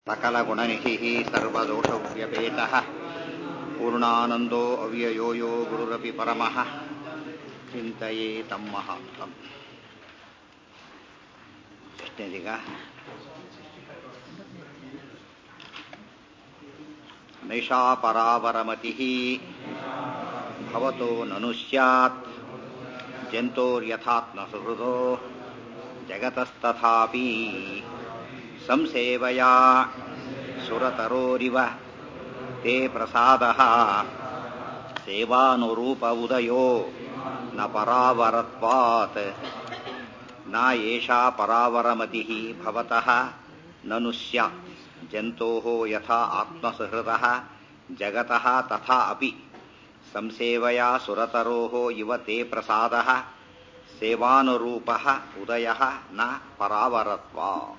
सकलगुणनिधिः सर्वदोषव्यपेतः पूर्णानन्दो अव्ययो यो गुरुरपि परमः ಚಿಂತೆಯೇ ತಮ್ಮ ಮಹಾತ್ಮ ಎಷ್ಟನೇದೀಗ ನೈಷಾ ಪರಾವರಮತಿ ಭವತೋ ನನು ಸ್ಯಾತ್ ಜಂತೋರ್ಯಥಾತ್ಮ ಸುಹೃದೋ ಜಗತಸ್ತಥಾಪಿ ಸಂಸೇವಯಾ ಸುರತರೋರಿವ ತೇ ಪ್ರಸಾದಃ ಸೇವಾನುರೂಪ ಉದಯೋ ನ ಪರಾವರತ್ವಾತ್ ನ ಏಷಾ ಪರಾವರಮತಿಃ ಭವತಃ ನನು ಸ್ಯಾತ್ ಜಂತೋಃ ಯಥಾ ಆತ್ಮಸುಹೃದಃ ಜಗತಃ ತಥಾ ಅಪಿ ಸಂಸೇವಯಾ ಸುರತರೋಃ ಇವ ತೇ ಪ್ರಸಾದಃ ಸೇವಾನುರೂಪಃ ಉದಯಃ ನ ಪರಾವರತ್ವಾತ್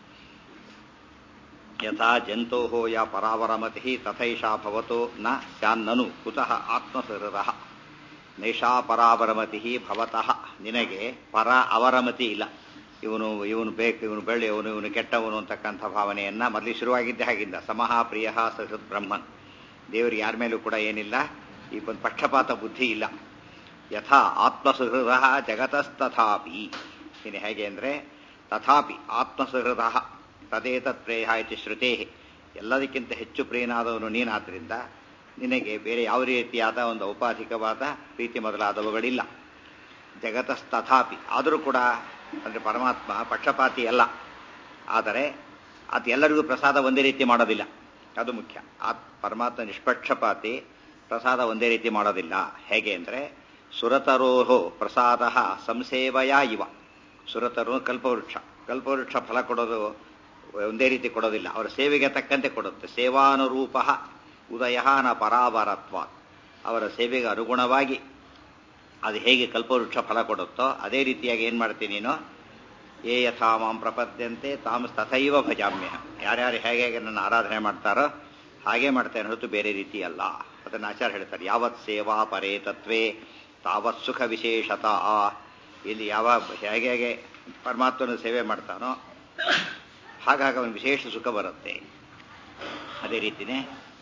ಯಥಾ ಜಂತೋಃ ಯಾ ಪರಾವರಮತಿಃ ತಥೈಷಾ ಭವತೋ ನ ಸ್ಯಾನ್ನನು ಕುತಃ ಆತ್ಮಸುಹೃದಃ ನೈಷಾ ಪರಾವರಮತಿ ಭವತಃ ನಿನಗೆ ಪರ ಅವರಮತಿ ಇಲ್ಲ ಇವನು ಇವನು ಬೇಕು ಇವನು ಬೆಳ್ಳಿ ಇವನು ಇವನು ಕೆಟ್ಟವನು ಅಂತಕ್ಕಂಥ ಭಾವನೆಯನ್ನ ಮೊದಲು ಶುರುವಾಗಿದ್ದೆ ಹಾಗಿಂದ ಸಮಃ ಪ್ರಿಯ ಸಹೃದ್ ಬ್ರಹ್ಮನ್ ದೇವರಿಗೆ ಯಾರ ಮೇಲೂ ಕೂಡ ಏನಿಲ್ಲ ಈ ಒಂದು ಪಕ್ಷಪಾತ ಬುದ್ಧಿ ಇಲ್ಲ ಯಥಾ ಆತ್ಮಸುಹೃದ ಜಗತಸ್ತಥಾಪಿ ಇನ್ನು ಹೇಗೆ ಅಂದರೆ ತಥಾಪಿ ಆತ್ಮಸುಹೃದ ತದೇತತ್ ಪ್ರೇಯ ಇತಿ ಶ್ರುತೇ ಎಲ್ಲದಕ್ಕಿಂತ ಹೆಚ್ಚು ಪ್ರಿಯನಾದವನು ನೀನಾದ್ರಿಂದ ನಿನಗೆ ಬೇರೆ ಯಾವ ರೀತಿಯಾದ ಒಂದು ಔಪಾಧಿಕವಾದ ಪ್ರೀತಿ ಮೊದಲಾದವುಗಳಿಲ್ಲ ಜಗತಸ್ತಥಾಪಿ ಆದರೂ ಕೂಡ ಅಂದರೆ ಪರಮಾತ್ಮ ಪಕ್ಷಪಾತಿ ಅಲ್ಲ ಆದರೆ ಅದು ಎಲ್ಲರಿಗೂ ಪ್ರಸಾದ ಒಂದೇ ರೀತಿ ಮಾಡೋದಿಲ್ಲ ಅದು ಮುಖ್ಯ ಆ ಪರಮಾತ್ಮ ನಿಷ್ಪಕ್ಷಪಾತಿ ಪ್ರಸಾದ ಒಂದೇ ರೀತಿ ಮಾಡೋದಿಲ್ಲ ಹೇಗೆ ಅಂದರೆ ಸುರತರೋಹೋ ಪ್ರಸಾದ ಸಂಸೇವಯ ಇವ ಸುರತರು ಕಲ್ಪವೃಕ್ಷ ಕಲ್ಪವೃಕ್ಷ ಫಲ ಕೊಡೋದು ಒಂದೇ ರೀತಿ ಕೊಡೋದಿಲ್ಲ ಅವರ ಸೇವೆಗೆ ತಕ್ಕಂತೆ ಕೊಡುತ್ತೆ ಸೇವಾನುರೂಪ ಉದಯ ನ ಪರಾವರತ್ವ ಅವರ ಸೇವೆಗೆ ಅನುಗುಣವಾಗಿ ಅದು ಹೇಗೆ ಕಲ್ಪವೃಕ್ಷ ಫಲ ಕೊಡುತ್ತೋ ಅದೇ ರೀತಿಯಾಗಿ ಏನು ಮಾಡ್ತೀನಿ ನೀನು ಏ ಯಥಾ ಮಾಂ ಪ್ರಪದ್ಯಂತೆ ತಾಮ್ ತಥೈವ ಭಜಾಮ್ಯ ಯಾರ್ಯಾರು ಹೇಗೆ ಹೇಗೆ ನನ್ನ ಆರಾಧನೆ ಮಾಡ್ತಾರೋ ಹಾಗೆ ಮಾಡ್ತೇನೆ ಹೊರತು ಬೇರೆ ರೀತಿ ಅಲ್ಲ ಅದನ್ನು ಆಚಾರ್ಯ ಹೇಳ್ತಾರೆ ಯಾವತ್ ಸೇವಾ ಪರೇ ತತ್ವೇ ತಾವತ್ ಸುಖ ವಿಶೇಷತಾ ಇಲ್ಲಿ ಯಾವ ಹೇಗೆ ಹೇಗೆ ಪರಮಾತ್ಮನ ಸೇವೆ ಮಾಡ್ತಾನೋ ಹಾಗಾಗಿ ಅವನ ವಿಶೇಷ ಸುಖ ಬರುತ್ತೆ ಅದೇ ರೀತಿನೇ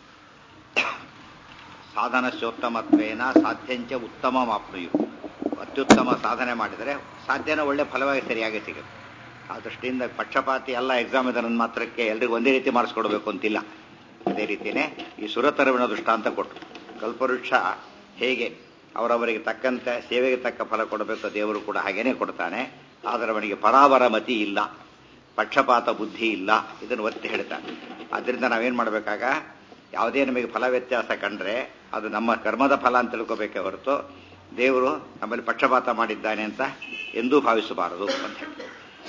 ಸಾಧನಶೋತ್ತಮತ್ವೇನ ಸಾಧ್ಯಂಚ ಉತ್ತಮ ಮಾಪ್ನುಯು ಅತ್ಯುತ್ತಮ ಸಾಧನೆ ಮಾಡಿದರೆ ಸಾಧ್ಯನ ಒಳ್ಳೆ ಫಲವಾಗಿ ಸರಿಯಾಗಿ ಸಿಗುತ್ತೆ ಆ ದೃಷ್ಟಿಯಿಂದ ಪಕ್ಷಪಾತಿ ಎಲ್ಲ ಎಕ್ಸಾಮ್ ಇದೆ ನನ್ನ ಮಾತ್ರಕ್ಕೆ ಎಲ್ರಿಗೂ ಒಂದೇ ರೀತಿ ಮಾಡಿಸ್ಕೊಡ್ಬೇಕು ಅಂತಿಲ್ಲ ಅದೇ ರೀತಿಯೇ ಈ ಸುರತರವಿನ ದೃಷ್ಟಾಂತ ಕೊಟ್ಟರು ಕಲ್ಪವೃಕ್ಷ ಹೇಗೆ ಅವರವರಿಗೆ ತಕ್ಕಂತೆ ಸೇವೆಗೆ ತಕ್ಕ ಫಲ ಕೊಡಬೇಕು ದೇವರು ಕೂಡ ಹಾಗೇನೆ ಕೊಡ್ತಾನೆ ಆದರೆ ಅವನಿಗೆ ಪರಾವರಮತಿ ಇಲ್ಲ ಪಕ್ಷಪಾತ ಬುದ್ಧಿ ಇಲ್ಲ ಇದನ್ನು ಒತ್ತಿ ಹೇಳ್ತಾನೆ ಆದ್ದರಿಂದ ನಾವೇನು ಮಾಡಬೇಕಾಗ ಯಾವುದೇ ನಮಗೆ ಫಲ ವ್ಯತ್ಯಾಸ ಕಂಡ್ರೆ ಅದು ನಮ್ಮ ಕರ್ಮದ ಫಲ ಅಂತ ತಿಳ್ಕೋಬೇಕೇ ಹೊರತು ದೇವರು ನಮ್ಮಲ್ಲಿ ಪಕ್ಷಪಾತ ಮಾಡಿದ್ದಾನೆ ಅಂತ ಎಂದೂ ಭಾವಿಸಬಾರದು ಅಂತ ಹೇಳಿ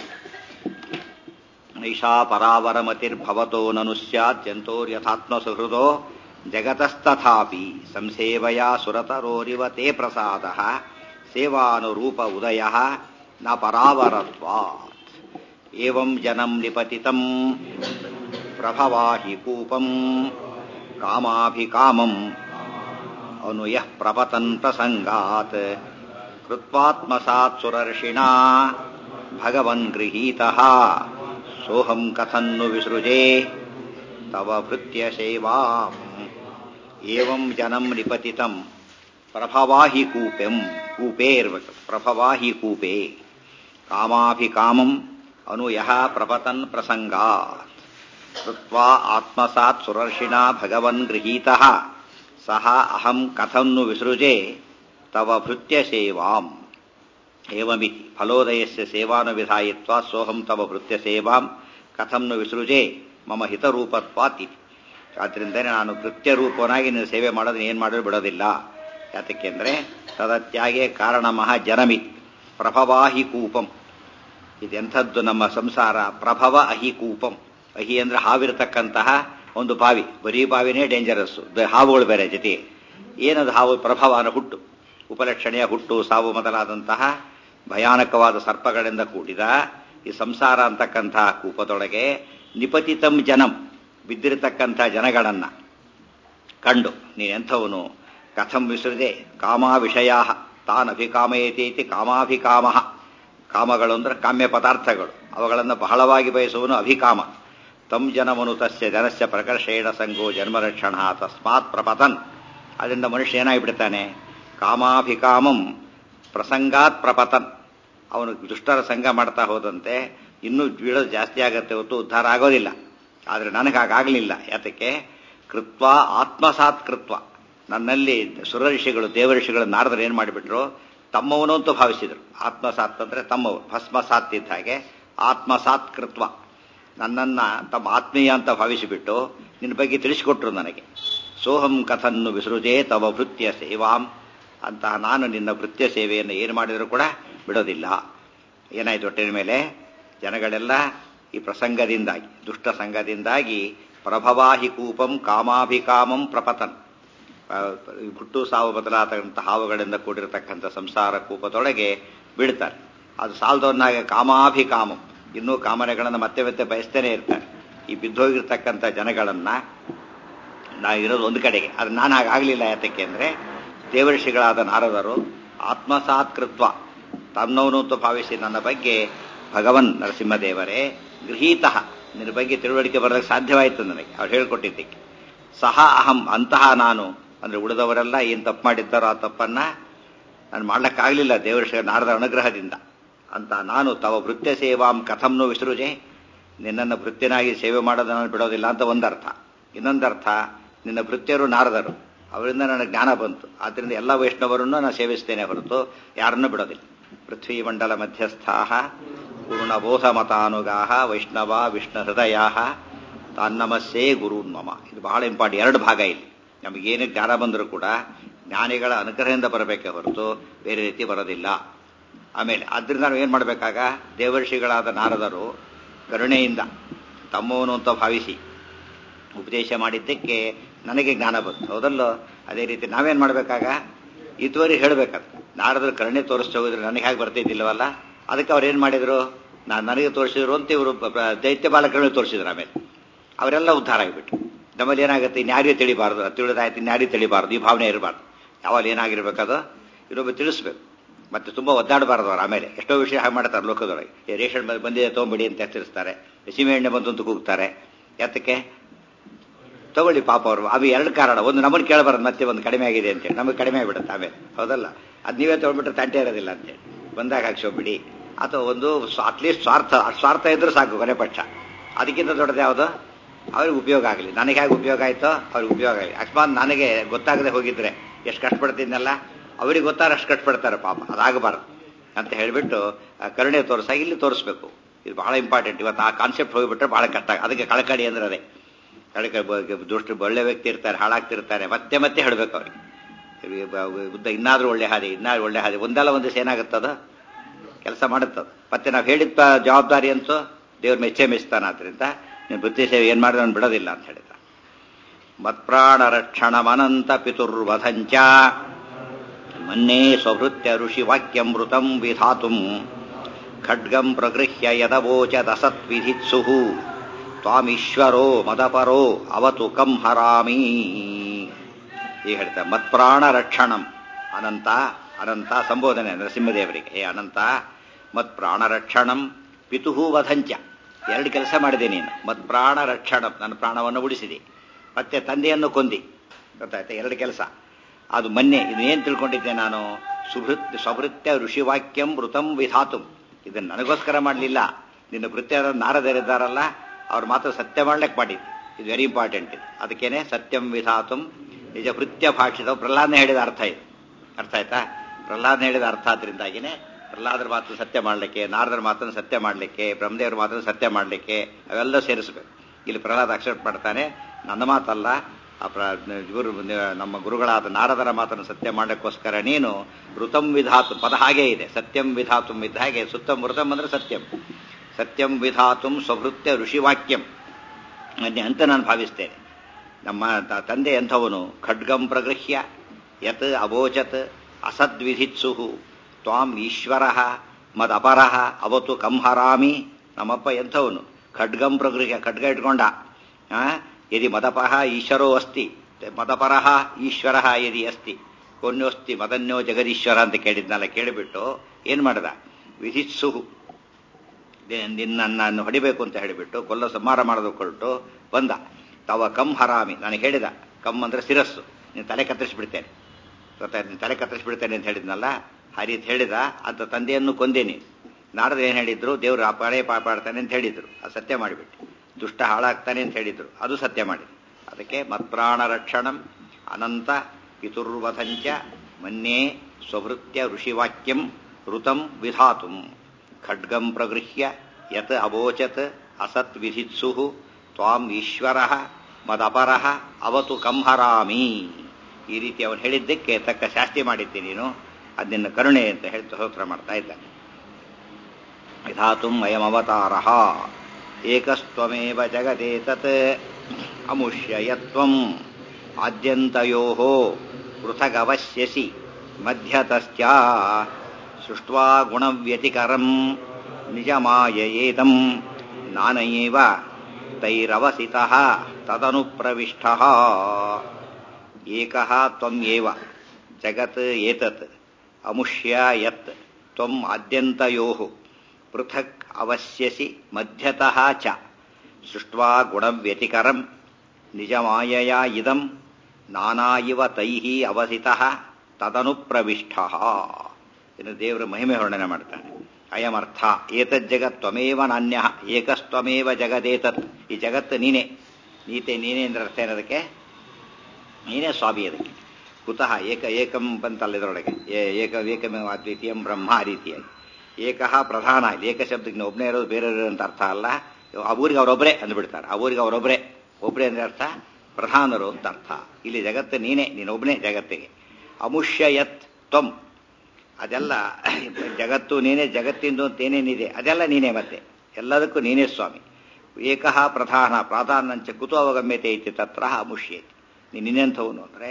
ನೈಷಾ ಪರಾವರಮತಿರ್ಭವತೋ ನನು ಸ್ಯಾತ್ ಜಂತೋರ್ಯಥಾತ್ಮ ಸುಹೃದೋ ಜಗತಸ್ತಥಾಪಿ ಸಂಸೇವಯ ಸುರತರೋರಿವ ತೇ ಪ್ರಸಾದ ಸೇವಾನುರೂಪ ಉದಯ ನ ಪರಾವರತ್ವಾತ್ ಏವಂ ಜನಂ ನಿಪತಿತಂ ಪ್ರಭವಾಹಿ ಕೂಪಂ ಕಾಮಾಭಿಕಾಮಂ ಅನುಯಃ ಪ್ರಪತನ್ ಪ್ರಸಂಗಾತ್ ಕೃತ್ವಾತ್ಮಸಾತ್ ಸುರರ್ಷಿಣಾ ಭಗವನ್ ಗೃಹೀತಃ ಸೋಹಂ ಕಥನ್ನು ವಿಸೃಜೆ ತವ ಭೃತ್ಯ ಸೇವಾಂ ಏವಂ ಜನಂ ನಿಪತಿತಂ ಪ್ರಭವಾಹಿ ಕೂಪೆಂ ಕೂಪೇ ಇರ್ಬೇಕು ಪ್ರಭವಾಹಿ ಕೂಪೇ ಕಾಮಾಭಿಕಾಮಂ ಅನುಯಃ ಪ್ರಪತನ್ ಪ್ರಸಂಗಾತ್ ಕೃತ್ವಾ ಆತ್ಮಸಾತ್ ಸುರರ್ಷಿಣಾ ಭಗವನ್ ಗೃಹೀತಃ ಸಹ ಅಹಂ ಕಥನ್ನು ವಿಸೃಜೆ ತವ ಭೃತ್ಯ ಸೇವಾಂ ಏವಮಿತಿ ಫಲೋದಯಸ್ಯ ಸೇವಾನುವಿಧಾಯಿತ್ವ ಸೋಹಂ ತವ ಭೃತ್ಯ ಸೇವಾಂ ಕಥಂನು ವಿಸೃಜೆ ಮಮ ಹಿತರೂಪತ್ವಾತ್ ಇತಿ ಆದ್ರಿಂದಲೇ ನಾನು ಭೃತ್ಯ ರೂಪನಾಗಿ ನೀನು ಸೇವೆ ಮಾಡೋದನ್ನ ಏನು ಮಾಡಲು ಬಿಡೋದಿಲ್ಲ ಯಾತಕ್ಕೆಂದರೆ ತದತ್ಯಾಗೆ ಕಾರಣಮಃ ಜನಮಿ ಪ್ರಭವಾಹಿ ಕೂಪಂ ಇದೆಂಥದ್ದು ನಮ್ಮ ಸಂಸಾರ ಪ್ರಭವ ಅಹಿ ಕೂಪಂ ಅಹಿ ಅಂದ್ರೆ ಹಾವಿರತಕ್ಕಂತಹ ಒಂದು ಬಾವಿ ಬರೀ ಬಾವಿನೇ ಡೇಂಜರಸ್ಸು ಹಾವುಗಳು ಬೇರೆ ಜೊತೆ ಏನದು ಹಾವು ಪ್ರಭಾವನ ಹುಟ್ಟು ಉಪಲಕ್ಷಣೆಯ ಹುಟ್ಟು ಸಾವು ಮೊದಲಾದಂತಹ ಭಯಾನಕವಾದ ಸರ್ಪಗಳಿಂದ ಕೂಡಿದ ಈ ಸಂಸಾರ ಅಂತಕ್ಕಂತಹ ಕೂಪದೊಳಗೆ ನಿಪತಿತಂ ಜನಂ ಬಿದ್ದಿರತಕ್ಕಂಥ ಜನಗಳನ್ನ ಕಂಡು ನೀನೆಂಥವನು ಕಥಂ ವಿಸೃಜೆ ಕಾಮಾ ವಿಷಯ ತಾನಭಿಕಾಮಯತೀತಿ ಕಾಮಾಭಿಕಾಮ ಕಾಮಗಳು ಅಂದ್ರೆ ಕಾಮ್ಯ ಪದಾರ್ಥಗಳು ಅವುಗಳನ್ನು ಬಹಳವಾಗಿ ಬಯಸುವನು ಅಭಿಕಾಮ ತಂ ಜನಮನು ತಸ್ಯ ಜನಸ್ಯ ಪ್ರಕರ್ಷೇಣ ಸಂಗೋ ಜನ್ಮರಕ್ಷಣ ತಸ್ಮಾತ್ ಪ್ರಪತನ್ ಅದರಿಂದ ಮನುಷ್ಯ ಏನಾಗಿಬಿಡ್ತಾನೆ ಕಾಮಾಭಿಕಾಮಂ ಪ್ರಸಂಗಾತ್ ಪ್ರಪತನ್ ಅವನು ದುಷ್ಟರ ಸಂಘ ಮಾಡ್ತಾ ಹೋದಂತೆ ಇನ್ನೂ ಬೀಳೋದು ಜಾಸ್ತಿ ಆಗತ್ತೆ ಹೊತ್ತು ಉದ್ಧಾರ ಆಗೋದಿಲ್ಲ ಆದರೆ ನನಗೆ ಹಾಗಾಗಲಿಲ್ಲ ಯಾತಕ್ಕೆ ಕೃತ್ವ ಆತ್ಮಸಾತ್ ಕೃತ್ವ ನನ್ನಲ್ಲಿ ಸುರಋಷಿಗಳು ದೇವಋಷಿಗಳು ನಾರದರು ಏನು ಮಾಡಿಬಿಟ್ರು ತಮ್ಮವನು ಅಂತ ಭಾವಿಸಿದರು ಆತ್ಮಸಾತ್ ಅಂದರೆ ತಮ್ಮವು ಭಸ್ಮಸಾತ್ ಇದ್ದ ಹಾಗೆ ಆತ್ಮಸಾತ್ ಕೃತ್ವ ನನ್ನನ್ನ ತಮ್ಮ ಆತ್ಮೀಯ ಅಂತ ಭಾವಿಸಿಬಿಟ್ಟು ನಿನ್ನ ಬಗ್ಗೆ ತಿಳಿಸಿಕೊಟ್ರು ನನಗೆ ಸೋಹಂ ಕಥನ್ನು ವಿಸೃಜೆ ತವ ಭೃತ್ಯ ಸೇವಾಂ ಅಂತಹ ನಾನು ನಿನ್ನ ಭೃತ್ಯ ಸೇವೆಯನ್ನು ಏನು ಮಾಡಿದರೂ ಕೂಡ ಬಿಡೋದಿಲ್ಲ ಏನಾಯ್ತು ಒಟ್ಟಿನ ಮೇಲೆ ಜನಗಳೆಲ್ಲ ಈ ಪ್ರಸಂಗದಿಂದಾಗಿ ದುಷ್ಟ ಸಂಘದಿಂದಾಗಿ ಪ್ರಭವಾಹಿ ಕೂಪಂ ಕಾಮಾಭಿಕಾಮಂ ಪ್ರಪತನ್ ಹುಟ್ಟು ಸಾವು ಬದಲಾದಂಥ ಹಾವುಗಳಿಂದ ಕೂಡಿರತಕ್ಕಂಥ ಸಂಸಾರ ಕೂಪದೊಳಗೆ ಬೀಳ್ತಾರೆ ಅದು ಸಾಲದವನ್ನಾಗ ಕಾಮಾಭಿಕಾಮಂ ಇನ್ನೂ ಕಾಮನೆಗಳನ್ನು ಮತ್ತೆ ಮತ್ತೆ ಬಯಸ್ತೇನೆ ಇರ್ತಾರೆ ಈ ಬಿದ್ದೋಗಿರ್ತಕ್ಕಂಥ ಜನಗಳನ್ನ ನಾ ಇರೋದು ಒಂದು ಕಡೆಗೆ ಅದು ನಾನು ಹಾಗಾಗಲಿಲ್ಲ ಯಾತಕ್ಕೆ ಅಂದರೆ ದೇವಋಷಿಗಳಾದ ನಾರದರು ಆತ್ಮಸಾತ್ಕೃತ್ವ ತನ್ನವನು ಅಂತ ಭಾವಿಸಿ ನನ್ನ ಬಗ್ಗೆ ಭಗವನ್ ನರಸಿಂಹದೇವರೇ ಗೃಹೀತ ನಿನ್ನ ಬಗ್ಗೆ ತಿಳುವಳಿಕೆ ಬರೋದಕ್ಕೆ ಸಾಧ್ಯವಾಯಿತು ನನಗೆ ಅವ್ರು ಹೇಳ್ಕೊಟ್ಟಿದ್ದಕ್ಕೆ ಸಹ ಅಹಂ ಅಂತಹ ನಾನು ಅಂದರೆ ಉಳಿದವರೆಲ್ಲ ಏನು ತಪ್ಪು ಮಾಡಿದ್ದಾರೋ ಆ ತಪ್ಪನ್ನ ನಾನು ಮಾಡ್ಲಿಕ್ಕಾಗಲಿಲ್ಲ ದೇವಋಷಿ ನಾರದ ಅನುಗ್ರಹದಿಂದ ಅಂತ ನಾನು ತವ ಭೃತ್ಯ ಸೇವಾಂ ಕಥಂನು ವಿಸೃಜೆ ನಿನ್ನನ್ನು ಭೃತ್ಯನಾಗಿ ಸೇವೆ ಮಾಡೋದನ್ನು ಬಿಡೋದಿಲ್ಲ ಅಂತ ಒಂದರ್ಥ ಇನ್ನೊಂದರ್ಥ ನಿನ್ನ ಭೃತ್ಯರು ನಾರದರು ಅವರಿಂದ ನನಗೆ ಜ್ಞಾನ ಬಂತು ಆದ್ದರಿಂದ ಎಲ್ಲ ವೈಷ್ಣವರನ್ನು ನಾನು ಸೇವಿಸ್ತೇನೆ ಹೊರತು ಯಾರನ್ನೂ ಬಿಡೋದಿಲ್ಲ ಪೃಥ್ವಿ ಮಂಡಲ ಮಧ್ಯಸ್ಥಾ ಪೂರ್ಣಬೋಧ ಮತಾನುಗಾಹ ವೈಷ್ಣವ ವಿಷ್ಣು ಹೃದಯ ತಾನ್ನಮಸ್ಸೇ ಗುರುನ್ಮಮ ಇದು ಬಹಳ ಇಂಪಾರ್ಟೆಂಟ್ ಎರಡು ಭಾಗ ಇಲ್ಲಿ ನಮಗೇನೇ ಜ್ಞಾನ ಬಂದರೂ ಕೂಡ ಜ್ಞಾನಿಗಳ ಅನುಗ್ರಹದಿಂದ ಬರಬೇಕೆ ಹೊರತು ಬೇರೆ ರೀತಿ ಬರೋದಿಲ್ಲ ಆಮೇಲೆ ಅದರಿಂದ ನಾವು ಏನು ಮಾಡಬೇಕಾಗ ದೇವರ್ಷಿಗಳಾದ ನಾರದರು ಕರುಣೆಯಿಂದ ತಮ್ಮವನು ಅಂತ ಭಾವಿಸಿ ಉಪದೇಶ ಮಾಡಿದ್ದಕ್ಕೆ ನನಗೆ ಜ್ಞಾನ ಬಂತು ಹೌದಲ್ಲೋ ಅದೇ ರೀತಿ ನಾವೇನು ಮಾಡಬೇಕಾಗ ಇದುವರೆಗೆ ಹೇಳಬೇಕಾದ ನಾರದರು ಕರುಣೆ ತೋರಿಸ್ತಾ ಹೋಗಿದ್ರೆ ನನಗೆ ಹೇಗೆ ಬರ್ತಿದ್ದಿಲ್ಲವಲ್ಲ ಅದಕ್ಕೆ ಅವ್ರು ಏನು ಮಾಡಿದ್ರು ನಾನು ನನಗೆ ತೋರಿಸಿದ್ರು ಅಂತ ಇವರು ದೈತ್ಯ ಬಾಲಕರನ್ನು ತೋರಿಸಿದ್ರು ಆಮೇಲೆ ಅವರೆಲ್ಲ ಉದ್ಧಾರ ಆಗಿಬಿಟ್ರು ನಮ್ಮಲ್ಲಿ ಏನಾಗುತ್ತೆ ಇನ್ಯಾರಿಗೂ ತಿಳಿಬಾರ್ದು ತಿಳಿದಾಯ್ತು ಇನ್ಯಾರಿಗೂ ತಿಳಿಬಾರ್ದು ಈ ಭಾವನೆ ಇರಬಾರ್ದು ಯಾವಾಗ ಏನಾಗಿರ್ಬೇಕದು ಇನ್ನೊಬ್ಬ ತಿಳಿಸ್ಬೇಕು ಮತ್ತೆ ತುಂಬ ಒದ್ದಾಡಬಾರ್ದು ಅವ್ರು ಆಮೇಲೆ ಎಷ್ಟೋ ವಿಷಯ ಹಾಗೆ ಮಾಡ್ತಾರೆ ಲೋಕದೊಳಗೆ ಈ ರೇಷನ್ ಬಂದಿದೆ ತೊಗೊಂಬಿಡಿ ಅಂತ ಎಚ್ಚರಿಸ್ತಾರೆ ಸೀಮೆ ಎಣ್ಣೆ ಬಂತು ಅಂತ ಕೂಗ್ತಾರೆ ಯಾತಕ್ಕೆ ತಗೊಳ್ಳಿ ಪಾಪ ಅವರು ಅವು ಎರಡು ಕಾರಣ ಒಂದು ನಮ್ಮನ್ನು ಕೇಳಬಾರ್ದು ಮತ್ತೆ ಒಂದು ಕಡಿಮೆ ಆಗಿದೆ ಅಂತೇಳಿ ನಮಗೆ ಕಡಿಮೆ ಆಗಿಬಿಡುತ್ತೆ ಆಮೇಲೆ ಹೌದಲ್ಲ ಅದು ನೀವೇ ತೊಗೊಂಡ್ಬಿಟ್ರೆ ತಂಟೆ ಇರೋದಿಲ್ಲ ಅಂತೇಳಿ ಬಂದಾಗ ಹಾಕ್ಸೋಬಿಡಿ ಅಥವಾ ಒಂದು ಅಟ್ಲೀಸ್ಟ್ ಸ್ವಾರ್ಥ ಸ್ವಾರ್ಥ ಇದ್ರೂ ಸಾಕು ಕೊನೆ ಪಕ್ಷ ಅದಕ್ಕಿಂತ ದೊಡ್ಡದು ಯಾವುದು ಅವ್ರಿಗೆ ಉಪಯೋಗ ಆಗಲಿ ನನಗೆ ಹೇಗೆ ಉಪಯೋಗ ಆಯಿತೋ ಅವ್ರಿಗೆ ಉಪಯೋಗ ಆಗಲಿ ಅಕಸ್ಮಾತ್ ನನಗೆ ಗೊತ್ತಾಗದೆ ಹೋಗಿದ್ರೆ ಎಷ್ಟು ಕಷ್ಟಪಡ್ತೀನಲ್ಲ ಅವ್ರಿಗೆ ಗೊತ್ತಾರ ಅಷ್ಟು ಕಷ್ಟಪಡ್ತಾರೆ ಪಾಪ ಅದಾಗಬಾರ್ದು ಅಂತ ಹೇಳಿಬಿಟ್ಟು ಕರುಣೆ ತೋರಿಸಾಗ ಇಲ್ಲಿ ತೋರಿಸ್ಬೇಕು ಇದು ಬಹಳ ಇಂಪಾರ್ಟೆಂಟ್ ಇವತ್ತು ಆ ಕಾನ್ಸೆಪ್ಟ್ ಹೋಗಿಬಿಟ್ರೆ ಬಹಳ ಕಷ್ಟ ಅದಕ್ಕೆ ಕಳಕಳಿ ಅಂದ್ರೆ ಅದೇ ಕಳಕ ದುಷ್ಟು ಒಳ್ಳೆ ವ್ಯಕ್ತಿ ಇರ್ತಾರೆ ಹಾಳಾಗ್ತಿರ್ತಾರೆ ಮತ್ತೆ ಮತ್ತೆ ಹೇಳಬೇಕು ಅವ್ರಿಗೆ ಬುದ್ಧ ಇನ್ನಾದ್ರೂ ಒಳ್ಳೆ ಹಾದಿ ಇನ್ನಾದ್ರೂ ಒಳ್ಳೆ ಹಾದಿ ಒಂದಲ್ಲ ಒಂದು ದಿವಸ ಏನಾಗುತ್ತದ ಕೆಲಸ ಮಾಡುತ್ತದ ಮತ್ತೆ ನಾವು ಹೇಳಿದ ಜವಾಬ್ದಾರಿ ಅಂತೂ ದೇವ್ರ ಮೆಚ್ಚೆ ಮೆಚ್ತಾನ ಆದ್ರಿಂದ ನೀನು ಬುದ್ಧಿ ಸೇವೆ ಏನು ಮಾಡಿದ್ರೆ ನಾನು ಬಿಡೋದಿಲ್ಲ ಅಂತ ಹೇಳಿದ ಮತ್ಪ್ರಾಣ ರಕ್ಷಣಮನಂತ ಪಿತುರ್ವಧಂಚ ಮನ್ನೇ ಸ್ವಭೃತ್ಯ ಋಷಿ ವಾಕ್ಯಮೃತಂ ವಿಧಾತುಂ ಖಡ್ಗಂ ಪ್ರಗೃಹ್ಯ ಯದವೋಚದಸತ್ವಿಧಿತ್ಸು ತ್ವಾಮೀಶ್ವರೋ ಮದಪರೋ ಅವತು ಕಂ ಹರಾಮಿ ಈಗ ಹೇಳ್ತಾರೆ ಮತ್ಪ್ರಾಣ ರಕ್ಷಣಂ ಅನಂತ ಅನಂತ ಸಂಬೋಧನೆ ನರಸಿಂಹದೇವರಿಗೆ ಏ ಅನಂತ ಮತ್ ಪ್ರಾಣ ರಕ್ಷಣಂ ಪಿತುಹು ವಧಂಚ ಎರಡು ಕೆಲಸ ಮಾಡಿದೆ ನೀನು ಮತ್ ಪ್ರಾಣ ರಕ್ಷಣಂ ನನ್ನ ಪ್ರಾಣವನ್ನು ಉಳಿಸಿದೆ ಮತ್ತೆ ತಂದೆಯನ್ನು ಕೊಂದಿ ಗೊತ್ತಾಯ್ತಾ ಎರಡು ಕೆಲಸ ಅದು ಮೊನ್ನೆ ಇದನ್ನೇನು ತಿಳ್ಕೊಂಡಿದ್ದೆ ನಾನು ಸುಭೃತ್ ಸ್ವಭೃತ್ಯ ಋಷಿವಾಕ್ಯಂ ಮೃತಂ ವಿಧಾತುಂ ಇದನ್ನು ನನಗೋಸ್ಕರ ಮಾಡಲಿಲ್ಲ ನಿನ್ನ ಭೃತ್ಯರ ನಾರದರಿದ್ದಾರಲ್ಲ ಅವ್ರ ಮಾತ್ರ ಸತ್ಯ ಮಾಡ್ಲಿಕ್ಕೆ ಮಾಡಿದ್ದು ಇದು ವೆರಿ ಇಂಪಾರ್ಟೆಂಟ್ ಇದು ಅದಕ್ಕೇನೆ ಸತ್ಯಂ ವಿಧಾತುಂ ನಿಜ ಭೃತ್ಯ ಭಾಷಿತ ಪ್ರಹ್ಲಾದನೆ ಹೇಳಿದ ಅರ್ಥ ಇದು ಅರ್ಥ ಆಯ್ತಾ ಪ್ರಹ್ಲಾದನ ಹೇಳಿದ ಅರ್ಥ ಆದ್ರಿಂದಾಗಿನೇ ಪ್ರಹ್ಲಾದರ ಮಾತು ಸತ್ಯ ಮಾಡಲಿಕ್ಕೆ ನಾರದರ ಮಾತನ್ನು ಸತ್ಯ ಮಾಡಲಿಕ್ಕೆ ಬ್ರಹ್ಮದೇವರ ಮಾತನ್ನು ಸತ್ಯ ಮಾಡಲಿಕ್ಕೆ ಅವೆಲ್ಲ ಸೇರಿಸಬೇಕು ಇಲ್ಲಿ ಪ್ರಹ್ಲಾದ ಅಕ್ಸೆಪ್ಟ್ ಮಾಡ್ತಾನೆ ನನ್ನ ಮಾತಲ್ಲ ಆ ಪ್ರ ಗುರು ನಮ್ಮ ಗುರುಗಳಾದ ನಾರದರ ಮಾತನ್ನು ಸತ್ಯ ಮಾಡಲಿಕ್ಕೋಸ್ಕರ ನೀನು ಋತಂ ವಿಧಾತು ಪದ ಹಾಗೇ ಇದೆ ಸತ್ಯಂ ವಿಧಾತುಂ ಇದ್ದ ಹಾಗೆ ಸುತ್ತಂ ಮೃತಂ ಅಂದ್ರೆ ಸತ್ಯಂ ಸತ್ಯಂ ವಿಧಾತುಂ ಸ್ವಭೃತ್ಯ ಋಷಿವಾಕ್ಯಂ ಅಂತ ನಾನು ಭಾವಿಸ್ತೇನೆ ನಮ್ಮ ತಂದೆ ಎಂಥವನು ಖಡ್ಗಂ ಪ್ರಗೃಹ್ಯ ಯತ್ ಅಬೋಚತ್ ಅಸದ್ವಿಧಿತ್ಸು ತ್ವಾಂ ಈಶ್ವರ ಮದಪರ ಅವತು ಕಂಹರಾಮಿ ನಮ್ಮಪ್ಪ ಎಂಥವನು ಖಡ್ಗಂ ಪ್ರಗೃಹ್ಯ ಖಡ್ಗ ಇಟ್ಕೊಂಡ ಯದಿ ಮದಪಃ ಈಶ್ವರೋ ಅಸ್ತಿ ಮದಪರಃ ಈಶ್ವರ ಯದಿ ಅಸ್ತಿ ಕೊನ್ಯೋಸ್ತಿ ಮದನ್ಯೋ ಜಗದೀಶ್ವರ ಅಂತ ಕೇಳಿದ್ನಲ್ಲ ಕೇಳಿಬಿಟ್ಟು ಏನ್ ಮಾಡ್ದ ವಿಧಿತ್ಸು ನಿನ್ನನ್ನು ಹೊಡಿಬೇಕು ಅಂತ ಹೇಳಿಬಿಟ್ಟು ಕೊಲ್ಲ ಸಂಹಾರ ಮಾಡೋದು ಕೊಟ್ಟು ಬಂದ ತವ ಕಂ ಹರಾಮಿ ನನಗೆ ಹೇಳಿದ ಕಮ್ ಅಂದ್ರೆ ಶಿರಸ್ಸು ನೀನು ತಲೆ ಕತ್ತರಿಸಿಬಿಡ್ತೇನೆ ಗೊತ್ತಾಯ್ತು ನೀನು ತಲೆ ಕತ್ತರಿಸಿಬಿಡ್ತೇನೆ ಅಂತ ಹೇಳಿದ್ನಲ್ಲ ಹರಿ ಅಂತ ಹೇಳಿದ ಅಂತ ತಂದೆಯನ್ನು ಕೊಂದೇನಿ ನಾಡದ ಏನು ಹೇಳಿದ್ರು ದೇವರು ಆ ಪಳೆ ಪಾಪಾಡ್ತಾನೆ ಅಂತ ಹೇಳಿದ್ರು ಅದು ಸತ್ಯ ಮಾಡಿಬಿಟ್ಟು ದುಷ್ಟ ಹಾಳಾಗ್ತಾನೆ ಅಂತ ಹೇಳಿದ್ರು ಅದು ಸತ್ಯ ಮಾಡಿದ್ರು ಅದಕ್ಕೆ ಮತ್ಪ್ರಾಣ ರಕ್ಷಣಂ ಅನಂತ ಪಿತುರ್ವಧಂಚ ಮನ್ಯೇ ಸ್ವಭೃತ್ಯ ಋಷಿವಾಕ್ಯಂ ಋತಂ ವಿಧಾತುಂ ಖಡ್ಗಂ ಪ್ರಗೃಹ್ಯ ಯತ್ ಅವೋಚತ್ ಅಸತ್ ವಿಧಿತ್ಸು ತ್ವಾಂ ಈಶ್ವರ ಮದಪರ ಅವತು ಕಂಹರಾಮಿ ಈ ರೀತಿ ಅವನು ಹೇಳಿದ್ದಕ್ಕೆ ತಕ್ಕ ಶಾಸ್ತಿ ಮಾಡಿದ್ದೆ ನೀನು ಅದನ್ನ ಕರುಣೆ ಅಂತ ಹೇಳಿ ಸ್ತೋತ್ರ ಮಾಡ್ತಾ ಇದ್ದಾನೆ ವಿಧಾತುಂ ಅಯಮವತಾರ ಏಕಸ್ತ್ವಮೇವ ಜಗದೇ ತತ್ ಅಮುಷ್ಯ ಯತ್ವಂ ಆದ್ಯಂತಯೋ ಪೃಥಗವಶ್ಯಸಿ ಮಧ್ಯತಶ್ಚ ಸೃಷ್ಟ್ವಾ ಗುಣವ್ಯತಿಕರಂ ನಿಜಮಾಯಯೇದಂ ನಾನಯೇವ ತೈರವಸಿತಃ ತದನು ಪ್ರವಿಷ್ಟಃ ಏಕಃ ತ್ವಮ್ಯೇವ ಜಗತ್ ಏತತ್ ಅಮುಷ್ಯ ಯತ್ ತ್ವಂ ಆದ್ಯಂತಯೋಃ ಪೃಥಕ್ ಅವಶ್ಯಸಿ ಮಧ್ಯತಃ ಚ ಸೃಷ್ಟ್ವಾ ಗುಣವ್ಯತಿಕರಂ ನಿಜಮಾಯಯ ಇದಂ ನಾನಾ ಇವ ತೈಃ ಅವಸಿತಃ ತದನು ಪ್ರವಿಷ್ಟಃ ಇನ್ನು ದೇವರ ಮಹಿಮೆ ವರ್ಣನೆ ಮಾಡ್ತಾನೆ ಅಯಮರ್ಥ ಏತಜ್ಜಗತ್ ತ್ವಮೇವ ನಾಣ್ಯ ಏಕಸ್ತ್ವಮೇವ ಜಗದೇತತ್ ಈ ಜಗತ್ತು ನೀನೇ ನೀತೆ ನೀನೇ ಅಂದ್ರೆ ಅರ್ಥ ಏನದಕ್ಕೆ ನೀನೇ ಸ್ವಾಮಿ ಅದಕ್ಕೆ ಕುತಃ ಏಕ ಏಕಂ ಬಂತಲ್ಲ ಇದರೊಳಗೆ ಏ- ಏಕ ಏಕಮೇವ ಅದ್ವಿತೀಯಂ ಬ್ರಹ್ಮ ಆ ರೀತಿಯಾಗಿ ಏಕಃ ಪ್ರಧಾನ ಇಲ್ಲಿ ಏಕ ಶಬ್ದಕ್ಕೆ ಒಬ್ಬನೇ ಇರೋದು ಬೇರೆ ಇರೋದು ಅಂತ ಅರ್ಥ ಅಲ್ಲ ಆ ಊರಿಗೆ ಅವರೊಬ್ಬರೇ ಅಂದ್ಬಿಡ್ತಾರೆ ಆ ಊರಿಗೆ ಅವರೊಬ್ಬರೇ ಒಬ್ಬರೇ ಅಂದ್ರೆ ಅರ್ಥ ಪ್ರಧಾನರು ಅಂತ ಅರ್ಥ ಇಲ್ಲಿ ಜಗತ್ತು ನೀನೇ ನೀನೊಬ್ಬನೇ ಜಗತ್ತಿಗೆ ಅಮುಷ್ಯ ಯತ್ ತ್ವಂ ಅದೆಲ್ಲ ಜಗತ್ತು ನೀನೇ ಜಗತ್ತಿಂದು ಅಂತ ಏನೇನಿದೆ ಅದೆಲ್ಲ ನೀನೇ ಮತ್ತೆ ಎಲ್ಲದಕ್ಕೂ ನೀನೇ ಸ್ವಾಮಿ ಏಕಃ ಪ್ರಧಾನ ಪ್ರಾಧಾನ್ಯಂಚ ಕುತು ಅವಗಮ್ಯತೆ ಇತಿ ತತ್ರ ಅಮುಷ್ಯೇತಿ ನೀನು ನಿನ್ನೆಂಥವನು ಅಂದರೆ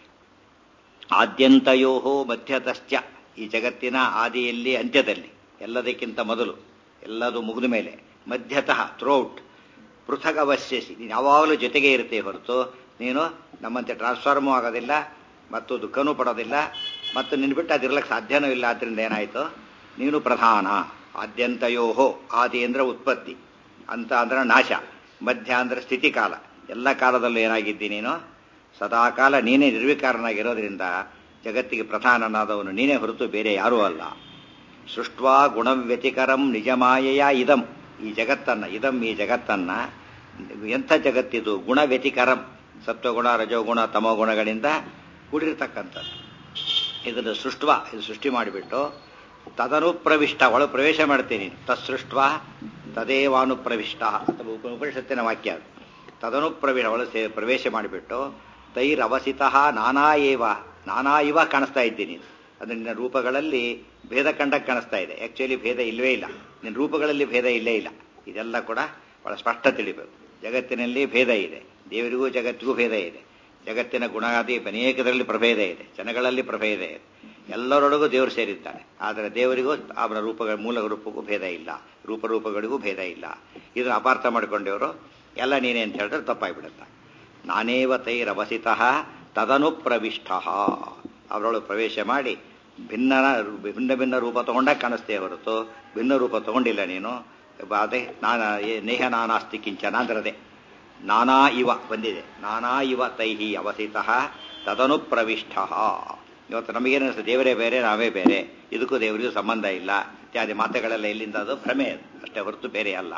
ಆದ್ಯಂತಯೋ ಮಧ್ಯತಶ್ಚ ಈ ಜಗತ್ತಿನ ಆದಿಯಲ್ಲಿ ಅಂತ್ಯದಲ್ಲಿ ಎಲ್ಲದಕ್ಕಿಂತ ಮೊದಲು ಎಲ್ಲದು ಮುಗಿದ ಮೇಲೆ ಮಧ್ಯತಃ ಥ್ರೋಟ್ ಪೃಥಕ್ ಅವಶ್ಯಸಿ ನೀನು ಯಾವಾಗಲೂ ಜೊತೆಗೆ ಇರ್ತೇ ಹೊರತು ನೀನು ನಮ್ಮಂತೆ ಟ್ರಾನ್ಸ್ಫಾರ್ಮೂ ಆಗೋದಿಲ್ಲ ಮತ್ತು ದುಃಖನೂ ಪಡೋದಿಲ್ಲ ಮತ್ತು ನಿನ್ನ ಬಿಟ್ಟು ಅದಿರ್ಲಕ್ಕೆ ಸಾಧ್ಯನೂ ಇಲ್ಲ ಆದ್ರಿಂದ ಏನಾಯಿತು ನೀನು ಪ್ರಧಾನ ಆದ್ಯಂತಯೋಹೋ ಆದಿ ಅಂದ್ರೆ ಉತ್ಪತ್ತಿ ಅಂತ ಅಂದ್ರೆ ನಾಶ ಮಧ್ಯ ಅಂದ್ರೆ ಸ್ಥಿತಿ ಕಾಲ ಎಲ್ಲ ಕಾಲದಲ್ಲೂ ಏನಾಗಿದ್ದಿ ನೀನು ಸದಾಕಾಲ ನೀನೇ ನಿರ್ವಿಕಾರನಾಗಿರೋದ್ರಿಂದ ಜಗತ್ತಿಗೆ ಪ್ರಧಾನನಾದವನು ನೀನೇ ಹೊರತು ಬೇರೆ ಯಾರೂ ಅಲ್ಲ ಸೃಷ್ಟ್ವಾ ಗುಣವ್ಯತಿಕರಂ ನಿಜಮಾಯೆಯ ಇದಂ ಈ ಜಗತ್ತನ್ನ ಇದಂ ಈ ಜಗತ್ತನ್ನ ಎಂಥ ಜಗತ್ತಿದು ಗುಣವ್ಯತಿಕರಂ ಸತ್ವಗುಣ ರಜೋಗುಣ ತಮೋಗುಣಗಳಿಂದ ಕೂಡಿರ್ತಕ್ಕಂಥದ್ದು ಇದನ್ನು ಸೃಷ್ಟ್ವ ಇದು ಸೃಷ್ಟಿ ಮಾಡಿಬಿಟ್ಟು ತದನು ಪ್ರವಿಷ್ಟ ಒಳ ಪ್ರವೇಶ ಮಾಡ್ತೀನಿ ತತ್ಸೃಷ್ಟ್ವ ತದೇವಾನು ಪ್ರವಿಷ್ಟ ಅಥವಾ ಉಪ- ಉಪನಿಷತ್ತಿನ ವಾಕ್ಯ ಅದು ತದನು ಪ್ರವೇಶ ಒಳ ಸೇ- ಪ್ರವೇಶ ಮಾಡಿಬಿಟ್ಟು ತೈರವಸಿತ ನಾನಾ ಏವ ನಾನಾ ಇವ ಕಾಣಿಸ್ತಾ ಇದ್ದೀನಿ ಅದು ನಿನ್ನ ರೂಪಗಳಲ್ಲಿ ಭೇದ ಕಂಡಕ್ಕೆ ಕಾಣಿಸ್ತಾ ಇದೆ ಆಕ್ಚುಲಿ ಭೇದ ಇಲ್ಲವೇ ಇಲ್ಲ ನಿನ್ನ ರೂಪಗಳಲ್ಲಿ ಭೇದ ಇಲ್ಲೇ ಇಲ್ಲ ಇದೆಲ್ಲ ಕೂಡ ಬಹಳ ಸ್ಪಷ್ಟ ತಿಳಿಬೇಕು ಜಗತ್ತಿನಲ್ಲಿ ಭೇದ ಇದೆ ದೇವರಿಗೂ ಜಗತ್ತಿಗೂ ಭೇದ ಇದೆ ಜಗತ್ತಿನ ಗುಣಾದಿ ಅನೇಕದರಲ್ಲಿ ಪ್ರಭೇದ ಇದೆ ಜನಗಳಲ್ಲಿ ಪ್ರಭೇದ ಇದೆ ಎಲ್ಲರೊಳಗೂ ದೇವರು ಸೇರಿದ್ದಾನೆ ಆದರೆ ದೇವರಿಗೂ ಅವರ ರೂಪಗಳ ಮೂಲ ರೂಪಕ್ಕೂ ಭೇದ ಇಲ್ಲ ರೂಪರೂಪಗಳಿಗೂ ಭೇದ ಇಲ್ಲ ಇದನ್ನು ಅಪಾರ್ಥ ಮಾಡಿಕೊಂಡವರು ಎಲ್ಲ ನೀನೇ ಅಂತ ಹೇಳಿದ್ರೆ ತಪ್ಪಾಗ್ಬಿಡುತ್ತೆ ನಾನೇವ ತೈರವಸಿತಃ ತದನು ಪ್ರವಿಷ್ಟ ಅವರೊಳಗೆ ಪ್ರವೇಶ ಮಾಡಿ ಭಿನ್ನ ಭಿನ್ನ ಭಿನ್ನ ರೂಪ ತಗೊಂಡಾಗ ಕಾಣಿಸ್ತೇ ಹೊರತು ಭಿನ್ನ ರೂಪ ತಗೊಂಡಿಲ್ಲ ನೀನು ಅದೇ ನಾನಾ ಏ- ನೇಹ ನಾನಾಸ್ತಿ ಕಿಂಚನ ಅಂದ್ರದೆ ನಾನಾ ಇವ ಬಂದಿದೆ ನಾನಾ ಇವ ತೈಹಿ ಅವಸಿತಃ ತದನು ಪ್ರವಿಷ್ಟ ಇವತ್ತು ನಮಗೇನು ಅನಿಸ್ತದೆ ದೇವರೇ ಬೇರೆ ನಾವೇ ಬೇರೆ ಇದಕ್ಕೂ ದೇವರಿಗೂ ಸಂಬಂಧ ಇಲ್ಲ ಇತ್ಯಾದಿ ಮಾತುಗಳೆಲ್ಲ ಎಲ್ಲಿಂದ ಅದು ಭ್ರಮೆ ಅದು. ಅಷ್ಟೇ ಹೊರತು ಬೇರೆ ಅಲ್ಲ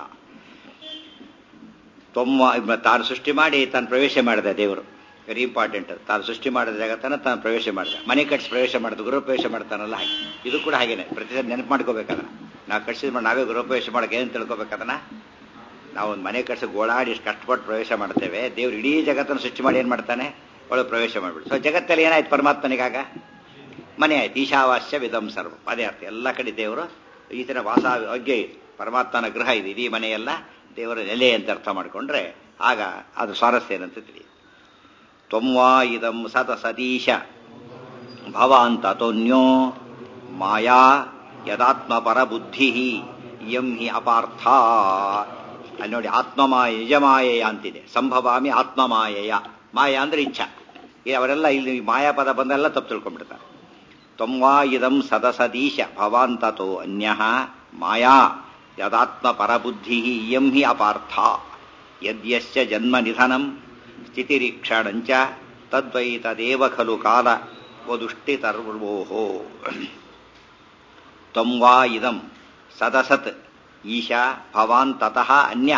ತೊಮ್ಮ ತಾನು ಸೃಷ್ಟಿ ಮಾಡಿ ತಾನು ಪ್ರವೇಶ ಮಾಡಿದ ದೇವರು ವೆರಿ ಇಂಪಾರ್ಟೆಂಟ್ ತಾನು ಸೃಷ್ಟಿ ಮಾಡಿದ ಜಗತ್ತನ್ನು ತಾನು ಪ್ರವೇಶ ಮಾಡಿದ ಮನೆ ಕಟ್ಸಿ ಪ್ರವೇಶ ಮಾಡಿದ ಗೃಹ ಪ್ರವೇಶ ಮಾಡ್ತಾನಲ್ಲ ಹಾಗೆ ಇದು ಕೂಡ ಹಾಗೇನೆ ಪ್ರತಿ ಸಲ ನೆನಪು ಮಾಡ್ಕೋಬೇಕದನ್ನ ನಾವು ಕಟ್ಸಿದ ಮಾಡಿ ನಾವೇ ಗೃಹ ಪ್ರವೇಶ ಮಾಡಕ್ಕೆ ಏನು ತಿಳ್ಕೊಬೇಕದನ್ನ ನಾವು ಒಂದು ಮನೆ ಕಟ್ಸಿ ಗೋಳಾಡಿ ಇಷ್ಟು ಕಷ್ಟಪಟ್ಟು ಪ್ರವೇಶ ಮಾಡ್ತೇವೆ ದೇವ್ರು ಇಡೀ ಜಗತ್ತನ್ನು ಸೃಷ್ಟಿ ಮಾಡಿ ಏನು ಮಾಡ್ತಾನೆ ಒಳಗೆ ಪ್ರವೇಶ ಮಾಡಿಬಿಡು ಸೊ ಜಗತ್ತಲ್ಲಿ ಏನಾಯ್ತು ಪರಮಾತ್ಮನಿಗಾಗ ಮನೆ ಆಯ್ತು ಈಶಾವಾಸ್ಯ ವಿಧಂ ಸರ್ವ ಅದೇ ಅರ್ಥ ಎಲ್ಲ ಕಡೆ ದೇವರು ಈತನ ವಾಸ ಅಗ್ಗೆ ಪರಮಾತ್ಮನ ಗೃಹ ಇದೆ ಇಡೀ ಮನೆಯೆಲ್ಲ ದೇವರ ನೆಲೆ ಅಂತ ಅರ್ಥ ಮಾಡಿಕೊಂಡ್ರೆ ಆಗ ಅದು ಸ್ವಾರಸ್ಯ ಏನಂತ ತಿಳಿಯುತ್ತೆ ತ್ವಮ್ವಾ ಇದಂ ಸತ ಸತೀಶ ಭವಾಂತ ತೋನ್ಯೋ ಮಾಯಾ ಯದಾತ್ಮ ಪರಬುದ್ಧಿ ಇಯಂ ಹಿ ಅಪಾರ್ಥ ಅಲ್ಲಿ ನೋಡಿ ಆತ್ಮಮಾಯ ನಿಜಮಾಯೆಯ ಅಂತಿದೆ ಸಂಭವಾಮಿ ಆತ್ಮಮಾಯೆಯ ಮಾಯ ಅಂದ್ರೆ ಇಚ್ಛಾ ಈ ಅವರೆಲ್ಲ ಇಲ್ಲಿ ಮಾಯಾ ಪದ ಬಂದೆಲ್ಲ ತಪ್ಪು ತಿಳ್ಕೊಂಡ್ಬಿಡ್ತಾರೆ ತ್ವಮ್ವಾ ಇದಂ ಸದಸದೀಶ ಭವಾಂತತೋ ಅನ್ಯ ಮಾಯಾ ಯದಾತ್ಮ ಪರಬುದ್ಧಿ ಇಯಂ ಹಿ ಅಪಾರ್ಥ ಯದ್ಯಸ್ಯ ಜನ್ಮ ನಿಧನಂ ಸ್ಥಿತಿರೀಕ್ಷಣಂಚ ತದ್ವೈ ತದೇವ ಖಲು ಕಾಲ ವದುಷ್ಟಿತರ್ವೋಹೋ ತ್ವಂ ವಾ ಇದಂ ಸದಸತ್ ಈಶಾ ಭವಾನ್ ತತಃ ಅನ್ಯ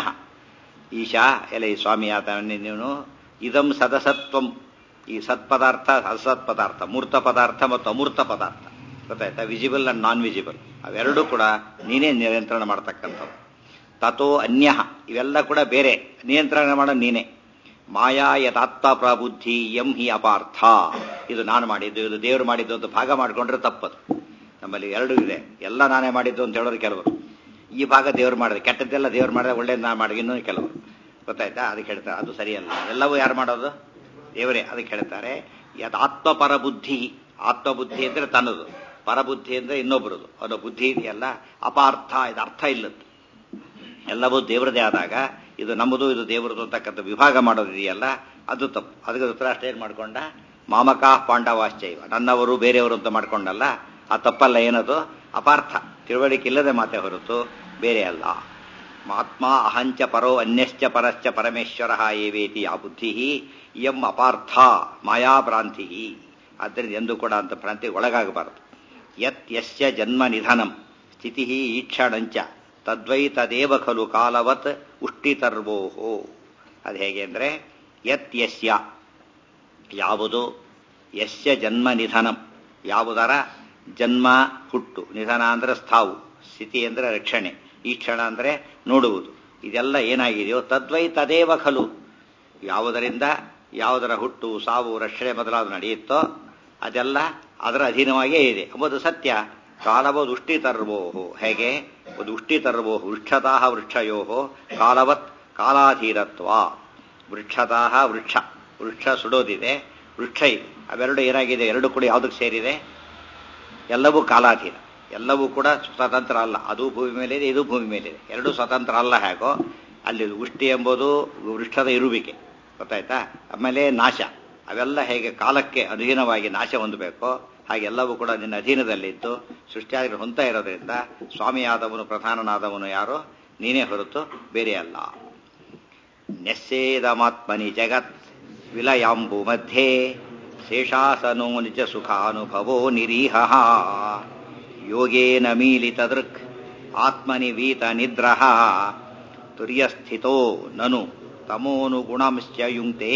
ಈಶಾ ಎಲೆ ಈ ಸ್ವಾಮಿ ಆತ ನೀನು ಇದಂ ಸದಸತ್ವಂ ಈ ಸತ್ಪದಾರ್ಥ ಅಸತ್ ಪದಾರ್ಥ ಮೂರ್ತ ಪದಾರ್ಥ ಮತ್ತು ಅಮೂರ್ತ ಪದಾರ್ಥ ಗೊತ್ತಾಯ್ತಾ ವಿಜಿಬಲ್ ಅಂಡ್ ನಾನ್ ವಿಜಿಬಲ್ ಅವೆರಡೂ ಕೂಡ ನೀನೇ ನಿಯಂತ್ರಣ ಮಾಡ್ತಕ್ಕಂಥವು ತಥೋ ಅನ್ಯ ಇವೆಲ್ಲ ಕೂಡ ಬೇರೆ ನಿಯಂತ್ರಣ ಮಾಡೋ ನೀನೇ ಮಾಯಾ ಯಥಾತ್ಮ ಪ್ರಬುದ್ಧಿ ಎಂ ಹಿ ಅಪಾರ್ಥ ಇದು ನಾನು ಮಾಡಿದ್ದು ಇದು ದೇವರು ಮಾಡಿದ್ದು ಅಂತ ಭಾಗ ಮಾಡಿಕೊಂಡ್ರೆ ತಪ್ಪದು ನಮ್ಮಲ್ಲಿ ಎರಡು ಇದೆ ಎಲ್ಲ ನಾನೇ ಮಾಡಿದ್ದು ಅಂತ ಹೇಳೋರು ಕೆಲವರು ಈ ಭಾಗ ದೇವ್ರು ಮಾಡಿದೆ ಕೆಟ್ಟದ್ದೆಲ್ಲ ದೇವ್ರು ಮಾಡಿದೆ ಒಳ್ಳೇದು ನಾನು ಮಾಡಿದೆ ಇನ್ನೂ ಕೆಲವರು ಗೊತ್ತಾಯ್ತಾ ಅದಕ್ಕೆ ಹೇಳ್ತಾರೆ ಅದು ಸರಿಯಲ್ಲ ಎಲ್ಲವೂ ಯಾರು ಮಾಡೋದು ದೇವರೇ ಅದಕ್ಕೆ ಹೇಳ್ತಾರೆ ಯದ್ ಆತ್ಮ ಪರಬುದ್ಧಿ ಆತ್ಮಬುದ್ಧಿ ಅಂದ್ರೆ ತನ್ನದು ಪರಬುದ್ಧಿ ಅಂದ್ರೆ ಇನ್ನೊಬ್ಬರದು ಅನ್ನೋ ಬುದ್ಧಿ ಇದೆಯಲ್ಲ ಅಪಾರ್ಥ ಇದು ಅರ್ಥ ಇಲ್ಲದ್ದು ಎಲ್ಲವೂ ದೇವರದೇ ಆದಾಗ ಇದು ನಮ್ಮದು ಇದು ದೇವರದು ಅಂತಕ್ಕಂಥ ವಿಭಾಗ ಮಾಡೋದಿದೆಯಲ್ಲ ಅದು ತಪ್ಪು ಅದಕ್ಕೆ ಧೃತರಾಷ್ಟ್ರ ಏನ್ ಮಾಡ್ಕೊಂಡ ಮಾಮಕಾ ಪಾಂಡವಾಶ್ಚೈವ ನನ್ನವರು ಬೇರೆಯವರು ಅಂತ ಮಾಡ್ಕೊಂಡಲ್ಲ ಆ ತಪ್ಪಲ್ಲ ಏನದು ಅಪಾರ್ಥ ತಿಳುವಳಿಕೆ ಇಲ್ಲದೆ ಮಾತೆ ಹೊರತು ಬೇರೆ ಅಲ್ಲ ಆತ್ಮ ಅಹಂಚ ಪರೋ ಅನ್ಯಶ್ಚ ಪರಶ್ಚ ಪರಮೇಶ್ವರ ಏವೇತಿ ಆ ಬುದ್ಧಿ ಇಯಂ ಅಪಾರ್ಥ ಮಾಯಾಭ್ರಾಂತಿ ಆದ್ದರಿಂದ ಎಂದು ಕೂಡ ಅಂತ ಭ್ರಾಂತಿಗೆ ಒಳಗಾಗಬಾರದು ಯತ್ ಯಸ್ಯ ಜನ್ಮ ನಿಧನಂ ಸ್ಥಿತಿ ಈಕ್ಷಣಂಚ ತದ್ವೈ ತದೇವ ಖಲು ಕಾಲವತ್ ಉಷ್ಟಿತರ್ವೋಹೋ ಅದು ಹೇಗೆ ಅಂದರೆ ಯತ್ ಯಸ್ಯ ಯಾವುದು ಯಸ್ಯ ಜನ್ಮ ನಿಧನಂ ಯಾವುದರ ಜನ್ಮ ಹುಟ್ಟು ನಿಧನ ಅಂದ್ರೆ ಸ್ಥಾವು ಸ್ಥಿತಿ ಅಂದ್ರೆ ರಕ್ಷಣೆ ಈ ಕ್ಷಣ ಅಂದ್ರೆ ನೋಡುವುದು ಇದೆಲ್ಲ ಏನಾಗಿದೆಯೋ ತದ್ವೈ ತದೇವ ಖಲು ಯಾವುದರಿಂದ ಯಾವುದರ ಹುಟ್ಟು ಸಾವು ರಕ್ಷಣೆ ಮೊದಲಾದ ನಡೆಯುತ್ತೋ ಅದೆಲ್ಲ ಅದರ ಅಧೀನವಾಗಿಯೇ ಇದೆ ಎಂಬುದು ಸತ್ಯ ಕಾಲವದ್ ಉಷ್ಟಿ ತರ್ವೋಹು ಹೇಗೆ ಒಂದು ಉಷ್ಟಿ ತರ್ವೋಹು ವೃಕ್ಷತಃ ವೃಕ್ಷಯೋ ಕಾಲವತ್ ಕಾಲಾಧೀರತ್ವ ವೃಕ್ಷತಃ ವೃಕ್ಷ ವೃಕ್ಷ ಸುಡೋದಿದೆ ವೃಕ್ಷ ಇದೆ ಅವೆರಡು ಏನಾಗಿದೆ ಎರಡು ಕೂಡ ಯಾವುದಕ್ಕೆ ಸೇರಿದೆ ಎಲ್ಲವೂ ಕಾಲಾಧೀನ ಎಲ್ಲವೂ ಕೂಡ ಸ್ವತಂತ್ರ ಅಲ್ಲ ಅದು ಭೂಮಿ ಮೇಲಿದೆ ಇದು ಭೂಮಿ ಮೇಲಿದೆ ಎರಡೂ ಸ್ವತಂತ್ರ ಅಲ್ಲ ಹೇಗೋ ಅಲ್ಲಿ ಉಷ್ಟಿ ಎಂಬುದು ವೃಕ್ಷದ ಇರುವಿಕೆ ಗೊತ್ತಾಯ್ತಾ ಆಮೇಲೆ ನಾಶ ಅವೆಲ್ಲ ಹೇಗೆ ಕಾಲಕ್ಕೆ ಅಧೀನವಾಗಿ ನಾಶ ಹೊಂದಬೇಕೋ ಹಾಗೆಲ್ಲವೂ ಕೂಡ ನಿನ್ನ ಅಧೀನದಲ್ಲಿದ್ದು ಸೃಷ್ಟಿಯಾಗಿ ಹೊಂತ ಇರೋದ್ರಿಂದ ಸ್ವಾಮಿಯಾದವನು ಪ್ರಧಾನನಾದವನು ಯಾರೋ ನೀನೇ ಹೊರತು ಬೇರೆ ಅಲ್ಲ ನೆಸ್ಸೇದಮಾತ್ಮನಿ ಜಗತ್ ವಿಲಯಾಂಬು ಮಧ್ಯೆ ಶೇಷಾಸನೋ ನಿಜ ಸುಖಾನುಭವೋ ನಿರೀಹ ಯೋಗೇನ ಮೀಲಿತದೃಕ್ ಆತ್ಮನಿ ವೀತ ನಿದ್ರಹ ತುರ್ಯಸ್ಥಿತೋ ನನು ತಮೋನುಗುಣಂಶ್ಚ ಯುಂಕ್ತೇ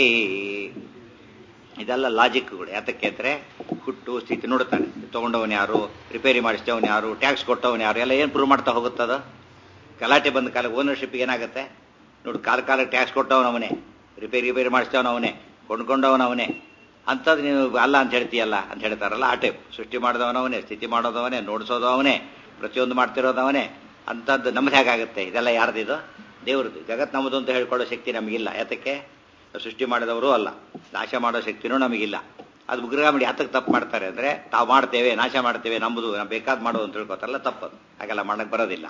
ಇದೆಲ್ಲ ಲಾಜಿಕ್ಗಳು ಯಾತಕ್ಕೆ ಅಂದ್ರೆ ಹುಟ್ಟು ಸ್ಥಿತಿ ನೋಡ್ತಾನೆ ತಗೊಂಡವನು ಯಾರು ರಿಪೇರಿ ಮಾಡಿಸಿದವನು ಯಾರು ಟ್ಯಾಕ್ಸ್ ಕೊಟ್ಟವನು ಯಾರು ಎಲ್ಲ ಏನು ಪ್ರೂವ್ ಮಾಡ್ತಾ ಹೋಗುತ್ತದ ಗಲಾಟೆ ಬಂದ ಕಾಲ ಓನರ್ಶಿಪ್ ಏನಾಗುತ್ತೆ ನೋಡು ಕಾಲ ಕಾಲಕ್ಕೆ ಟ್ಯಾಕ್ಸ್ ಕೊಟ್ಟವನವನೇ ರಿಪೇರಿ ರಿಪೇರಿ ಮಾಡಿಸಿದವನವನೇ ಕೊಂಡ್ಕೊಂಡವನವನೇ ಅಂಥದ್ದು ನೀವು ಅಲ್ಲ ಅಂತ ಹೇಳ್ತೀಯಲ್ಲ ಅಂತ ಹೇಳ್ತಾರಲ್ಲ ಆ ಟೈಪ್ ಸೃಷ್ಟಿ ಮಾಡಿದವನವನೇ ಸ್ಥಿತಿ ಮಾಡೋದವನೇ ನೋಡಿಸೋದವನೇ ಪ್ರತಿಯೊಂದು ಮಾಡ್ತಿರೋದವನೇ ಅಂಥದ್ದು ನಮ್ದು ಹೇಗಾಗುತ್ತೆ ಇದೆಲ್ಲ ಯಾರ್ದಿದು ದೇವ್ರದ್ದು ಜಗತ್ ನಮ್ಮದು ಅಂತ ಹೇಳ್ಕೊಳ್ಳೋ ಶಕ್ತಿ ನಮಗಿಲ್ಲ ಯಾತಕ್ಕೆ ಸೃಷ್ಟಿ ಮಾಡಿದವರು ಅಲ್ಲ ನಾಶ ಮಾಡೋ ಶಕ್ತಿನೂ ನಮಗಿಲ್ಲ ಅದು ವಿಗ್ರಹ ಮಾಡಿ ಯಾತಕ್ಕೆ ತಪ್ಪು ಮಾಡ್ತಾರೆ ಅಂದ್ರೆ ತಾವು ಮಾಡ್ತೇವೆ ನಾಶ ಮಾಡ್ತೇವೆ ನಮ್ಮದು ನಾವು ಬೇಕಾದ್ ಮಾಡೋದು ಅಂತ ತಿಳ್ಕೊತಾರಲ್ಲ ತಪ್ಪದು ಹಾಗೆಲ್ಲ ಮಾಡಕ್ ಬರೋದಿಲ್ಲ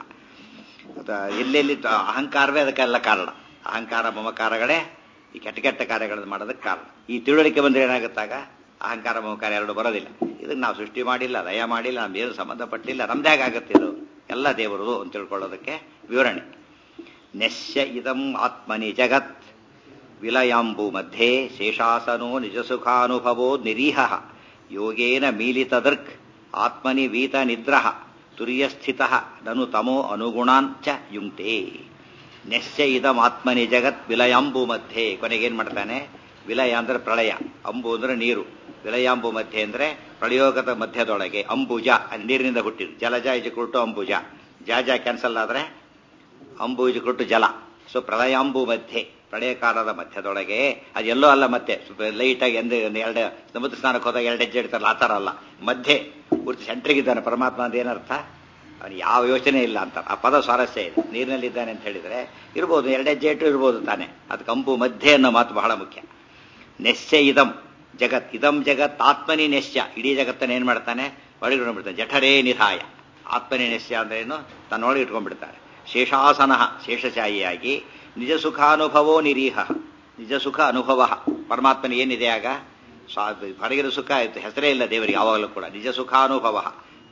ಎಲ್ಲೆಲ್ಲಿ ಅಹಂಕಾರವೇ ಅದಕ್ಕೆಲ್ಲ ಕಾರಣ ಅಹಂಕಾರ ಮಮಕಾರಗಳೇ ಈ ಕೆಟ್ಟ ಕೆಟ್ಟ ಕಾರ್ಯಗಳನ್ನು ಮಾಡೋದಕ್ಕೆ ಕಾರಣ ಈ ತಿಳುವಳಿಕೆ ಬಂದ್ರೆ ಏನಾಗುತ್ತಾಗ ಅಹಂಕಾರ ಮಮಕಾರ ಎರಡು ಬರೋದಿಲ್ಲ ಇದಕ್ಕೆ ನಾವು ಸೃಷ್ಟಿ ಮಾಡಿಲ್ಲ ಲಯ ಮಾಡಿಲ್ಲ ನಮ್ದೇನು ಸಂಬಂಧಪಟ್ಟಿಲ್ಲ ನಮ್ದೇ ಆಗುತ್ತೆ ಇದು ಎಲ್ಲ ದೇವರು ಅಂತ ತಿಳ್ಕೊಳ್ಳೋದಕ್ಕೆ ವಿವರಣೆ ನೆಶ್ಯ ಇದಂ ಆತ್ಮನಿ ಜಗತ್ ವಿಲಯಾಂಬು ಮಧ್ಯೆ ಶೇಷಾಸನೋ ನಿಜಸುಖಾನುಭವೋ ನಿರೀಹ ಯೋಗೇನ ಮೀಲಿತದರ್ಕ್ ಆತ್ಮನಿ ವೀತ ನಿದ್ರಹ ತುರ್ಯಸ್ಥಿತ ನನು ತಮೋ ಅನುಗುಣಾಂಚ ಯುಂಕ್ತೆ ನೆಶ್ಯ ಇದಂ ಆತ್ಮನಿ ಜಗತ್ ವಿಲಯಾಂಬು ಮಧ್ಯೆ ಕೊನೆಗೇನ್ ಮಾಡ್ತಾನೆ ವಿಲಯ ಅಂದ್ರೆ ಪ್ರಳಯ ಅಂಬು ಅಂದ್ರೆ ನೀರು ವಿಲಯಾಂಬು ಮಧ್ಯೆ ಅಂದ್ರೆ ಪ್ರಳಯೋಗದ ಮಧ್ಯದೊಳಗೆ ಅಂಬುಜ ನೀರಿನಿಂದ ಹುಟ್ಟಿದ್ದು ಜಲಜ ಇಜುಕೊಟ್ಟು ಅಂಬುಜ ಜಾಜ ಕ್ಯಾನ್ಸಲ್ ಆದ್ರೆ ಅಂಬು ಇಜುಕೊಟ್ಟು ಜಲ ಸೊ ಪ್ರಳಯಾಂಬು ಮಧ್ಯೆ ಪ್ರಳಯ ಕಾಲದ ಮಧ್ಯದೊಳಗೆ ಅದೆಲ್ಲೋ ಅಲ್ಲ ಮತ್ತೆ ಲೈಟಾಗಿ ಎಂದು ಎರಡು ಸಮುದ್ರ ಸ್ನಾನಕ್ಕೆ ಹೋದಾಗ ಎರಡು ಹೆಜ್ಜೆ ಇಡ್ತಾರಲ್ಲ ಆ ಥರ ಅಲ್ಲ ಮಧ್ಯೆ ಪೂರ್ತಿ ಸೆಂಟ್ರಿಗಿದ್ದಾನೆ ಪರಮಾತ್ಮ ಅಂತ ಏನರ್ಥ ಅವನು ಯಾವ ಯೋಚನೆ ಇಲ್ಲ ಅಂತ ಆ ಪದ ಸ್ವಾರಸ್ಯ ಇದೆ ನೀರಿನಲ್ಲಿದ್ದಾನೆ ಅಂತ ಹೇಳಿದ್ರೆ ಇರ್ಬೋದು ಎರಡು ಹೆಜ್ಜೆ ಇಟ್ಟು ಇರ್ಬೋದು ತಾನೆ ಅದು ಕಂಪು ಮಧ್ಯೆ ಅನ್ನೋ ಮಾತು ಬಹಳ ಮುಖ್ಯ ನೆಶ್ಯ ಇದಂ ಜಗತ್ ಇದಂ ಜಗತ್ ಆತ್ಮನಿ ನೆಶ್ಯ ಇಡೀ ಜಗತ್ತನ್ನು ಏನ್ ಮಾಡ್ತಾನೆ ಒಳಗೆ ಬಿಡ್ತಾನೆ ಜಠರೇ ನಿಧಾಯ ಆತ್ಮನಿ ನೆಶ್ಯ ಅಂದ್ರೆ ಏನು ತನ್ನೊಳಗೆ ಇಟ್ಕೊಂಡ್ಬಿಡ್ತಾರೆ ಶೇಷಾಸನ ಶೇಷಶಾಹಿಯಾಗಿ ನಿಜ ಸುಖಾನುಭವೋ ನಿರೀಹ ನಿಜ ಸುಖ ಅನುಭವ ಪರಮಾತ್ಮನ ಏನಿದೆ ಆಗ ಹೊರಗಿನ ಸುಖ ಹೆಸರೇ ಇಲ್ಲ ದೇವರಿಗೆ ಯಾವಾಗಲೂ ಕೂಡ ನಿಜ ಸುಖಾನುಭವ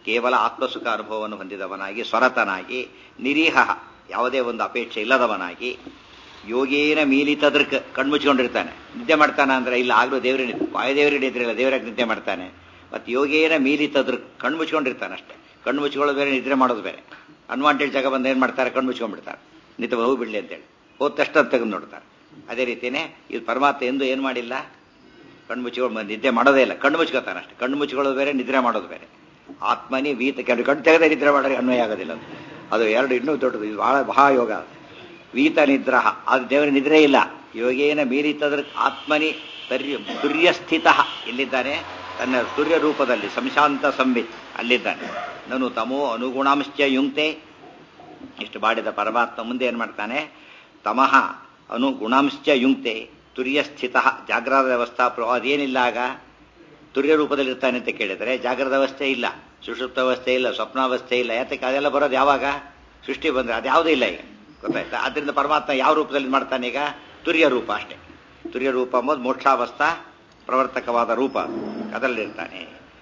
ಕೇವಲ ಆತ್ಮಸುಖ ಅನುಭವವನ್ನು ಹೊಂದಿದವನಾಗಿ ಸ್ವರತನಾಗಿ ನಿರೀಹ ಯಾವುದೇ ಒಂದು ಅಪೇಕ್ಷೆ ಇಲ್ಲದವನಾಗಿ ಯೋಗೇನ ಮೀಲಿತ ದೃಕ್ ಕಣ್ಮುಚ್ಕೊಂಡಿರ್ತಾನೆ ನಿದ್ದೆ ಮಾಡ್ತಾನೆ ಅಂದ್ರೆ ಇಲ್ಲ ಆಗ್ಲೂ ದೇವರೇ ವಾಯುದೇವರಿಗೆ ನಿದ್ರೆ ಇಲ್ಲ ದೇವರಾಗಿ ನಿದ್ದೆ ಮಾಡ್ತಾನೆ ಮತ್ತು ಯೋಗೇನ ಮೀಲಿತ ದೃಕ್ ಕಣ್ಣು ಮುಚ್ಕೊಂಡಿರ್ತಾನೆ ಅಷ್ಟೇ ಕಣ್ಣು ಮುಚ್ಕೊಳ್ಳೋದು ಬೇರೆ ನಿದ್ರೆ ಮಾಡೋದು ಬೇರೆ ಅನ್ವಾಂಟೆಡ್ ಜಾಗ ಬಂದು ಏನು ಮಾಡ್ತಾರೆ ಕಣ್ಣು ಮುಚ್ಕೊಂಡ್ಬಿಡ್ತಾರೆ ನಿಂತು ಹೋಗ್ಬಿಡ್ಲಿ ಅಂತೇಳಿ ಹೋದ ತಕ್ಷಣ ತೆಗೆದು ನೋಡ್ತಾರೆ ಅದೇ ರೀತಿಯೇ ಇದು ಪರಮಾತ್ಮ ಎಂದು ಏನು ಮಾಡಿಲ್ಲ ಕಣ್ಣು ಮುಚ್ಕೊಂಡು ನಿದ್ದೆ ಮಾಡೋದೇ ಇಲ್ಲ ಕಣ್ಣು ಮುಚ್ಕೋತಾನೆ ಅಷ್ಟೇ ಕಣ್ಣು ಮುಚ್ಕೊಳ್ಳೋದು ಬೇರೆ ನಿದ್ರೆ ಮಾಡೋದು ಬೇರೆ ಆತ್ಮನಿ ವೀತ ಕೆಲವು ಕಣ್ಣು ತೆಗೆದೇ ನಿದ್ರೆ ಮಾಡೋರಿಗೆ ಅನ್ವಯ ಆಗೋದಿಲ್ಲ ಅದು. ಅದು ಎರಡು ಇನ್ನೂ ದೊಡ್ಡದು ಇದು ಬಹಳ ಮಹಾಯೋಗ ಅದು. ವೀತ ನಿದ್ರಹ ಅದು ದೇವರ ನಿದ್ರೆ ಇಲ್ಲ ಯೋಗೇನ ಮೀರಿತದ್ರ ಆತ್ಮನಿ ತರ್ಯ ತುರ್ಯಸ್ಥಿತ ಎಲ್ಲಿದ್ದಾನೆ ತನ್ನ ತುರ್ಯ ರೂಪದಲ್ಲಿ ಸಂಶಾಂತ ಸಂವಿತ್ ಅಲ್ಲಿದ್ದಾನೆ ನನು ತಮೋ ಅನುಗುಣಾಂಶ್ಚ ಯುಂಕ್ತೆ ಇಷ್ಟು ಮಾಡಿದ ಪರಮಾತ್ಮ ಮುಂದೆ ಏನು ಮಾಡ್ತಾನೆ ತಮಃ ಅನುಗುಣಾಂಶ್ಚ ಯುಂಕ್ತೆ ತುರ್ಯಸ್ಥಿತ ಜಾಗ್ರದ ಅವಸ್ಥಾ ಪ್ರ- ಅದೇನಿಲ್ಲ ಆಗ ತುರ್ಯ ರೂಪದಲ್ಲಿ ಇರ್ತಾನೆ ಅಂತ ಕೇಳಿದರೆ ಜಾಗ್ರದ ಅವಸ್ಥೆ ಇಲ್ಲ ಸುಷುಪ್ತ ಅವಸ್ಥೆ ಇಲ್ಲ ಸ್ವಪ್ನಾವಸ್ಥೆ ಇಲ್ಲ ಯಾತಕ್ಕೆ ಅದೆಲ್ಲ ಬರೋದು ಯಾವಾಗ ಸೃಷ್ಟಿ ಬಂದ್ರೆ ಅದು ಯಾವುದೂ ಇಲ್ಲ ಈಗ ಗೊತ್ತಾಯ್ತಾ ಅದರಿಂದ ಪರಮಾತ್ಮ ಯಾವ ರೂಪದಲ್ಲಿ ಮಾಡ್ತಾನೆ ಈಗ ತುರ್ಯ ರೂಪ ಅಷ್ಟೇ ತುರ್ಯ ರೂಪ ಅಂಬೋದು ಮೋಕ್ಷಾವಸ್ಥಾ ಪ್ರವರ್ತಕವಾದ ರೂಪ ಅದು. ಅದರಲ್ಲಿರ್ತಾನೆ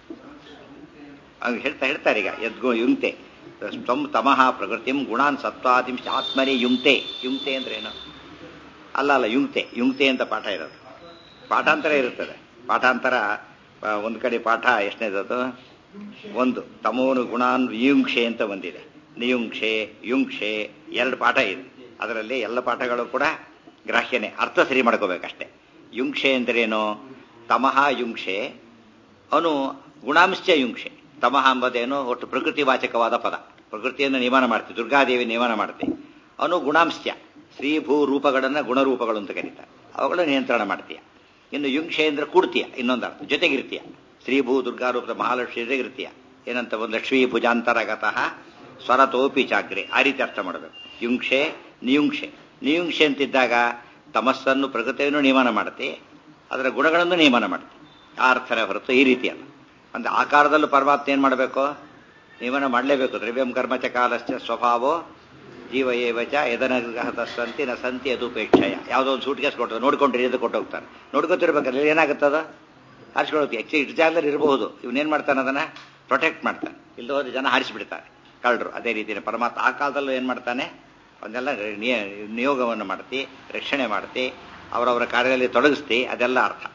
ಹಂಗೆ ಹೇಳ್ತಾ ಹೇಳ್ತಾರೆ ಈಗ ಯದ್ಗೋ ಯುಂಕ್ತೆ ತ್ವಂ ತಮಃ ಪ್ರಕೃತಿಂ ಗುಣಾನ್ ಸತ್ವಾದಿಂಶ ಆತ್ಮನೇ ಯುಂಕ್ತೆ ಯುಂಕ್ತೆ ಅಂದ್ರೆ ಏನು ಅಲ್ಲ ಅಲ್ಲ ಯುಂಕ್ತೆ ಯುಂಕ್ತೆ ಅಂತ ಪಾಠ ಇರೋದು ಪಾಠಾಂತರ ಇರುತ್ತದೆ ಪಾಠಾಂತರ ಆ, ಒಂದು ಕಡೆ ಪಾಠ ಎಷ್ಟನೇದದು ಒಂದು ತಮೋನು ಗುಣಾನ್ ಯುಂಕ್ಷೆ ಅಂತ ಬಂದಿದೆ ನಿಯುಂಕ್ಷೆ ಯುಂಕ್ಷೆ ಎರಡು ಪಾಠ ಇದೆ ಅದರಲ್ಲಿ ಎಲ್ಲ ಪಾಠಗಳು ಕೂಡ ಗ್ರಾಹ್ಯನೇ ಅರ್ಥ ಸರಿ ಮಾಡ್ಕೋಬೇಕಷ್ಟೆ ಯುಂಕ್ಷೆ ಅಂದ್ರೇನು ತಮಃ ಯುಂಕ್ಷೆ ಅವನು ಗುಣಾಂಶ ಯುಂಕ್ಷೆ ತಮಃ ಎಂಬುದೇನು ಒಟ್ಟು ಪ್ರಕೃತಿ ವಾಚಕವಾದ ಪದ ಪ್ರಕೃತಿಯನ್ನು ನಿಯಮನ ಮಾಡ್ತೀವಿ ದುರ್ಗಾದೇವಿ ನಿಯಮನ ಮಾಡ್ತೀವಿ ಅವನು ಗುಣಾಂಶ ಶ್ರೀ ಭೂ ರೂಪಗಳನ್ನು ಗುಣರೂಪಗಳು ಅಂತ ಕರೀತಾರೆ ಅವುಗಳನ್ನು ನಿಯಂತ್ರಣ ಮಾಡ್ತೀಯ ಇನ್ನು ಯುಂಕ್ಷೆ ಅಂದ್ರೆ ಕೂಡ್ತೀಯ ಇನ್ನೊಂದು ಅರ್ಥ ಜೊತೆಗಿರ್ತೀಯ ಶ್ರೀ ಭೂ ದುರ್ಗಾ ರೂಪದ ಮಹಾಲಕ್ಷ್ಮಿ ಜೊತೆಗಿರ್ತೀಯ ಏನಂತ ಒಂದು ಲಕ್ಷ್ಮೀ ಭುಜಾಂತರಗತಃ ಸ್ವರತೋಪಿ ಚಾಗ್ರೆ ಆ ರೀತಿ ಅರ್ಥ ಮಾಡಬೇಕು ಯುಂಕ್ಷೆ ನಿಯುಂಕ್ಷೆ ನಿಯುಂಕ್ಷೆ ಅಂತಿದ್ದಾಗ ತಮಸ್ಸನ್ನು ಪ್ರಕೃತಿಯನ್ನು ನಿಯಮನ ಮಾಡುತ್ತೆ ಅದರ ಗುಣಗಳನ್ನು ನಿಯಮನ ಮಾಡುತ್ತೆ ಆ ಅರ್ಥನೇ ಹೊರತು ಈ ರೀತಿ ಅಲ್ಲ ಅಂದ್ರೆ ಆಕಾರದಲ್ಲೂ ಪರಮಾತ್ಮ ಏನ್ ಮಾಡಬೇಕು ನಿಯಮನ ಮಾಡಲೇಬೇಕು ದ್ರವ್ಯಂ ಕರ್ಮಚ ಕಾಲಶ್ಚ ಸ್ವಭಾವೋ ಜೀವ ಏವಚ ಎದನಗತ ಸಂತಿ ನ ಸಂತಿ ಅದುಪೇಕ್ಷಯ ಯಾವುದೋ ಒಂದು ಸೂಟ್ ಕೇಸ್ ಕೊಟ್ಟರು ನೋಡ್ಕೊಂಡ್ರಿ ಅಂತ ಕೊಟ್ಟು ಹೋಗ್ತಾರೆ ನೋಡ್ಕೊತಿರ್ಬೇಕಾದ್ರೆ ಏನಾಗುತ್ತದ ಹಾರಿಸ್ಕೊಳ್ಳೋಕೆ ಹೆಚ್ಚು ಇಟ್ಟು ಜಾಗದಲ್ಲಿ ಇರಬಹುದು ಇವನೇನ್ ಮಾಡ್ತಾನೆ ಅದನ್ನ ಪ್ರೊಟೆಕ್ಟ್ ಮಾಡ್ತಾನೆ ಇಲ್ಲದ ಹೋದ್ರೆ ಜನ ಹಾರಿಸಿಬಿಡ್ತಾರೆ ಕಳ್ಳರು ಅದೇ ರೀತಿಯ ಪರಮಾತ್ಮ ಆ ಕಾಲದಲ್ಲೂ ಏನ್ ಮಾಡ್ತಾನೆ ಅವನ್ನೆಲ್ಲ ನಿಯ ನಿಯೋಗವನ್ನು ಮಾಡ್ತಿ ರಕ್ಷಣೆ ಮಾಡ್ತಿ ಅವರವರ ಕಾರ್ಯದಲ್ಲಿ ತೊಡಗಿಸ್ತಿ ಅದೆಲ್ಲ ಅರ್ಥ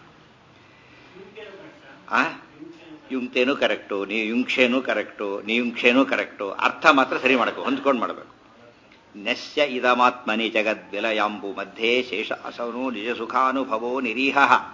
ಆ ಯುಂಕ್ತೇನೂ ಕರೆಕ್ಟು ನೀ ಯುಂಕ್ಷೇನೂ ಕರೆಕ್ಟು ನಿಯುಂಕ್ಷೇನೂ ಕರೆಕ್ಟು ಅರ್ಥ ಮಾತ್ರ ಸರಿ ಮಾಡಬೇಕು ಹೊಂದ್ಕೊಂಡು ಮಾಡಬೇಕು ನಶ್ಯ ಇದಮಾತ್ಮನಿ ಜಗದ್ವಿಲಯಾಂಬು ಮಧ್ಯೆ ಶೇಷ ಅಸೌನು ನಿಜ ಸುಖಾನುಭವೋ ನಿರೀಹ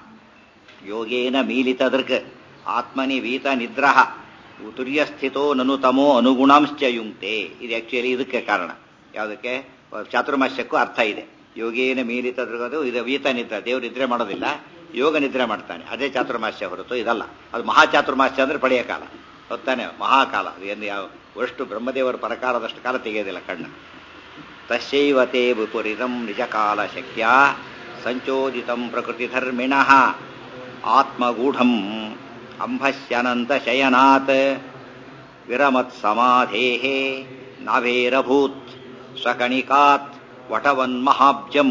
ಯೋಗೇನ ಮೀಲಿತ ದೃಕ್ ಆತ್ಮನಿ ವೀತ ನಿದ್ರಹ ತುರ್ಯಸ್ಥಿತೋ ನನು ತಮೋ ಅನುಗುಣಾಂಶ್ಚ ಯುಂಕ್ತೆ ಇದು ಆಕ್ಚುಲಿ ಇದಕ್ಕೆ ಕಾರಣ ಯಾವುದಕ್ಕೆ ಚಾತುರ್ಮಾಸ್ಯಕ್ಕೂ ಅರ್ಥ ಇದೆ ಯೋಗೇನ ಮೀಲಿತ ದೃಗದು ಇದು ವೀತ ನಿದ್ರ ದೇವರು ನಿದ್ರೆ ಮಾಡೋದಿಲ್ಲ ಯೋಗ ನಿದ್ರೆ ಮಾಡ್ತಾನೆ ಅದೇ ಚಾತುರ್ಮಾಸ್ಯ ಹೊರತು ಇದಲ್ಲ ಅದು ಮಹಾ ಚಾತುರ್ಮಾಸ್ಯ ಅಂದ್ರೆ ಪಡೆಯ ಕಾಲ ಗೊತ್ತಾನೆ ಮಹಾಕಾಲ ಅದು ಏನು ಯಾವ ಅಷ್ಟು ಬ್ರಹ್ಮದೇವರ ಪರಕಾಲದಷ್ಟು ಕಾಲ ತೆಗೆಯೋದಿಲ್ಲ ಕಣ್ಣು ತಸ್ಯೈವ ತೇ ವಿಪುರಿದಂ ನಿಜಕಾಲ ಶಕ್ಯ ಸಂಚೋದಿತಂ ಪ್ರಕೃತಿಧರ್ಮಿಣಃ ಆತ್ಮಗೂಢಂ ಅಂಭಸ್ಯನಂತ ಶಯನಾತ್ ವಿರಮತ್ ಸಮಾಧೇಃ ನಾವೇರಭೂತ್ ಸ್ವಕಣಿಕಾತ್ ವಟವನ್ಮಹಾಬ್ಜಂ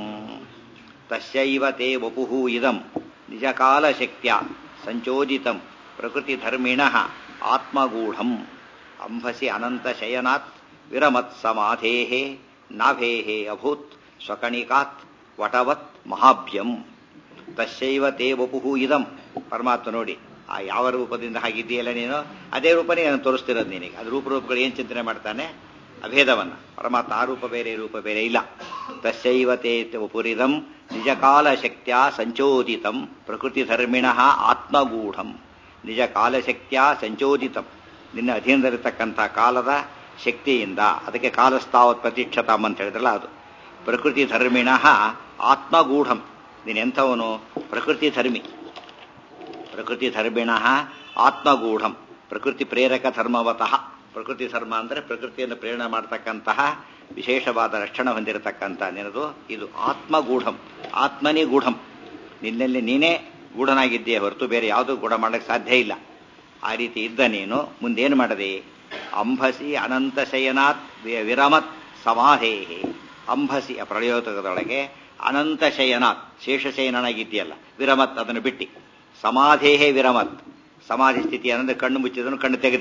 ತಸ್ಯೈವ ತೇ ವಪುಃ ಇದಂ ನಿಜಕಾಲಶಕ್ತ್ಯ ಸಂಚೋದಿತಂ ಪ್ರಕೃತಿಧರ್ಮಿಣಃ ಆತ್ಮಗೂಢಂ ಅಂಭಸಿ ಅನಂತಶಯನಾತ್ ವಿರಮತ್ ಸಮಾಧೇಃ ನಾಭೇಃ ಅಭೂತ್ ಸ್ವಕಣಿಕಾತ್ ವಟವತ್ ಮಹಾಭ್ಯಂ ತಸ್ಯೈವ ತೇ ವಪುಃ ಇದಂ ಪರಮಾತ್ಮ ನೋಡಿ ಆ ಯಾವ ರೂಪದಿಂದ ಹಾಗಿದೆಯಲ್ಲ ನೀನು ಅದೇ ರೂಪನೇ ನಾನು ತೋರಿಸ್ತಿರೋದು ನಿನಗೆ ಅದು ರೂಪರೂಪಗಳು ಏನು ಚಿಂತನೆ ಮಾಡ್ತಾನೆ ಅಭೇದವನ್ನ ಪರಮಾತ್ಮ ಆ ರೂಪ ಬೇರೆ ಈ ರೂಪ ಬೇರೆ ಇಲ್ಲ ತಸ್ಯೈವ ತೇ ವಪುರಿದಂ ನಿಜಕಾಲ ಶಕ್ತ್ಯ ಸಂಚೋದಿತಂ ಪ್ರಕೃತಿ ಧರ್ಮಿಣಃ ಆತ್ಮಗೂಢಂ ನಿಜ ಕಾಲಶಕ್ತ್ಯ ಸಂಚೋದಿತಂ ನಿನ್ನ ಅಧೀನದಲ್ಲಿರ್ತಕ್ಕಂಥ ಕಾಲದ ಶಕ್ತಿಯಿಂದ ಅದಕ್ಕೆ ಕಾಲಸ್ಥಾವತ್ ಪ್ರತೀಕ್ಷತಾಮ್ ಅಂತ ಹೇಳಿದ್ರಲ್ಲ ಅದು ಪ್ರಕೃತಿ ಧರ್ಮಿಣಃ ಆತ್ಮಗೂಢಂ ನೀನೆಂಥವನು ಪ್ರಕೃತಿ ಧರ್ಮಿ ಪ್ರಕೃತಿ ಧರ್ಮಿಣಃ ಆತ್ಮಗೂಢಂ ಪ್ರಕೃತಿ ಪ್ರೇರಕ ಧರ್ಮವತಃ ಪ್ರಕೃತಿ ಧರ್ಮ ಅಂದರೆ ಪ್ರಕೃತಿಯನ್ನು ಪ್ರೇರಣೆ ಮಾಡತಕ್ಕಂತಹ ವಿಶೇಷವಾದ ಲಕ್ಷಣ ಹೊಂದಿರತಕ್ಕಂಥ ನಿನದು ಇದು ಆತ್ಮಗೂಢಂ ಆತ್ಮನಿ ಗೂಢಂ ನಿನ್ನಲ್ಲಿ ನೀನೇ ಗೂಢನಾಗಿದ್ದೀಯ ಹೊರತು ಬೇರೆ ಯಾವುದೂ ಗೂಢ ಮಾಡಕ್ಕೆ ಸಾಧ್ಯ ಇಲ್ಲ ಆ ರೀತಿ ಇದ್ದ ನೀನು ಮುಂದೇನು ಮಾಡದೆ ಅಂಬಸಿ ಅನಂತ ಶಯನಾತ್ ವಿ- ವಿರಮತ್ ಸಮಾಧೇಹಿ ಅಂಬಸಿ ಆ ಪ್ರಯೋಗದೊಳಗೆ ಅನಂತ ಶಯನಾತ್ ಶೇಷಶಯನಾಗಿದ್ದೀಯಲ್ಲ ವಿರಮತ್ ಅದನ್ನು ಬಿಟ್ಟಿ ಸಮಾಧೇಹೇ ವಿರಮತ್ ಸಮಾಧಿ ಸ್ಥಿತಿ ಅಂದರೆ ಕಣ್ಣು ಮುಚ್ಚಿದನು ಕಣ್ಣು ತೆಗೆದಿ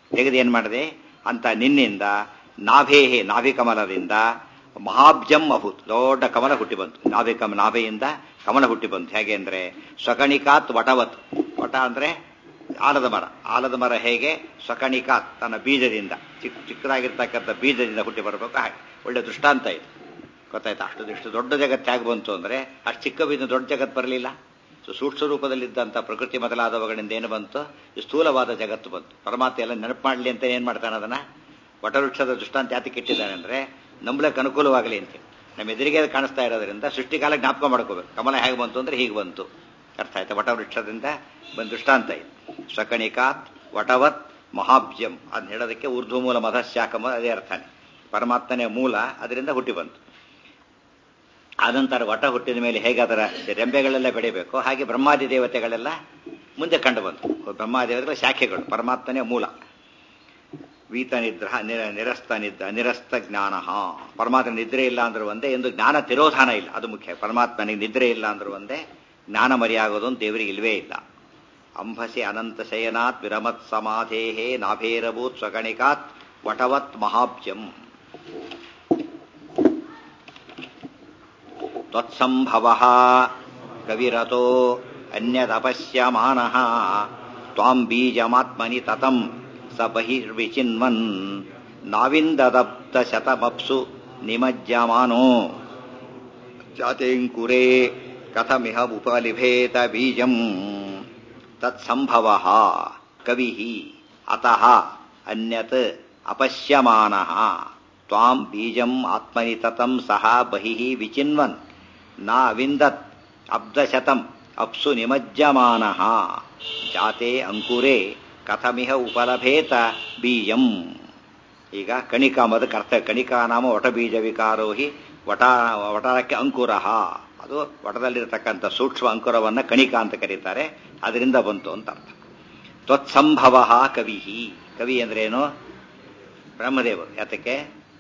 ತೆಗೆದು ಏನ್ ಮಾಡಿದೆ ಅಂತ ನಿನ್ನಿಂದ ನಾಭೇಹೆ ನಾಭಿ ಕಮಲದಿಂದ ಮಹಾಬ್ಜಂ ಅಭೂತ್ ದೊಡ್ಡ ಕಮಲ ಹುಟ್ಟಿ ಬಂತು ನಾಭಿ ಕಮ ನಾಭೆಯಿಂದ ಕಮಲ ಹುಟ್ಟಿ ಬಂತು ಹೇಗೆ ಅಂದ್ರೆ ಸ್ವಕಣಿಕಾತ್ ವಟವತ್ ವಟ ಅಂದ್ರೆ ಆಲದ ಮರ ಆಲದ ಮರ ಹೇಗೆ ಸ್ವಕಣಿಕಾತ್ ತನ್ನ ಬೀಜದಿಂದ ಚಿಕ್ಕ ಚಿಕ್ಕದಾಗಿರ್ತಕ್ಕಂಥ ಬೀಜದಿಂದ ಹುಟ್ಟಿ ಬರಬೇಕು ಹಾಗೆ ಒಳ್ಳೆ ದೃಷ್ಟಾಂತ ಇದು ಗೊತ್ತಾಯ್ತಾ ಅಷ್ಟು ಇಷ್ಟು ದೊಡ್ಡ ಜಗತ್ತು ಹೇಗೆ ಬಂತು ಅಂದ್ರೆ ಅಷ್ಟು ಚಿಕ್ಕ ಬೀಜ ದೊಡ್ಡ ಜಗತ್ತು ಬರಲಿಲ್ಲ ಸೊ ಸೂಕ್ಷ್ಮ ರೂಪದಲ್ಲಿದ್ದಂಥ ಪ್ರಕೃತಿ ಮೊದಲಾದವುಗಳಿಂದ ಏನು ಬಂತು ಈ ಸ್ಥೂಲವಾದ ಜಗತ್ತು ಬಂತು ಪರಮಾತ್ಮ ಎಲ್ಲ ನೆನಪು ಮಾಡಲಿ ಅಂತ ಏನು ಮಾಡ್ತಾನೆ ಅದನ್ನ ವಟವೃಕ್ಷದ ದೃಷ್ಟಾಂತ ಯಾತಕ್ಕೆ ಇಟ್ಟಿದ್ದಾನೆ ಅಂದ್ರೆ ನಂಬಳಕ್ಕೆ ಅನುಕೂಲವಾಗಲಿ ಅಂತ ನಮ್ಮ ಎದುರಿಗೆ ಅದು ಕಾಣಿಸ್ತಾ ಇರೋದ್ರಿಂದ ಸೃಷ್ಟಿಕಾಲ ಜ್ಞಾಪಕ ಮಾಡ್ಕೋಬೇಕು ಕಮಲ ಹೇಗೆ ಬಂತು ಅಂದ್ರೆ ಹೀಗೆ ಬಂತು ಅರ್ಥ ಆಯ್ತಾ ವಟವೃಕ್ಷದಿಂದ ಬಂದು ದೃಷ್ಟಾಂತ ಇದು ಸ್ವಕಣಿಕಾತ್ ವಟವತ್ ಮಹಾಬ್ಜಂ ಅದನ್ನ ಹೇಳೋದಕ್ಕೆ ಊರ್ಧ್ವ ಮೂಲ ಮಧಶಾಖಮ ಅದೇ ಅರ್ಥನೇ ಪರಮಾತ್ಮನೇ ಮೂಲ ಅದರಿಂದ ಹುಟ್ಟಿ ಬಂತು ಆನಂತರ ವಟ ಹುಟ್ಟಿದ ಮೇಲೆ ಹೇಗೆ ಅದರ ರೆಂಬೆಗಳೆಲ್ಲ ಬೆಳಿಬೇಕು ಹಾಗೆ ಬ್ರಹ್ಮಾದಿ ದೇವತೆಗಳೆಲ್ಲ ಮುಂದೆ ಕಂಡು ಬಂತು ಬ್ರಹ್ಮಾದಿ ದೇವತೆಗಳ ಶಾಖೆಗಳು ಪರಮಾತ್ಮನೇ ಮೂಲ ವೀತ ನಿದ್ರ ನಿರ- ನಿರಸ್ತ ನಿದ್ರ ನಿರಸ್ತ ಜ್ಞಾನ ಪರಮಾತ್ಮ ನಿದ್ರೆ ಇಲ್ಲ ಅಂದ್ರೂ ಒಂದೇ ಎಂದು ಜ್ಞಾನ ತಿರೋಧಾನ ಇಲ್ಲ ಅದು ಮುಖ್ಯ ಪರಮಾತ್ಮನಿಗೆ ನಿದ್ರೆ ಇಲ್ಲ ಅಂದ್ರೂ ಒಂದೇ ಜ್ಞಾನ ಮರಿಯಾಗೋದು ಅಂತ ದೇವರಿಗೆ ಇಲ್ವೇ ಇಲ್ಲ ಅಂಬಸಿ ಅನಂತ ಶಯನಾತ್ ವಿರಮತ್ ಸಮಾಧೇಹೇ ನಾಭೇರಭೂತ್ ಸ್ವಗಣಿಕಾತ್ ವಟವತ್ ಮಹಾಬ್ಜಂ ತ್ವತ್ಸಂಭವ ಕವಿರತೋ ಅನ್ಯದಪಶ್ಯಮಾನಃ ತ್ವಾಂ ಬೀಜಮಾತ್ಮನಿ ತತಂ ಸ ಬಹಿರ್ವಿಚಿನ್ವನ್ ನಾವಿಂದದಪ್ತ ಶತಮಪ್ಸು ನಿಮಜ್ಜಮಾನೋ ಜಾತೇಂಕುರೇ ಕಥಮಿಹ ಉಪಲಿಭೇತ ಬೀಜಂ ತತ್ಸಂಭವ ಕವಿ ಅತಃ ಅನ್ಯತ್ ಅಪಶ್ಯಮಾನಃ ತ್ವಾಂ ಬೀಜಂ ಆತ್ಮನಿ ತತಂ ಸಹ ಬಹಿಃ ವಿಚಿನ್ವನ್ ನ ವಿಂದತ್ ಅಬ್ದಶತಂ ಅಪ್ಸು ನಿಮಜ್ಜಮಾನಃ ಜಾತೆ ಅಂಕುರೇ ಕಥಮಿಹ ಉಪಲಭೇತ ಬೀಜಂ ಈಗ ಕಣಿಕಾ ಮದಕ್ಕೆ ಅರ್ಥ ಕಣಿಕಾ ನಾಮ ವಟಬೀಜ ವಿಕಾರೋ ಹಿ ವಟ ವಟಕ್ಕೆ ಅಂಕುರ ಅದು ವಟದಲ್ಲಿರತಕ್ಕಂಥ ಸೂಕ್ಷ್ಮ ಅಂಕುರವನ್ನ ಕಣಿಕಾ ಅಂತ ಕರೀತಾರೆ ಅದರಿಂದ ಬಂತು ಅಂತ ಅರ್ಥ ತ್ವತ್ಸಂಭವ ಕವಿ ಕವಿ ಅಂದ್ರೇನು ಬ್ರಹ್ಮದೇವರು ಯಾತಕ್ಕೆ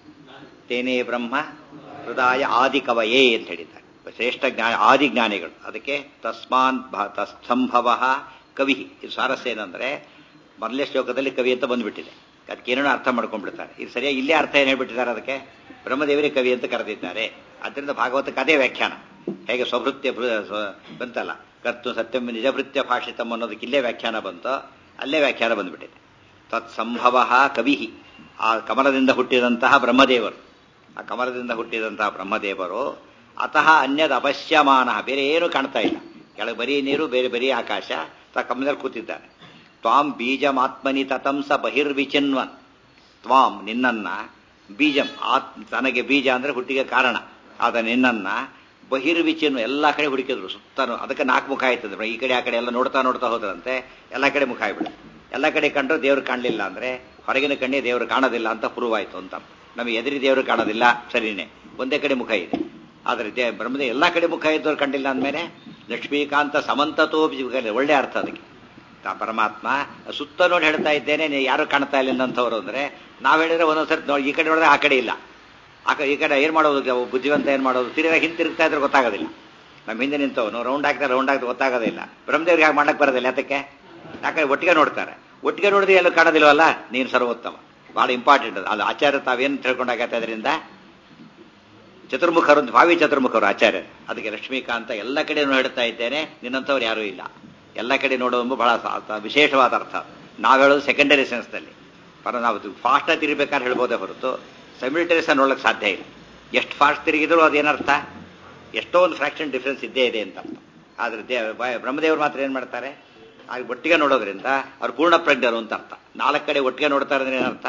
ತೇನೇ ಬ್ರಹ್ಮ ಹೃದಯ ಆದಿ ಕವಯೇ ಅಂತ ಹೇಳಿದ್ದಾರೆ ಶ್ರೇಷ್ಠ ಜ್ಞಾನ ಆದಿ ಜ್ಞಾನಿಗಳು ಅದಕ್ಕೆ ತಸ್ಮಾನ್ ಭ- ತತ್ಸಂಭವ ಕವಿ ಇದು ಸ್ವಾರಸ್ಯ ಏನಂದ್ರೆ ಮೊದಲನೇ ಶ್ಲೋಕದಲ್ಲಿ ಕವಿ ಅಂತ ಬಂದ್ಬಿಟ್ಟಿದೆ ಅದಕ್ಕೆ ಏನೇನೋ ಅರ್ಥ ಮಾಡ್ಕೊಂಡ್ಬಿಡ್ತಾರೆ ಇದು ಸರಿಯಾಗಿ ಇಲ್ಲೇ ಅರ್ಥ ಏನು ಹೇಳ್ಬಿಟ್ಟಿದ್ದಾರೆ ಅದಕ್ಕೆ ಬ್ರಹ್ಮದೇವರೇ ಕವಿ ಅಂತ ಕರೆದಿದ್ದಾರೆ ಅದರಿಂದ ಭಾಗವತಕ್ಕೆ ಅದೇ ವ್ಯಾಖ್ಯಾನ ಹೇಗೆ ಸ್ವಭೃತ್ಯ ಭೃ- ಸ್ವ- ಬಂತಲ್ಲ ಕರ್ತು ಸತ್ಯಂ ನಿಜಭೃತ್ಯ ಭಾಷಿತಂ ಅನ್ನೋದಕ್ಕೆ ಇಲ್ಲೇ ವ್ಯಾಖ್ಯಾನ ಬಂತು ಅಲ್ಲೇ ವ್ಯಾಖ್ಯಾನ ಬಂದ್ಬಿಟ್ಟಿದೆ ತತ್ಸಂಭವ ಕವಿ ಆ ಕಮಲದಿಂದ ಹುಟ್ಟಿದಂತಹ ಬ್ರಹ್ಮದೇವರು ಆ ಕಮಲದಿಂದ ಹುಟ್ಟಿದಂತಹ ಬ್ರಹ್ಮದೇವರು ಅತಃ ಅನ್ಯದ ಅಪಶ್ಯಮಾನ ಬೇರೆ ಏನು ಕಾಣ್ತಾ ಇಲ್ಲ ಕೆಳಗೆ ಬರೀ ನೀರು ಬೇರೆ ಬರೀ ಆಕಾಶ ತ ಕಮಲದಲ್ಲಿ ಕೂತಿದ್ದಾರೆ ತ್ವಾಂ ಬೀಜಮಾತ್ಮನಿ ತತಂಸ ಬಹಿರ್ವಿಚಿನ್ವನ್ ತ್ವಾಂ ನಿನ್ನನ್ನ ಬೀಜಂ ಆತ್ ತನಗೆ ಬೀಜ ಅಂದ್ರೆ ಹುಟ್ಟಿಗೆ ಕಾರಣ ಆದ ನಿನ್ನನ್ನ ಬಹಿರ್ವಿಚಿನ್ ಎಲ್ಲ ಕಡೆ ಹುಡುಕಿದ್ರು ಸುತ್ತನು ಅದಕ್ಕೆ ನಾಲ್ಕು ಮುಖ ಆಯ್ತದೆ ಈ ಕಡೆ ಆ ಕಡೆ ಎಲ್ಲ ನೋಡ್ತಾ ನೋಡ್ತಾ ಹೋದ್ರಂತೆ ಎಲ್ಲ ಕಡೆ ಮುಖ ಆಗ್ಬಿಡುತ್ತೆ ಎಲ್ಲ ಕಡೆ ಕಂಡ್ರು ದೇವ್ರು ಕಾಣಲಿಲ್ಲ ಅಂದ್ರೆ ಹೊರಗಿನ ಕಣ್ಣೆ ದೇವರು ಕಾಣೋದಿಲ್ಲ ಅಂತ ಪ್ರೂವ್ ಆಯ್ತು ಅಂತ ನಮಗೆ ಎದುರಿ ದೇವರು ಕಾಣೋದಿಲ್ಲ ಸರಿನೇ ಒಂದೇ ಕಡೆ ಮುಖ ಇದೆ ಆದ್ರೆ ದೇ ಬ್ರಹ್ಮದೇ ಎಲ್ಲ ಕಡೆ ಮುಖ ಇದ್ದವ್ರು ಕಂಡಿಲ್ಲ ಅಂದಮೇಲೆ ಲಕ್ಷ್ಮೀಕಾಂತ ಸಮಂತತೋ ಬಿಜಿ- ಒಳ್ಳೆ ಅರ್ಥ ಅದಕ್ಕೆ ತಾ ಪರಮಾತ್ಮ ಸುತ್ತ ನೋಡಿ ಹೇಳ್ತಾ ಇದ್ದೇನೆ ನೀ ಯಾರು ಕಾಣ್ತಾ ಇಲ್ಲ ಅಂತವ್ರು ಅಂದ್ರೆ ನಾವ್ ಹೇಳಿದ್ರೆ ಒಂದೊಂದ್ಸರಿ ನೋಡಿ ಈ ಕಡೆ ನೋಡಿದ್ರೆ ಆ ಕಡೆ ಇಲ್ಲ ಆ ಕಡೆ ಈ ಕಡೆ ಏನ್ ಮಾಡೋದು ಅವು ಬುದ್ಧಿವಂತ ಏನ್ ಮಾಡೋದು ತಿರುಗ ಹಿಂತಿರುಗ್ತಾ ಇದ್ರೆ ಗೊತ್ತಾಗೋದಿಲ್ಲ ನಮ್ಮ ಹಿಂದೆ ನಿಂತವನು ರೌಂಡ್ ಹಾಕ್ತಾರೆ ರೌಂಡ್ ಹಾಕಿದ್ರೆ ಗೊತ್ತಾಗೋದಿಲ್ಲ ಬ್ರಹ್ಮದೇವ್ರಿಗೆ ಹಾಗೆ ಮಾಡಕ್ ಬರೋದಿಲ್ಲ ಅದಕ್ಕೆ ಯಾಕಂದ್ರೆ ಒಟ್ಟಿಗೆ ನೋಡ್ತಾರೆ ಒಟ್ಟಿಗೆ ನೋಡಿದ್ರೆ ಎಲ್ಲೂ ಕಾಣೋದಿಲ್ವಲ್ಲ ನೀನು ಸರ್ವೋತ್ತಮ ಬಹಳ ಇಂಪಾರ್ಟೆಂಟ್ ಅದು ಅದು ಆಚಾರ್ಯ ತಾವೇನು ತಿಳ್ಕೊಂಡಾಗತ್ತೆ ಅದರಿಂದ ಚತುರ್ಮುಖರು ಅಂತ ಭಾವಿ ಚತುರ್ಮುಖರು ಆಚಾರ್ಯ ಅದಕ್ಕೆ ಲಕ್ಷ್ಮೀಕಾಂತ ಎಲ್ಲ ಕಡೆ ಹೇಳ್ತಾ ಇದ್ದೇನೆ ನಿನ್ನಂಥವ್ರು ಯಾರೂ ಇಲ್ಲ ಎಲ್ಲ ಕಡೆ ನೋಡೋದು ಬಹಳ ಸ- ಸ- ವಿಶೇಷವಾದ ಅರ್ಥ ನಾವು ಹೇಳೋದು ಸೆಕೆಂಡರಿ ಸೆನ್ಸ್ನಲ್ಲಿ ಪರ ನಾವು ಫಾಸ್ಟ್ ತಿರುಗಬೇಕಾದ್ರೆ ಹೇಳ್ಬೋದೇ ಹೊರತು ಸೈಮಿಲ್ಟೇನಿಯಸ್ ನೋಡಕ್ಕೆ ಸಾಧ್ಯ ಇಲ್ಲ ಎಷ್ಟು ಫಾಸ್ಟ್ ತಿರುಗಿದ್ರು ಅದೇನರ್ಥ ಎಷ್ಟೋ ಒಂದು ಫ್ರಾಕ್ಷನ್ ಡಿಫ್ರೆನ್ಸ್ ಇದ್ದೇ ಇದೆ ಅಂತ ಅರ್ಥ ಆದ್ರೆ ದೇ ಬ- ಬ್ರಹ್ಮದೇವರು ಮಾತ್ರ ಏನ್ ಮಾಡ್ತಾರೆ ಆಗ ಒಟ್ಟಿಗೆ ನೋಡೋದ್ರಿಂದ ಅವ್ರು ಪೂರ್ಣ ಪ್ರಜ್ಞರು ಅಂತ ಅರ್ಥ ನಾಲ್ಕು ಕಡೆ ಒಟ್ಟಿಗೆ ನೋಡ್ತಾರೆ ಅಂದ್ರೆ ಏನರ್ಥ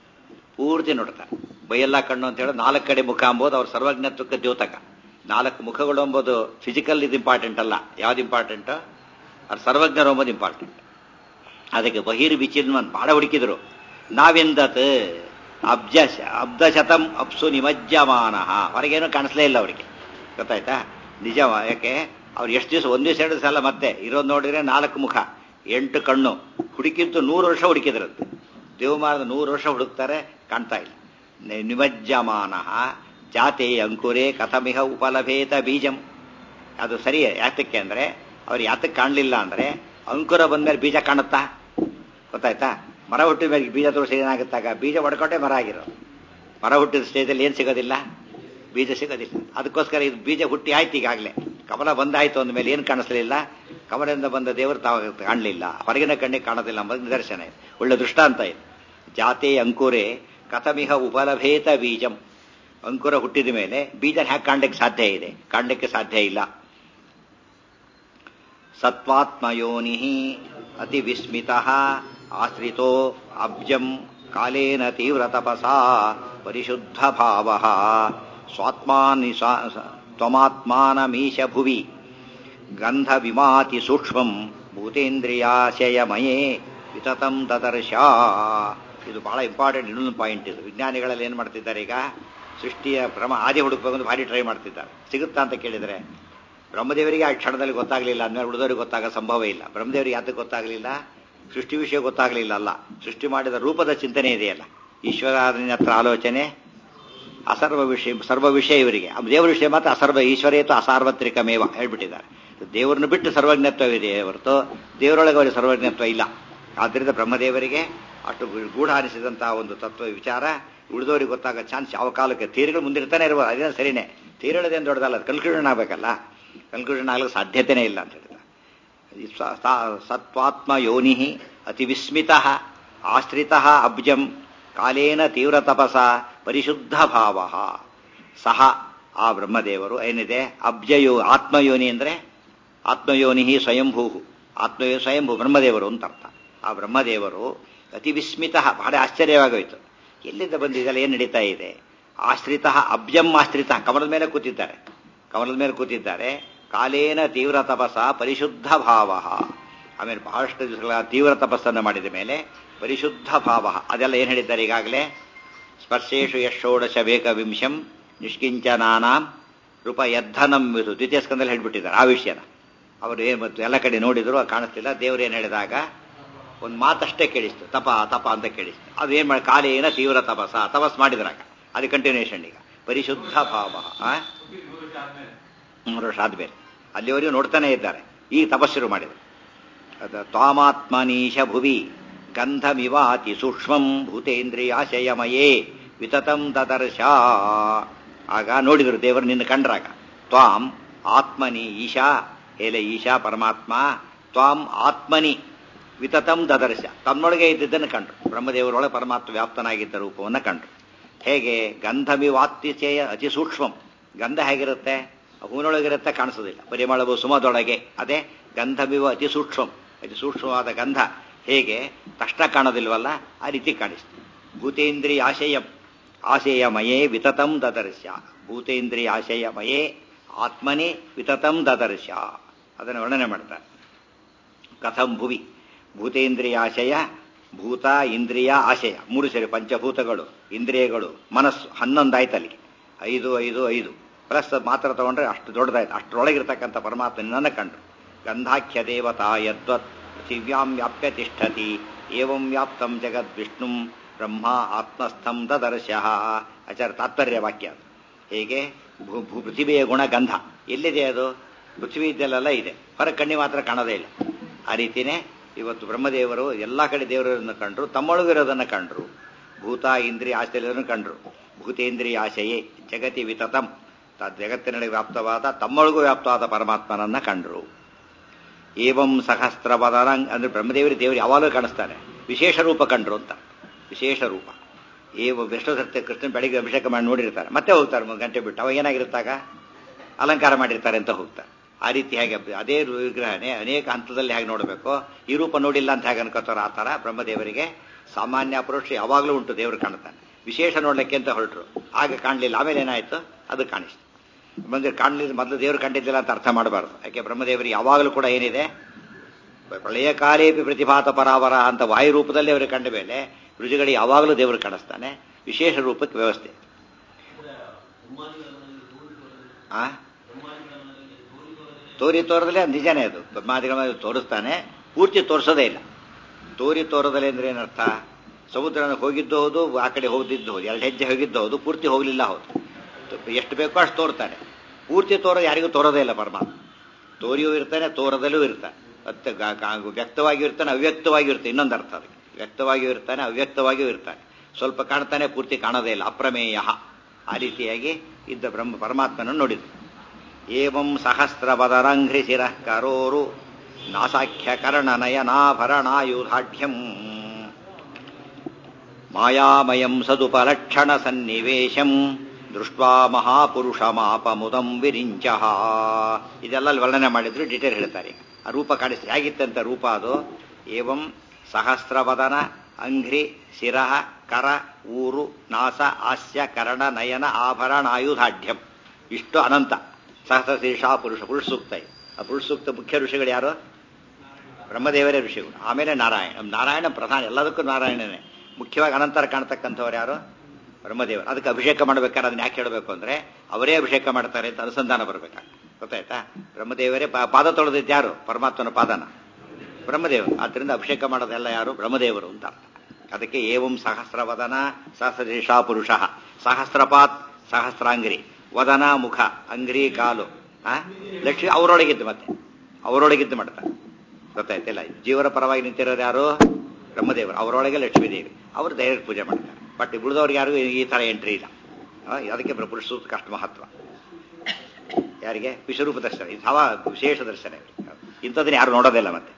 ಪೂರ್ತಿ ನೋಡ್ತಾರೆ ಬೈಯೆಲ್ಲ ಕಣ್ಣು ಅಂತ ಹೇಳೋದು ನಾಲ್ಕು ಕಡೆ ಮುಖ ಅಂಬೋದು ಅವ್ರ ಸರ್ವಜ್ಞತ್ವಕ್ಕೆ ದ್ಯೋತಕ ನಾಲ್ಕು ಮುಖಗಳು ಎಂಬುದು ಫಿಸಿಕಲ್ ಇದು ಇಂಪಾರ್ಟೆಂಟ್ ಅಲ್ಲ ಯಾವ್ದು ಇಂಪಾರ್ಟೆಂಟ್ ಅವ್ರ ಸರ್ವಜ್ಞರು ಎಂಬುದು ಇಂಪಾರ್ಟೆಂಟ್ ಅದಕ್ಕೆ ಬಹಿರ್ ವಿಚಿನ್ವನ್ ಬಹಳ ಹುಡುಕಿದ್ರು ನಾವೆಂದತ್ ಅಬ್ಜ ಅಬ್ದಶತಂ ಅಪ್ಸು ನಿಮಜ್ಜಮಾನ ಹೊರಗೇನು ಕಾಣಿಸ್ಲೇ ಇಲ್ಲ ಅವರಿಗೆ ಗೊತ್ತಾಯ್ತಾ ನಿಜ ಯಾಕೆ ಅವ್ರು ಎಷ್ಟು ದಿವಸ ಒಂದು ದಿವಸ ಎರಡು ದಿವಸ ಅಲ್ಲ ಮತ್ತೆ ಇರೋದು ನೋಡಿದ್ರೆ ನಾಲ್ಕು ಮುಖ ಎಂಟು ಕಣ್ಣು ಹುಡುಕಿದ್ದು ನೂರು ವರ್ಷ ಹುಡುಕಿದ್ರಂತೆ ದೇವಮಾನದ ನೂರು ವರ್ಷ ಹುಡುಕ್ತಾರೆ ಕಾಣ್ತಾ ಇಲ್ಲ ನಿ- ನಿಮಜ್ಜಮಾನ ಜಾತೆ ಅಂಕುರೇ ಕಥಮಿಹ ಉಪಲಭೇತ ಬೀಜಂ ಅದು ಸರಿ ಯಾತಕ್ಕೆ ಅಂದ್ರೆ ಅವ್ರು ಯಾತಕ್ಕೆ ಕಾಣಲಿಲ್ಲ ಅಂದ್ರೆ ಅಂಕುರ ಬಂದ್ಮೇಲೆ ಬೀಜ ಕಾಣುತ್ತಾ ಗೊತ್ತಾಯ್ತಾ ಮರ ಹುಟ್ಟಿದ ಮೇಲೆ ಬೀಜ ತೋರಿಸಿ ಏನಾಗುತ್ತಾಗ ಬೀಜ ಒಡ್ಕೊಂಡೆ ಮರ ಆಗಿರೋದು ಮರ ಹುಟ್ಟಿದ ಸ್ಟೇಜಲ್ಲಿ ಏನು ಸಿಗೋದಿಲ್ಲ ಬೀಜ ಸಿಗೋದಿಲ್ಲ ಅದಕ್ಕೋಸ್ಕರ ಇದು ಬೀಜ ಹುಟ್ಟಿ ಆಯ್ತು ಈಗಾಗಲೇ ಕಮಲ ಬಂದಾಯ್ತು ಅಂದಮೇಲೆ ಏನು ಕಾಣಿಸ್ಲಿಲ್ಲ ಕಮಲದಿಂದ ಬಂದ ದೇವರು ತಾವು ಕಾಣಲಿಲ್ಲ ಹೊರಗಿನ ಕಣ್ಣಿಗೆ ಕಾಣೋದಿಲ್ಲ ಎಂಬುದು ನಿದರ್ಶನ ಇದೆ ಒಳ್ಳೆ ದೃಷ್ಟಾಂತ ಇದೆ ಜಾತೆ ಅಂಕುರೆ ಕಥಮಿಹ ಉಪಲಭೇತ ಬೀಜಂ ಅಂಕುರ ಹುಟ್ಟಿದ ಮೇಲೆ ಬೀಜ ಹ್ಯಾಕ್ ಕಾಣ್ಲಿಕ್ಕೆ ಸಾಧ್ಯ ಇದೆ ಕಾಣ್ಲಿಕ್ಕೆ ಸಾಧ್ಯ ಇಲ್ಲ ಸತ್ವಾತ್ಮಯೋನಿ ಅತಿ ವಿಸ್ಮಿತ ಆಶ್ರಿತೋ ಅಬ್ಜಂ ಕಾಲೇನ ತೀವ್ರ ತಪಸಾ ಪರಿಶುದ್ಧ ಭಾವ ಸ್ವಾತ್ಮಾನಿ ತ್ವಮಾತ್ಮಾನಮೀಶ ಭುವಿ ಗಂಧ ವಿಮಾತಿ ಸೂಕ್ಷ್ಮಂ ಭೂತೇಂದ್ರಿಯಾಶಯಮಯೇ ವಿತತಂ ತದರ್ಶ ಇದು ಬಹಳ ಇಂಪಾರ್ಟೆಂಟ್ ಇನ್ನೊಂದು ಪಾಯಿಂಟ್ ಇದು ವಿಜ್ಞಾನಿಗಳಲ್ಲಿ ಏನು ಮಾಡ್ತಿದ್ದಾರೆ ಈಗ ಸೃಷ್ಟಿಯ ಭ್ರಮ ಆದಿ ಹುಡುಕಬೇಕಂತ ಭಾರಿ ಟ್ರೈ ಮಾಡ್ತಿದ್ದಾರೆ ಸಿಗುತ್ತಾ ಅಂತ ಕೇಳಿದರೆ ಬ್ರಹ್ಮದೇವರಿಗೆ ಆ ಕ್ಷಣದಲ್ಲಿ ಗೊತ್ತಾಗಲಿಲ್ಲ ಅಂದಮೇಲೆ ಉಳಿದವರಿಗೆ ಗೊತ್ತಾಗೋ ಸಂಭವ ಇಲ್ಲ ಬ್ರಹ್ಮದೇವರಿಗೆ ಯಾತಕ್ಕೆ ಗೊತ್ತಾಗಲಿಲ್ಲ ಸೃಷ್ಟಿ ವಿಷಯ ಗೊತ್ತಾಗಲಿಲ್ಲ ಅಲ್ಲ ಸೃಷ್ಟಿ ಮಾಡಿದ ರೂಪದ ಚಿಂತನೆ ಇದೆಯಲ್ಲ ಈಶ್ವರಾಧನ ಹತ್ರ ಆಲೋಚನೆ ಅಸರ್ವ ವಿಷಯ ಸರ್ವ ವಿಷಯ ಇವರಿಗೆ ದೇವರ ವಿಷಯ ಮಾತ್ರ ಅಸರ್ವ ಈಶ್ವರೇತು ಅಸಾರ್ವತ್ರಿಕಮೇವ ಹೇಳ್ಬಿಟ್ಟಿದ್ದಾರೆ ದೇವರನ್ನು ಬಿಟ್ಟು ಸರ್ವಜ್ಞತ್ವವಿದೆ ಹೊರತು ದೇವರೊಳಗೆ ಅವರಿಗೆ ಸರ್ವಜ್ಞತ್ವ ಇಲ್ಲ ಆದ್ದರಿಂದ ಬ್ರಹ್ಮದೇವರಿಗೆ ಅಷ್ಟು ಗೂಢ ಅನಿಸಿದಂತಹ ಒಂದು ತತ್ವ ವಿಚಾರ ಉಳಿದವರಿಗೆ ಗೊತ್ತಾಗೋ ಚಾನ್ಸ್ ಯಾವ ಕಾಲಕ್ಕೆ ತೀರ್ಗಳು ಮುಂದಿರ್ತಾನೆ ಇರ್ಬೋದು ಅದೇನು ಸರಿನೇ ತೀರಳದೇನು ದೊಡ್ಡದಲ್ಲ ಅದು ಕನ್ಕ್ಲೂಷನ್ ಆಗಬೇಕಲ್ಲ ಕನ್ಕ್ಲೂಷನ್ ಆಗಲಿಕ್ಕೆ ಸಾಧ್ಯತೆನೇ ಇಲ್ಲ ಅಂತ ಹೇಳಿದ ಸತ್ವಾತ್ಮ ಯೋನಿ ಅತಿ ವಿಸ್ಮಿತ ಆಶ್ರಿತ ಅಬ್ಜಂ ಕಾಲೇನ ತೀವ್ರ ತಪಸ ಪರಿಶುದ್ಧ ಭಾವ ಸಹ ಆ ಬ್ರಹ್ಮದೇವರು ಏನಿದೆ ಅಬ್ಜಯೋ ಆತ್ಮಯೋನಿ ಅಂದರೆ ಆತ್ಮಯೋನಿ ಸ್ವಯಂಭೂ ಆತ್ಮಯೋ ಸ್ವಯಂಭೂ ಬ್ರಹ್ಮದೇವರು ಅಂತ ಅರ್ಥ ಆ ಬ್ರಹ್ಮದೇವರು ಅತಿ ವಿಸ್ಮಿತ ಬಹಳ ಆಶ್ಚರ್ಯವಾಗೋಯ್ತು ಎಲ್ಲಿಂದ ಬಂದಿದ್ದಲ್ಲ ಏನು ನಡೀತಾ ಇದೆ ಆಶ್ರಿತ ಅಬ್ಜಂ ಆಶ್ರಿತ ಕಮಲದ ಮೇಲೆ ಕೂತಿದ್ದಾರೆ ಕಮಲದ ಮೇಲೆ ಕೂತಿದ್ದಾರೆ ಕಾಲೇನ ತೀವ್ರ ತಪಸ ಪರಿಶುದ್ಧ ಭಾವ ಆಮೇಲೆ ಬಹಳಷ್ಟು ದಿವಸಗಳ ತೀವ್ರ ತಪಸ್ಸನ್ನು ಮಾಡಿದ ಮೇಲೆ ಪರಿಶುದ್ಧ ಭಾವ ಅದೆಲ್ಲ ಏನು ಹೇಳಿದ್ದಾರೆ ಈಗಾಗಲೇ ಸ್ಪರ್ಶೇಶು ಯಶೋಡಶ ವೇಕವಿಂಶಂ ನಿಷ್ಕಿಂಚನಾನಾಂ ರೂಪ ಯದ್ಧನಂ ವಿಧು ದ್ವಿತೀಯ ಸ್ಕಂದಲ್ಲಿ ಹೇಳ್ಬಿಟ್ಟಿದ್ದಾರೆ ಆ ವಿಷಯನ ಅವರು ಏನು ಮತ್ತು ಎಲ್ಲ ಕಡೆ ನೋಡಿದ್ರು ಕಾಣಿಸ್ತಿಲ್ಲ ದೇವ್ರು ಏನು ಹೇಳಿದಾಗ ಒಂದು ಮಾತಷ್ಟೇ ಕೇಳಿಸ್ತು ತಪ ತಪ ಅಂತ ಕೇಳಿಸ್ತು ಅದು ಏನು ಮಾಡಿ ಕಾಲೇನ ತೀವ್ರ ತಪಸ ತಪಸ್ ಮಾಡಿದ್ರಾಗ ಅದು ಕಂಟಿನ್ಯೂಷನ್ ಈಗ ಪರಿಶುದ್ಧ ಭಾವ ಮೂರು ವರ್ಷ ಆದ್ಮೇಲೆ ಅಲ್ಲಿವರೆಗೂ ನೋಡ್ತಾನೆ ಇದ್ದಾರೆ ಈಗ ತಪಸ್ಸು ಮಾಡಿದರು ಅದು ತ್ವಾಮಾತ್ಮನೀಶ ಭುವಿ ಗಂಧಮಿವಾತಿ ಸೂಕ್ಷ್ಮಂ ಭೂತೇಂದ್ರಿಯಾಶಯಮಯೇ ವಿತತಂ ತದರ್ಶ ಆಗ ನೋಡಿದರು ದೇವರು ನಿನ್ನ ಕಂಡ್ರಾಗ ತ್ವಾಂ ಆತ್ಮನಿ ಈಶಾ ಹೇಲೆ ಈಶಾ ಪರಮಾತ್ಮ ತ್ವಾಂ ಆತ್ಮನಿ ವಿತತಂ ದದರ್ಶ ತಮ್ಮೊಳಗೆ ಇದ್ದಿದ್ದನ್ನು ಕಂಡ್ರು ಬ್ರಹ್ಮದೇವರೊಳಗೆ ಪರಮಾತ್ಮ ವ್ಯಾಪ್ತನಾಗಿದ್ದ ರೂಪವನ್ನು ಕಂಡ್ರು ಹೇಗೆ ಗಂಧಮಿವಾತ್ಯಚೇಯ ಅತಿ ಸೂಕ್ಷ್ಮಂ ಗಂಧ ಹೇಗಿರುತ್ತೆ ಹೂವಿನೊಳಗಿರುತ್ತೆ ಕಾಣಿಸೋದಿಲ್ಲ ಪರಿಮಳವು ಸುಮದೊಳಗೆ ಅದೇ ಗಂಧಮಿವ ಅತಿ ಸೂಕ್ಷ್ಮಂ ಅತಿ ಸೂಕ್ಷ್ಮವಾದ ಗಂಧ ಹೇಗೆ ತಕ್ಷಣ ಕಾಣೋದಿಲ್ವಲ್ಲ ಆ ರೀತಿ ಕಾಣಿಸ್ತು ಭೂತೇಂದ್ರಿಯ ಆಶಯಂ ಆಶಯಮಯೇ ವಿತತಂ ದದರ್ಶ ಭೂತೇಂದ್ರಿಯ ಆಶಯಮಯೇ ಆತ್ಮನೇ ವಿತತಂ ದದರ್ಶ ಅದನ್ನು ವರ್ಣನೆ ಮಾಡ್ತಾರೆ ಕಥಂ ಭುವಿ ಭೂತೇಂದ್ರಿಯಾಶಯ ಭೂತ ಇಂದ್ರಿಯ ಆಶಯ ಮೂರು ಸೇರಿ ಪಂಚಭೂತಗಳು ಇಂದ್ರಿಯಗಳು ಮನಸ್ಸು ಹನ್ನೊಂದಾಯ್ತು ಅಲ್ಲಿಗೆ ಐದು ಐದು ಐದು ಪ್ಲಸ್ ಮಾತ್ರ ತಗೊಂಡ್ರೆ ಅಷ್ಟು ದೊಡ್ಡದಾಯ್ತು ಅಷ್ಟರೊಳಗಿರ್ತಕ್ಕಂಥ ಪರಮಾತ್ಮ ನನ್ನ ಕಂಡ್ರು ಗಂಧಾಖ್ಯ ದೇವತಾ ಯದ್ವತ್ ಪೃಥಿವ್ಯಾಂ ವ್ಯಾಪ್ಯ ತಿಷ್ಠತಿ ಏವಂ ವ್ಯಾಪ್ತಂ ಜಗದ್ ವಿಷ್ಣು ಬ್ರಹ್ಮ ಆತ್ಮಸ್ಥಂ ದದರ್ಶ ಆಚಾರ ತಾತ್ಪರ್ಯ ವಾಕ್ಯ ಅದು ಹೇಗೆ ಭೂ ಭೂ ಪೃಥಿವಿಯ ಗುಣ ಗಂಧ ಎಲ್ಲಿದೆ ಅದು ಪೃಥ್ವಿ ಇದ್ದಲ್ಲೆಲ್ಲ ಇದೆ ಹೊರ ಕಣ್ಣಿ ಮಾತ್ರ ಕಾಣೋದೇ ಇಲ್ಲ ಆ ರೀತಿನೇ ಇವತ್ತು ಬ್ರಹ್ಮದೇವರು ಎಲ್ಲ ಕಡೆ ದೇವರನ್ನು ಕಂಡ್ರು ತಮ್ಮೊಳಗಿರೋದನ್ನು ಕಂಡ್ರು ಭೂತ ಇಂದ್ರಿಯ ಆಶ್ಚರ್ಯವನ್ನು ಕಂಡ್ರು ಭೂತೇಂದ್ರಿಯ ಆಶಯೇ ಜಗತಿ ವಿತತಂ ಜಗತ್ತಿನೊಳಗೆ ವ್ಯಾಪ್ತವಾದ ತಮ್ಮೊಳಗೂ ವ್ಯಾಪ್ತವಾದ ಪರಮಾತ್ಮನನ್ನ ಕಂಡ್ರು ಏವಂ ಸಹಸ್ರವದನಂಗ್ ಅಂದ್ರೆ ಬ್ರಹ್ಮದೇವರಿ ದೇವರು ಯಾವಾಗಲೂ ಕಾಣಿಸ್ತಾನೆ ವಿಶೇಷ ರೂಪ ಕಂಡ್ರು ಅಂತ ವಿಶೇಷ ರೂಪ ಏವ ಎಷ್ಟೋ ಸತ್ಯ ಕೃಷ್ಣ ಬೆಳಿಗ್ಗೆ ಅಭಿಷೇಕ ಮಾಡಿ ನೋಡಿರ್ತಾರೆ ಮತ್ತೆ ಹೋಗ್ತಾರೆ ಒಂದು ಗಂಟೆ ಬಿಟ್ಟು ಅವಾಗ ಏನಾಗಿರುತ್ತಾಗ ಅಲಂಕಾರ ಮಾಡಿರ್ತಾರೆ ಅಂತ ಹೋಗ್ತಾರೆ ಆ ರೀತಿ ಹೇಗೆ ಅದೇ ವಿಗ್ರಹನೇ ಅನೇಕ ಹಂತದಲ್ಲಿ ಹೇಗೆ ನೋಡಬೇಕು ಈ ರೂಪ ನೋಡಿಲ್ಲ ಅಂತ ಹೇಗೆ ಅನ್ಕೋತಾರ ಆ ಥರ ಬ್ರಹ್ಮದೇವರಿಗೆ ಸಾಮಾನ್ಯ ಅಪರೋಕ್ಷ ಯಾವಾಗಲೂ ಉಂಟು ದೇವರು ಕಾಣ್ತಾನೆ ವಿಶೇಷ ನೋಡ್ಲಿಕ್ಕೆ ಅಂತ ಹೊರಟರು ಆಗ ಕಾಣಲಿಲ್ಲ ಆಮೇಲೆ ಏನಾಯ್ತು ಅದು ಕಾಣಿಸ್ತು ಬಂದ್ರೆ ಕಾಣಲಿಲ್ಲ ಮೊದಲು ದೇವರು ಕಂಡಿದ್ದಿಲ್ಲ ಅಂತ ಅರ್ಥ ಮಾಡಬಾರ್ದು ಯಾಕೆ ಬ್ರಹ್ಮದೇವರಿಗೆ ಯಾವಾಗಲೂ ಕೂಡ ಏನಿದೆ ಪ್ರಳಯ ಕಾಲೇಪಿ ಪ್ರತಿಭಾತ ಪರಾವರ ಅಂತ ವಾಯು ರೂಪದಲ್ಲಿ ಅವರಿಗೆ ಕಂಡ ಮೇಲೆ ರುಚಿಗಳಿಗೆ ಯಾವಾಗಲೂ ದೇವರು ಕಾಣಿಸ್ತಾನೆ ವಿಶೇಷ ರೂಪಕ್ಕೆ ವ್ಯವಸ್ಥೆ ಆ ತೋರಿ ತೋರದಲ್ಲೇ ನಿಜನೇ ಅದು ಬ್ರಹ್ಮಾದಿಗಳ ತೋರಿಸ್ತಾನೆ ಪೂರ್ತಿ ತೋರಿಸೋದೇ ಇಲ್ಲ ತೋರಿ ತೋರದಲೆ ಅಂದ್ರೆ ಏನರ್ಥ ಸಮುದ್ರನ ಹೋಗಿದ್ದು ಹೌದು ಆ ಕಡೆ ಹೋಗಿದ್ದು ಹೌದು ಎರಡು ಹೆಜ್ಜೆ ಹೋಗಿದ್ದು ಹೌದು ಪೂರ್ತಿ ಹೋಗಲಿಲ್ಲ ಹೌದು ಎಷ್ಟು ಬೇಕೋ ಅಷ್ಟು ತೋರ್ತಾನೆ ಪೂರ್ತಿ ತೋರ ಯಾರಿಗೂ ತೋರೋದೇ ಇಲ್ಲ ಪರಮಾತ್ಮ ತೋರಿಯೂ ಇರ್ತಾನೆ ತೋರದಲ್ಲೂ ಇರ್ತಾನೆ ಮತ್ತೆ ವ್ಯಕ್ತವಾಗಿಯೂ ಇರ್ತಾನೆ ಅವ್ಯಕ್ತವಾಗಿಯೂ ಇರ್ತಾನೆ ಇನ್ನೊಂದು ಅರ್ಥ ಅದಕ್ಕೆ ವ್ಯಕ್ತವಾಗಿಯೂ ಇರ್ತಾನೆ ಅವ್ಯಕ್ತವಾಗಿಯೂ ಇರ್ತಾನೆ ಸ್ವಲ್ಪ ಕಾಣ್ತಾನೆ ಪೂರ್ತಿ ಕಾಣೋದೇ ಇಲ್ಲ ಅಪ್ರಮೇಯ ಆ ರೀತಿಯಾಗಿ ಇದ್ದ ಬ್ರಹ್ಮ ಪರಮಾತ್ಮನನ್ನು ನೋಡಿದ್ರು ಏವಂ ಸಹಸ್ರವದರಂಘ್ರಿ ಶಿರಃ ಕರೋರು ನಾಸಾಖ್ಯ ಕರ್ಣ ನಯನಾಭರಣಾಯುಧಾಢ್ಯಂ ಮಾಯಾಮಯಂ ಸದುಪಲಕ್ಷಣ ಸನ್ನಿವೇಶಂ ದೃಷ್ಟ್ವಾ ಮಹಾಪುರುಷಮಾಪಮುದಂ ವಿರಿಂಚ ಇದೆಲ್ಲ ಅಲ್ಲಿ ವರ್ಣನೆ ಮಾಡಿದ್ರು ಡೀಟೇಲ್ ಹೇಳ್ತಾರೆ ಈಗ ಆ ರೂಪ ಕಾಣಿಸ್ತು ಹೇಗಿತ್ತಂತ ರೂಪ ಅದು ಏವಂ ಸಹಸ್ರವದನ ಅಂಘ್ರಿ ಶಿರಃ ಕರ ಊರು ನಾಸ ಹಾಸ್ಯ ಕರ್ಣ ನಯನ ಆಭರಣ ಆಯುಧಾಢ್ಯಂ ಇಷ್ಟು ಅನಂತ ಸಹಸ್ರ ಶೀರ್ಷ ಪುರುಷ ಪುರುಷ ಸೂಕ್ತ ಇದು. ಆ ಪುರುಷ ಸೂಕ್ತ ಮುಖ್ಯ ಋಷಿಗಳು ಯಾರು ಬ್ರಹ್ಮದೇವರೇ ಋಷಿಗಳು ಆಮೇಲೆ ನಾರಾಯಣ ನಾರಾಯಣ ಪ್ರಧಾನ ಎಲ್ಲದಕ್ಕೂ ನಾರಾಯಣನೇ ಮುಖ್ಯವಾಗಿ ಅನಂತರ ಕಾಣ್ತಕ್ಕಂಥವ್ರು ಯಾರು ಬ್ರಹ್ಮದೇವರು ಅದಕ್ಕೆ ಅಭಿಷೇಕ ಮಾಡ್ಬೇಕಾದ್ರೆ ಅದನ್ನ ಯಾಕೆ ಹೇಳಬೇಕು ಅಂದ್ರೆ ಅವರೇ ಅಭಿಷೇಕ ಮಾಡ್ತಾರೆ ಅಂತ ಅನುಸಂಧಾನ ಬರ್ಬೇಕಾ ಗೊತ್ತಾಯ್ತಾ ಬ್ರಹ್ಮದೇವರೇ ಪಾ- ಪಾದ ತೊಳೆದಿದ್ದು ಯಾರು ಪರಮಾತ್ಮನ ಪಾದನ ಬ್ರಹ್ಮದೇವರು ಆದ್ರಿಂದ ಅಭಿಷೇಕ ಮಾಡೋದೆಲ್ಲ ಯಾರು ಬ್ರಹ್ಮದೇವರು ಅಂತ ಅರ್ಥ ಅದಕ್ಕೆ ಏವಂ ಸಹಸ್ರವದನ ಸಹಸ್ರಶೀರ್ಷ ಪುರುಷ ಸಹಸ್ರಪಾತ್ ಸಹಸ್ರಾಂಗ್ರಿ ವದನ ಮುಖ ಅಂಗ್ರಿ ಕಾಲು ಆ ಲಕ್ಷ್ಮಿ ಅವರೊಳಗಿದ್ದು ಮತ್ತೆ ಅವರೊಳಗಿದ್ದು ಮಾಡ್ತಾರೆ ಗೊತ್ತಾಯ್ತಿಲ್ಲ ಜೀವರ ಪರವಾಗಿ ನಿಂತಿರೋರು ಯಾರು ಬ್ರಹ್ಮದೇವರು ಅವರೊಳಗೆ ಲಕ್ಷ್ಮೀದೇವಿ ಅವರು ಡೈರೆಕ್ಟ್ ಪೂಜೆ ಮಾಡ್ತಾರೆ ಬಟ್ ಉಳಿದವ್ರಿಗೆ ಯಾರಿಗೂ ಈ ತರ ಎಂಟ್ರಿ ಇಲ್ಲ ಆ, ಅದಕ್ಕೆ ಪುರುಷ ಸೂಕ್ತಕ್ಕೆ ಅಷ್ಟು ಮಹತ್ವ ಯಾರಿಗೆ ವಿಶ್ವರೂಪ ದರ್ಶನ ಇದು ಹವ ವಿಶೇಷ ದರ್ಶನ ಇವ್ರಿಗೆ. ಇಂಥದನ್ನ ಯಾರು ನೋಡೋದಿಲ್ಲ ಮತ್ತೆ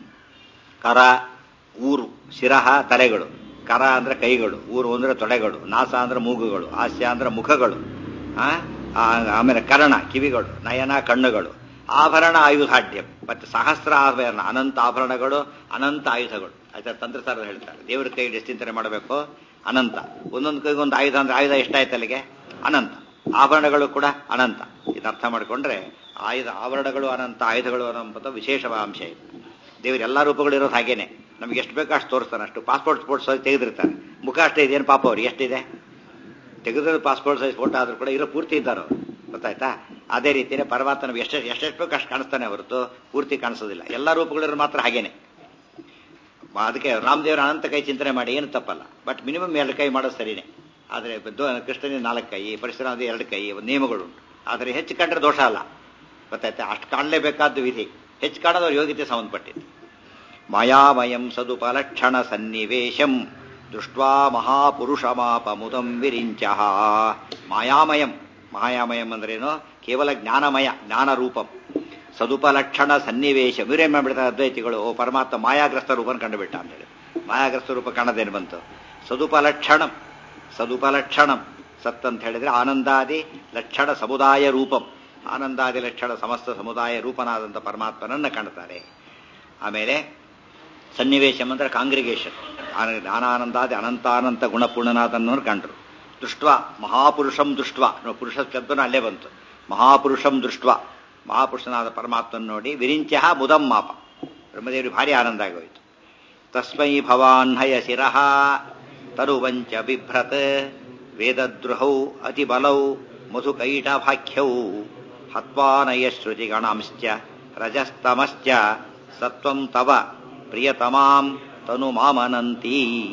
ಕರ ಊರು ಶಿರಹ ತಲೆಗಳು ಕರ ಅಂದ್ರೆ ಕೈಗಳು ಊರು ಅಂದ್ರೆ ತೊಡೆಗಳು ನಾಸ ಅಂದ್ರೆ ಮೂಗುಗಳು ಹಾಸ್ಯ ಅಂದ್ರೆ ಮುಖಗಳು ಆ? ಆ, ಆಮೇಲೆ ಕರ್ಣ ಕಿವಿಗಳು ನಯನ ಕಣ್ಣುಗಳು ಆಭರಣ ಆಯುಧಾಢ್ಯ ಮತ್ತೆ ಸಹಸ್ರ ಆಭರಣ ಅನಂತ ಆಭರಣಗಳು ಅನಂತ ಆಯುಧಗಳು ಆಯ್ತಾ ತಂತ್ರಸಾರ ಹೇಳ್ತಾರೆ ದೇವರ ಕೈಗೆ ಎಷ್ಟು ಚಿಂತನೆ ಮಾಡಬೇಕು ಅನಂತ ಒಂದೊಂದು ಕೈಗೆ ಒಂದು ಆಯುಧ ಅಂದ್ರೆ ಆಯುಧ ಎಷ್ಟಾಯ್ತು ಅಲ್ಲಿಗೆ ಅನಂತ ಆಭರಣಗಳು ಕೂಡ ಅನಂತ ಇದು ಅರ್ಥ ಮಾಡಿಕೊಂಡ್ರೆ ಆಯುಧ ಆಭರಣಗಳು ಅನಂತ ಆಯುಧಗಳು ಅನ್ನೋ ವಿಶೇಷ ಅಂಶ ಇದೆ ದೇವ್ರ ಎಲ್ಲ ರೂಪಗಳು ಇರೋದು ಹಾಗೇನೆ ನಮ್ಗೆ ಎಷ್ಟು ಬೇಕೋ ಅಷ್ಟು ತೋರಿಸ್ತಾನೆ ಅಷ್ಟು ಪಾಸ್ಪೋರ್ಟ್ ಸ್ಪೋರ್ಟ್ ಸೈಜ್ ತೆಗೆದಿರ್ತಾರೆ ಮುಖ ಅಷ್ಟೇ ಇದೇನು ಪಾಪ ಅವ್ರಿಗೆ ಎಷ್ಟಿದೆ ತೆಗೆದ್ರೆ ಪಾಸ್ಪೋರ್ಟ್ ಸೈಜ್ ಫೋಟೋ ಆದ್ರೂ ಕೂಡ ಇರೋ ಪೂರ್ತಿ ಇದ್ದಾರೋ ಗೊತ್ತಾಯ್ತಾ ಅದೇ ರೀತಿಯೇ ಪರಮಾತ್ಮ ನಮ್ಗೆ ಎಷ್ಟು ಎಷ್ಟೆಷ್ಟು ಬೇಕು ಅಷ್ಟು ಕಾಣಿಸ್ತಾನೆ ಹೊರತು ಪೂರ್ತಿ ಕಾಣಿಸೋದಿಲ್ಲ ಎಲ್ಲ ರೂಪಗಳಿರೋ ಮಾತ್ರ ಹಾಗೇನೆ ಮ- ಅದಕ್ಕೆ ರಾಮದೇವರ ಅನಂತ ಕೈ ಚಿಂತನೆ ಮಾಡಿ ಏನು ತಪ್ಪಲ್ಲ ಬಟ್ ಮಿನಿಮಮ್ ಎರಡು ಕೈ ಮಾಡೋದು ಸರಿನೇ ಆದರೆ ಕೃಷ್ಣನಿಗೆ ನಾಲ್ಕು ಕೈ ಪರಶುರಾಮದ ಎರಡು ಕೈ ಒಂದು ನಿಯಮಗಳು ಉಂಟು ಆದರೆ ಹೆಚ್ಚು ಕಂಡ್ರೆ ದೋಷ ಅಲ್ಲ ಗೊತ್ತಾಯ್ತಾ ಅಷ್ಟು ಕಾಣಲೇಬೇಕಾದ್ದು ವಿಧಿ ಹೆಚ್ಚು ಕಾಣೋದು ಯೋಗ್ಯತೆ ಸಂಬಂಧಪಟ್ಟಿದ್ದು ಮಾಯಾಮಯಂ ಸದುಪಲಕ್ಷಣ ಸನ್ನಿವೇಶಂ ದೃಷ್ಟ್ವಾ ಮಹಾಪುರುಷಮಾಪಮುದಂ ವಿರಿಂಚ ಮಾಯಾಮಯಂ ಮಾಯಾಮಯಂ ಅಂದ್ರೇನು ಕೇವಲ ಜ್ಞಾನಮಯ ಜ್ಞಾನ ರೂಪಂ ಸದುಪಲಕ್ಷಣ ಸನ್ನಿವೇಶ ಇವರೇನ್ ಮಾಡ್ಬಿಡ್ತಾರೆ ಅದ್ವೈತಿಗಳು ಓ ಪರಮಾತ್ಮ ಮಾಯಾಗ್ರಸ್ತ ರೂಪನ ಕಂಡುಬಿಟ್ಟ ಅಂತೇಳಿ ಮಾಯಾಗ್ರಸ್ತ ರೂಪ ಕಾಣೋದೇನು ಬಂತು ಸದುಪಲಕ್ಷಣಂ ಸದುಪಲಕ್ಷಣಂ ಸತ್ ಅಂತ ಹೇಳಿದ್ರೆ ಆನಂದಾದಿ ಲಕ್ಷಣ ಸಮುದಾಯ ರೂಪಂ ಆನಂದಾದಿ ಲಕ್ಷಣ ಸಮಸ್ತ ಸಮುದಾಯ ರೂಪನಾದಂಥ ಪರಮಾತ್ಮನನ್ನ ಕಾಣ್ತಾರೆ ಆಮೇಲೆ ಸನ್ನಿವೇಶಂ ಅಂದ್ರೆ ಕಾಂಗ್ರಿಗೇಷನ್ ಜ್ಞಾನಾನಂದಾದಿ ಅನಂತಾನಂತ ಗುಣಪೂರ್ಣನಾದನ್ನು ಕಂಡ್ರು ದೃಷ್ಟ ಮಹಾಪುರುಷಂ ದೃಷ್ಟ ಪುರುಷ ಶಬ್ದನ ಅಲ್ಲೇ ಬಂತು ಮಹಾಪುರುಷಂ ದೃಷ್ಟ ಮಹಾಪುರುಷನಾದ ಪರಮಾತ್ಮನ ನೋಡಿ ವಿರಿಂಚ ಮುದಂ ಮಾಪ ಬ್ರಹ್ಮದೇವರಿಗೆ ಭಾರಿ ಆನಂದ ಆಗೋಯ್ತು ತಸ್ಮೈ ಭವಾನ್ ಹಯ ಶಿರಃ ತರುವಂಚ ಬಿಭ್ರತ್ ವೇದದ್ರುಹೌ ಅತಿಬಲೌ ಮಧುಕೈಟಭಾಖ್ಯೌ ಹತ್ವಾನಯ ಶ್ರುತಿಗಣಾಂಶ್ಚ ರಜಸ್ತಮಶ್ಚ ಸತ್ವಂ ತವ ಪ್ರಿಯತಮಾಂ ತನು ಮಾಮನಂತೀ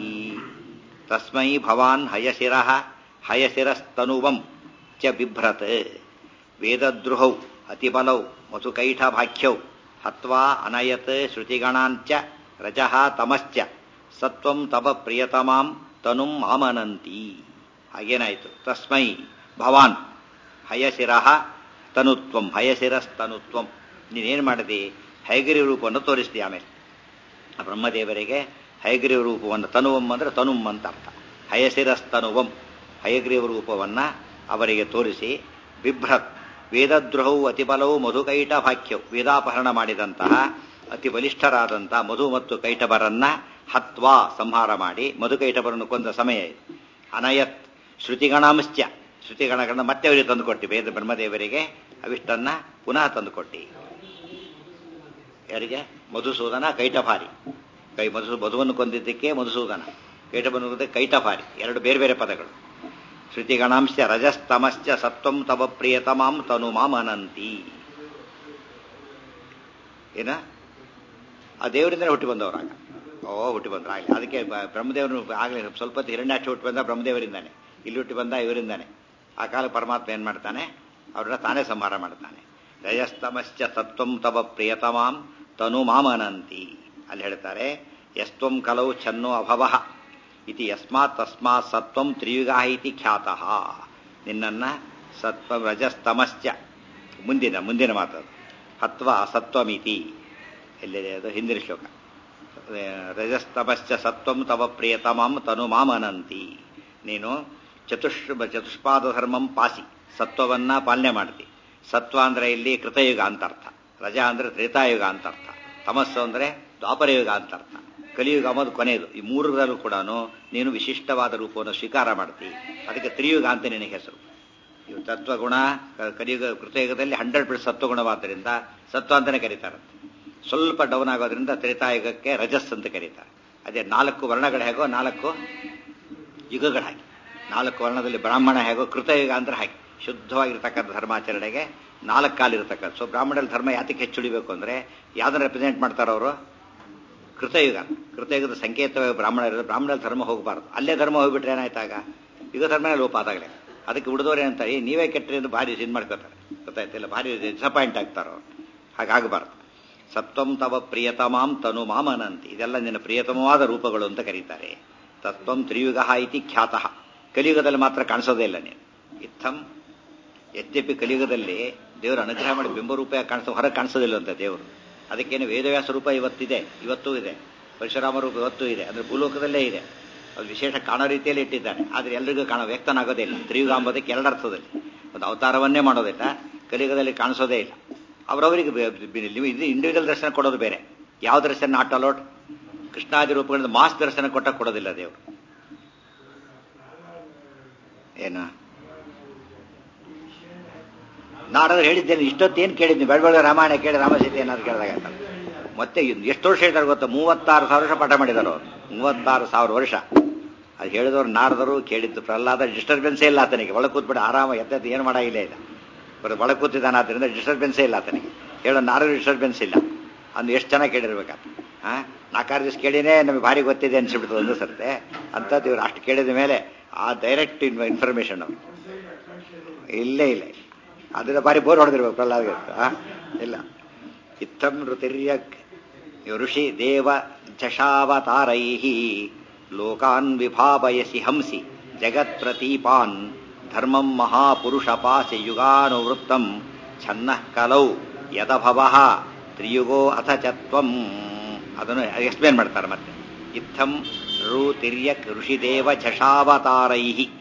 ತಸ್ಮೈ ಭವಾನ್ ಹಯಶಿರಃ ಹಯಶಿರಸ್ತನುವಂ ಚ ಬಿಭ್ರತ್ ವೇದದ್ರುಹೌ ಅತಿಬಲೌ ಮಧುಕೈಠಭಾಖ್ಯೌ ಹತ್ವಾ ಅನಯತ್ ಶ್ರುತಿಗಣಾಂಚ ರಜಃ ತಮಶ್ಚ ಸತ್ವಂ ತವ ಪ್ರಿಯತಮಾಂ ತನುಂ ಮಾಮನಂತಿ ಹಾಗೇನಾಯಿತು ತಸ್ಮೈ ಭವಾನ್ ಹಯಶಿರಃ ತನುತ್ವಂ ಹಯಶಿರಸ್ತನುತ್ವಂ ನೀನೇನು ಮಾಡಿದಿ ಹೈಗಿರಿ ರೂಪವನ್ನು ತೋರಿಸ್ತಿ ಆಮೇಲೆ ಆ ಬ್ರಹ್ಮದೇವರಿಗೆ ಹಯಗ್ರೀವ ರೂಪವನ್ನು ತನುವಂ ಅಂದ್ರೆ ತನುಂ ಅಂತ ಅರ್ಥ ಹಯಶಿರಸ್ತನುವಂ ಹಯಗ್ರೀವ ರೂಪವನ್ನ ಅವರಿಗೆ ತೋರಿಸಿ ಬಿಭ್ರತ್ ವೇದದ್ರೋಹವು ಅತಿಬಲವು ಮಧುಕೈಟ ಭಾಕ್ಯವು ವೇದಾಪಹರಣ ಮಾಡಿದಂತಹ ಅತಿ ಬಲಿಷ್ಠರಾದಂತಹ ಮಧು ಮತ್ತು ಕೈಟಬರನ್ನ ಹತ್ವಾ ಸಂಹಾರ ಮಾಡಿ ಮಧುಕೈಟಬರನ್ನು ಕೊಂದ ಸಮಯ ಇದು ಅನಯತ್ ಶ್ರುತಿಗಣಾಂಶ್ಚ ಶ್ರುತಿಗಣಗಳನ್ನ ಮತ್ತೆ ಅವರಿಗೆ ತಂದುಕೊಟ್ಟಿ ವೇದ ಬ್ರಹ್ಮದೇವರಿಗೆ ಅವಿಷ್ಟನ್ನ ಪುನಃ ತಂದುಕೊಟ್ಟಿ ಯಾರಿಗೆ ಮಧುಸೂದನ ಕೈಟಭಾರಿ ಕೈ ಮಧು ಮಧುವನ್ನು ಕೊಂದಿದ್ದಕ್ಕೆ ಮಧುಸೂದನ ಕೈಟಬನ್ನು ಕೊಂದಿದ್ದಕ್ಕೆ ಕೈಟಭಾರಿ ಎರಡು ಬೇರೆ ಬೇರೆ ಪದಗಳು ಶ್ರುತಿಗಣಾಂಶ ರಜಸ್ತಮಶ್ಚ ಸತ್ವಂ ತವ ಪ್ರಿಯತಮಾಂ ತನು ಮಾಮನಂತಿ ಏನ ಆ ದೇವರಿಂದಲೇ ಹುಟ್ಟಿ ಬಂದವರಾಗ ಓ ಹುಟ್ಟಿ ಬಂದ್ರು ಆಗಲಿ ಅದಕ್ಕೆ ಬ- ಬ್ರಹ್ಮದೇವರು ಆಗಲಿ ಸ್ವಲ್ಪ ಹೊತ್ತು ಹಿರಣ್ಯಾಕ್ಷ ಹುಟ್ಟಿ ಬಂದ ಬ್ರಹ್ಮದೇವರಿಂದಾನೆ ಇಲ್ಲಿ ಹುಟ್ಟಿ ಬಂದ ಇವರಿಂದಾನೆ ಆ ಕಾಲ ಪರಮಾತ್ಮ ಏನ್ ಮಾಡ್ತಾನೆ ಅವ್ರನ್ನ ತಾನೇ ಸಂಹಾರ ಮಾಡ್ತಾನೆ ರಜಸ್ತಮಶ್ಚ ತತ್ವಂ ತವ ಪ್ರಿಯತಮಾಂ ತನು ಮಾಮನಂತಿ ಅಲ್ಲಿ ಹೇಳ್ತಾರೆ ಯಸ್ತ್ವಂ ಕಲೌ ಛನ್ನೋ ಅಭವಃ ಇತಿ ಯಸ್ಮಾತ್ ತಸ್ಮಾತ್ ಸತ್ವಂ ತ್ರಿಯುಗಾ ಇತಿ ಖ್ಯಾತಃ ನಿನ್ನನ್ನ ಸತ್ವ ರಜಸ್ತಮಶ್ಚ ಮುಂದಿನ ಮುಂದಿನ ಮಾತದು ಹತ್ವ ಅಸತ್ವಮಿತಿ ಎಲ್ಲಿದೆ ಅದು ಹಿಂದಿನ ಶ್ಲೋಕ ರಜಸ್ತಮಶ್ಚ ಸತ್ವಂ ತವ ಪ್ರಿಯತಮಂ ತನು ಮಾಮನಂತಿ ನೀನು ಚತುಷ್ ಚತುಷ್ಪಾದ ಧರ್ಮಂ ಪಾಸಿ ಸತ್ವವನ್ನ ಪಾಲನೆ ಮಾಡ್ತಿ ಸತ್ವ ಅಂದ್ರೆ ಇಲ್ಲಿ ಕೃತಯುಗ ಅಂತ ಅರ್ಥ ರಜಾ ಅಂದ್ರೆ ತ್ರೇತಾಯುಗ ಅಂತ ಅರ್ಥ ತಮಸ್ಸು ಅಂದ್ರೆ ದ್ವಾಪರಯುಗ ಅಂತ ಅರ್ಥ ಕಲಿಯುಗ ಅನ್ನೋದು ಕೊನೆಯದು ಈ ಮೂರರಲ್ಲೂ ಕೂಡ ನೀನು ವಿಶಿಷ್ಟವಾದ ರೂಪವನ್ನು ಸ್ವೀಕಾರ ಮಾಡ್ತಿ ಅದಕ್ಕೆ ತ್ರಿಯುಗ ಅಂತ ನಿನಗೆ ಹೆಸರು ಇವು ತತ್ವಗುಣ ಕಲಿಯುಗ ಕೃತಯುಗದಲ್ಲಿ ಹಂಡ್ರೆಡ್ ಪರ್ಸೆಂಟ್ ಸತ್ವಗುಣವಾದ್ದರಿಂದ ಸತ್ವ ಅಂತಾನೆ ಕರೀತಾರೆ ಸ್ವಲ್ಪ ಡೌನ್ ಆಗೋದ್ರಿಂದ ತ್ರೇತಾಯುಗಕ್ಕೆ ರಜಸ್ ಅಂತ ಕರೀತಾರೆ ಅದೇ ನಾಲ್ಕು ವರ್ಣಗಳು ಹೇಗೋ ನಾಲ್ಕು ಯುಗಗಳು ಹಾಗೆ ನಾಲ್ಕು ವರ್ಣದಲ್ಲಿ ಬ್ರಾಹ್ಮಣ ಹೇಗೋ ಕೃತಯುಗ ಅಂದ್ರೆ ಹಾಗೆ ಶುದ್ಧವಾಗಿರ್ತಕ್ಕಂಥ ಧರ್ಮಾಚರಣೆಗೆ ನಾಲ್ಕು ಕಾಲಿರ್ತಕ್ಕಂಥ ಸೊ ಬ್ರಾಹ್ಮಣರ ಧರ್ಮ ಯಾತಕ್ಕೆ ಹೆಚ್ಚುಳಿಬೇಕು ಅಂದ್ರೆ ಯಾವ್ದನ್ನ ರೆಪ್ರೆಸೆಂಟ್ ಮಾಡ್ತಾರೋ ಅವರು ಕೃತಯುಗ ಕೃತಯುಗದ ಸಂಕೇತವಾಗಿ ಬ್ರಾಹ್ಮಣ ಇರೋದು ಬ್ರಾಹ್ಮಣರ ಧರ್ಮ ಹೋಗಬಾರ್ದು ಅಲ್ಲೇ ಧರ್ಮ ಹೋಗ್ಬಿಟ್ರೆ ಏನಾಯ್ತಾಗ ಯುಗ ಧರ್ಮನೇ ಲೋಪ ಆದಾಗಲೇ ಅದಕ್ಕೆ ಉಳಿದವ್ರು ಏನಂತ ಈ ನೀವೇ ಕೆಟ್ಟರೆ ಎಂದು ಭಾರಿ ಇದು ಮಾಡ್ಕೋತಾರೆ ಗೊತ್ತಾಯ್ತಿಲ್ಲ ಭಾರಿ ಡಿಸಪಾಯಿಂಟ್ ಆಗ್ತಾರ ಅವ್ರು ಹಾಗಾಗಬಾರ್ದು ಸತ್ವಂ ತವ ಪ್ರಿಯತಮಾಂ ತನು ಮಾಮನಂತಿ ಇದೆಲ್ಲ ನಿನ್ನ ಪ್ರಿಯತಮವಾದ ರೂಪಗಳು ಅಂತ ಕರೀತಾರೆ ತತ್ವಂ ತ್ರಿಯುಗ ಇತಿ ಖ್ಯಾತಃ ಕಲಿಯುಗದಲ್ಲಿ ಮಾತ್ರ ಕಾಣಿಸೋದೇ ಇಲ್ಲ ನೀನು ಇತ್ತಂ ಯದ್ಯಪಿ ಕಲಿಯುಗದಲ್ಲಿ ದೇವರು ಅನುಗ್ರಹ ಮಾಡಿ ಬಿಂಬರೂಪ ಕಾಣಿಸೋ ಹೊರಗೆ ಕಾಣಿಸೋದಿಲ್ಲ ಅಂತ ದೇವರು ಅದಕ್ಕೇನು ವೇದವ್ಯಾಸ ರೂಪ ಇವತ್ತಿದೆ ಇವತ್ತೂ ಇದೆ ಪರಶುರಾಮ ರೂಪ ಇವತ್ತೂ ಇದೆ ಅಂದ್ರೆ ಭೂಲೋಕದಲ್ಲೇ ಇದೆ ಅದು ವಿಶೇಷ ಕಾಣೋ ರೀತಿಯಲ್ಲಿ ಇಟ್ಟಿದ್ದಾನೆ ಆದರೆ ಎಲ್ರಿಗೂ ಕಾಣೋ ವ್ಯಕ್ತನಾಗೋದೇ ಇಲ್ಲ ತ್ರಿಯುಗ ಅಂಬೋದಕ್ಕೆ ಎರಡರ್ಥದಲ್ಲಿ ಒಂದು ಅವತಾರವನ್ನೇ ಮಾಡೋದಿಲ್ಲ ಕಲಿಯುಗದಲ್ಲಿ ಕಾಣಿಸೋದೇ ಇಲ್ಲ ಅವರವರಿಗೆ ಇದು ಇಂಡಿವಿಜುವಲ್ ದರ್ಶನ ಕೊಡೋದು ಬೇರೆ ಯಾವ ದರ್ಶನ ನಾಟ್ ಅಲೋಟ್ ಕೃಷ್ಣಾದಿ ರೂಪಗಳಿಂದ ಮಾಸ್ ದರ್ಶನ ಕೊಟ್ಟ ಕೊಡೋದಿಲ್ಲ ದೇವರು ಏನು ನಾಡೋರು ಹೇಳಿದ್ದೇನೆ ಇಷ್ಟೊತ್ತೇನು ಕೇಳಿದ್ನಿ ಬೆಳಬೆಳ ರಾಮಾಯಣ ಕೇಳಿ ರಾಮಸೀತೆ ಏನಾದ್ರು ಕೇಳಿದಾಗ ಮತ್ತೆ ಎಷ್ಟು ವರ್ಷ ಹೇಳ್ತಾರೆ ಗೊತ್ತಾ ಮೂವತ್ತಾರು ಸಾವಿರ ವರ್ಷ ಪಾಠ ಮಾಡಿದಾರೆ ಅವರು ಮೂವತ್ತಾರು ಸಾವಿರ ವರ್ಷ ಅದು ಹೇಳಿದವರು ನಾರದರು ಕೇಳಿದ್ದು ಪ್ರಹ್ಲಾದ ಡಿಸ್ಟರ್ಬೆನ್ಸೇ ಇಲ್ಲ ಆತನಿಗೆ ಒಳ ಕೂತ್ಬಿಟ್ಟು ಆರಾಮ ಎದ್ದದ್ದು ಏನು ಮಾಡಾಗಿಲ್ಲ ಇಲ್ಲ ಬರೀ ಒಳ ಕೂತಿದ್ದಾನೆ ಆದ್ದರಿಂದ ಡಿಸ್ಟರ್ಬೆನ್ಸೇ ಇಲ್ಲ ಆತನಿಗೆ ಹೇಳೋ ನಾರದು ಡಿಸ್ಟರ್ಬೆನ್ಸ್ ಇಲ್ಲ ಅಂದು ಎಷ್ಟು ಚೆನ್ನಾಗಿ ಕೇಳಿರ್ಬೇಕಾತ ಹಾಂ ನಾಲ್ಕಾರು ದಿವಸ ಕೇಳಿನೇ ನಮಗೆ ಭಾರಿ ಗೊತ್ತಿದೆ ಅನ್ಸಿಬಿಡ್ತದೆ ಒಂದು ಸರ್ತೆ ಅಂಥದ್ದು ಇವ್ರು ಅಷ್ಟು ಕೇಳಿದ ಮೇಲೆ ಆ ಡೈರೆಕ್ಟ್ ಇನ್ಫಾರ್ಮೇಶನ್ ಅವರು ಇಲ್ಲೇ ಇಲ್ಲ ಅದನ್ನ ಬಾರಿ ಬೋರ್ ಹೊಡೆದಿರ್ಬೇಕು ಪ್ರಹ್ಲಾದ ಇಲ್ಲ ಇತ್ತಂ ಋತಿರ್ಯಕ್ ಋಷಿ ದೇವ ಜಶಾವತಾರೈ ಲೋಕಾನ್ ವಿಭಾವಯಸಿ ಹಂಸಿ ಜಗತ್ಪ್ರತೀಪಾನ್ ಧರ್ಮಂ ಮಹಾಪುರುಷ ಪಾಸಿ ಯುಗಾನುವೃತ್ತಂ ಛನ್ನ ಕಲೌ ಯದಭವ ತ್ರಿಯುಗೋ ಅಥ ಚತ್ವಂ ಅದನ್ನು ಎಕ್ಸ್ಪ್ಲೇನ್ ಮಾಡ್ತಾರೆ ಮತ್ತೆ ಇತ್ತಂ ರು ತಿರ್ಯಕ್ ಋಷಿದೇವ ಝಷಾವತಾರೈ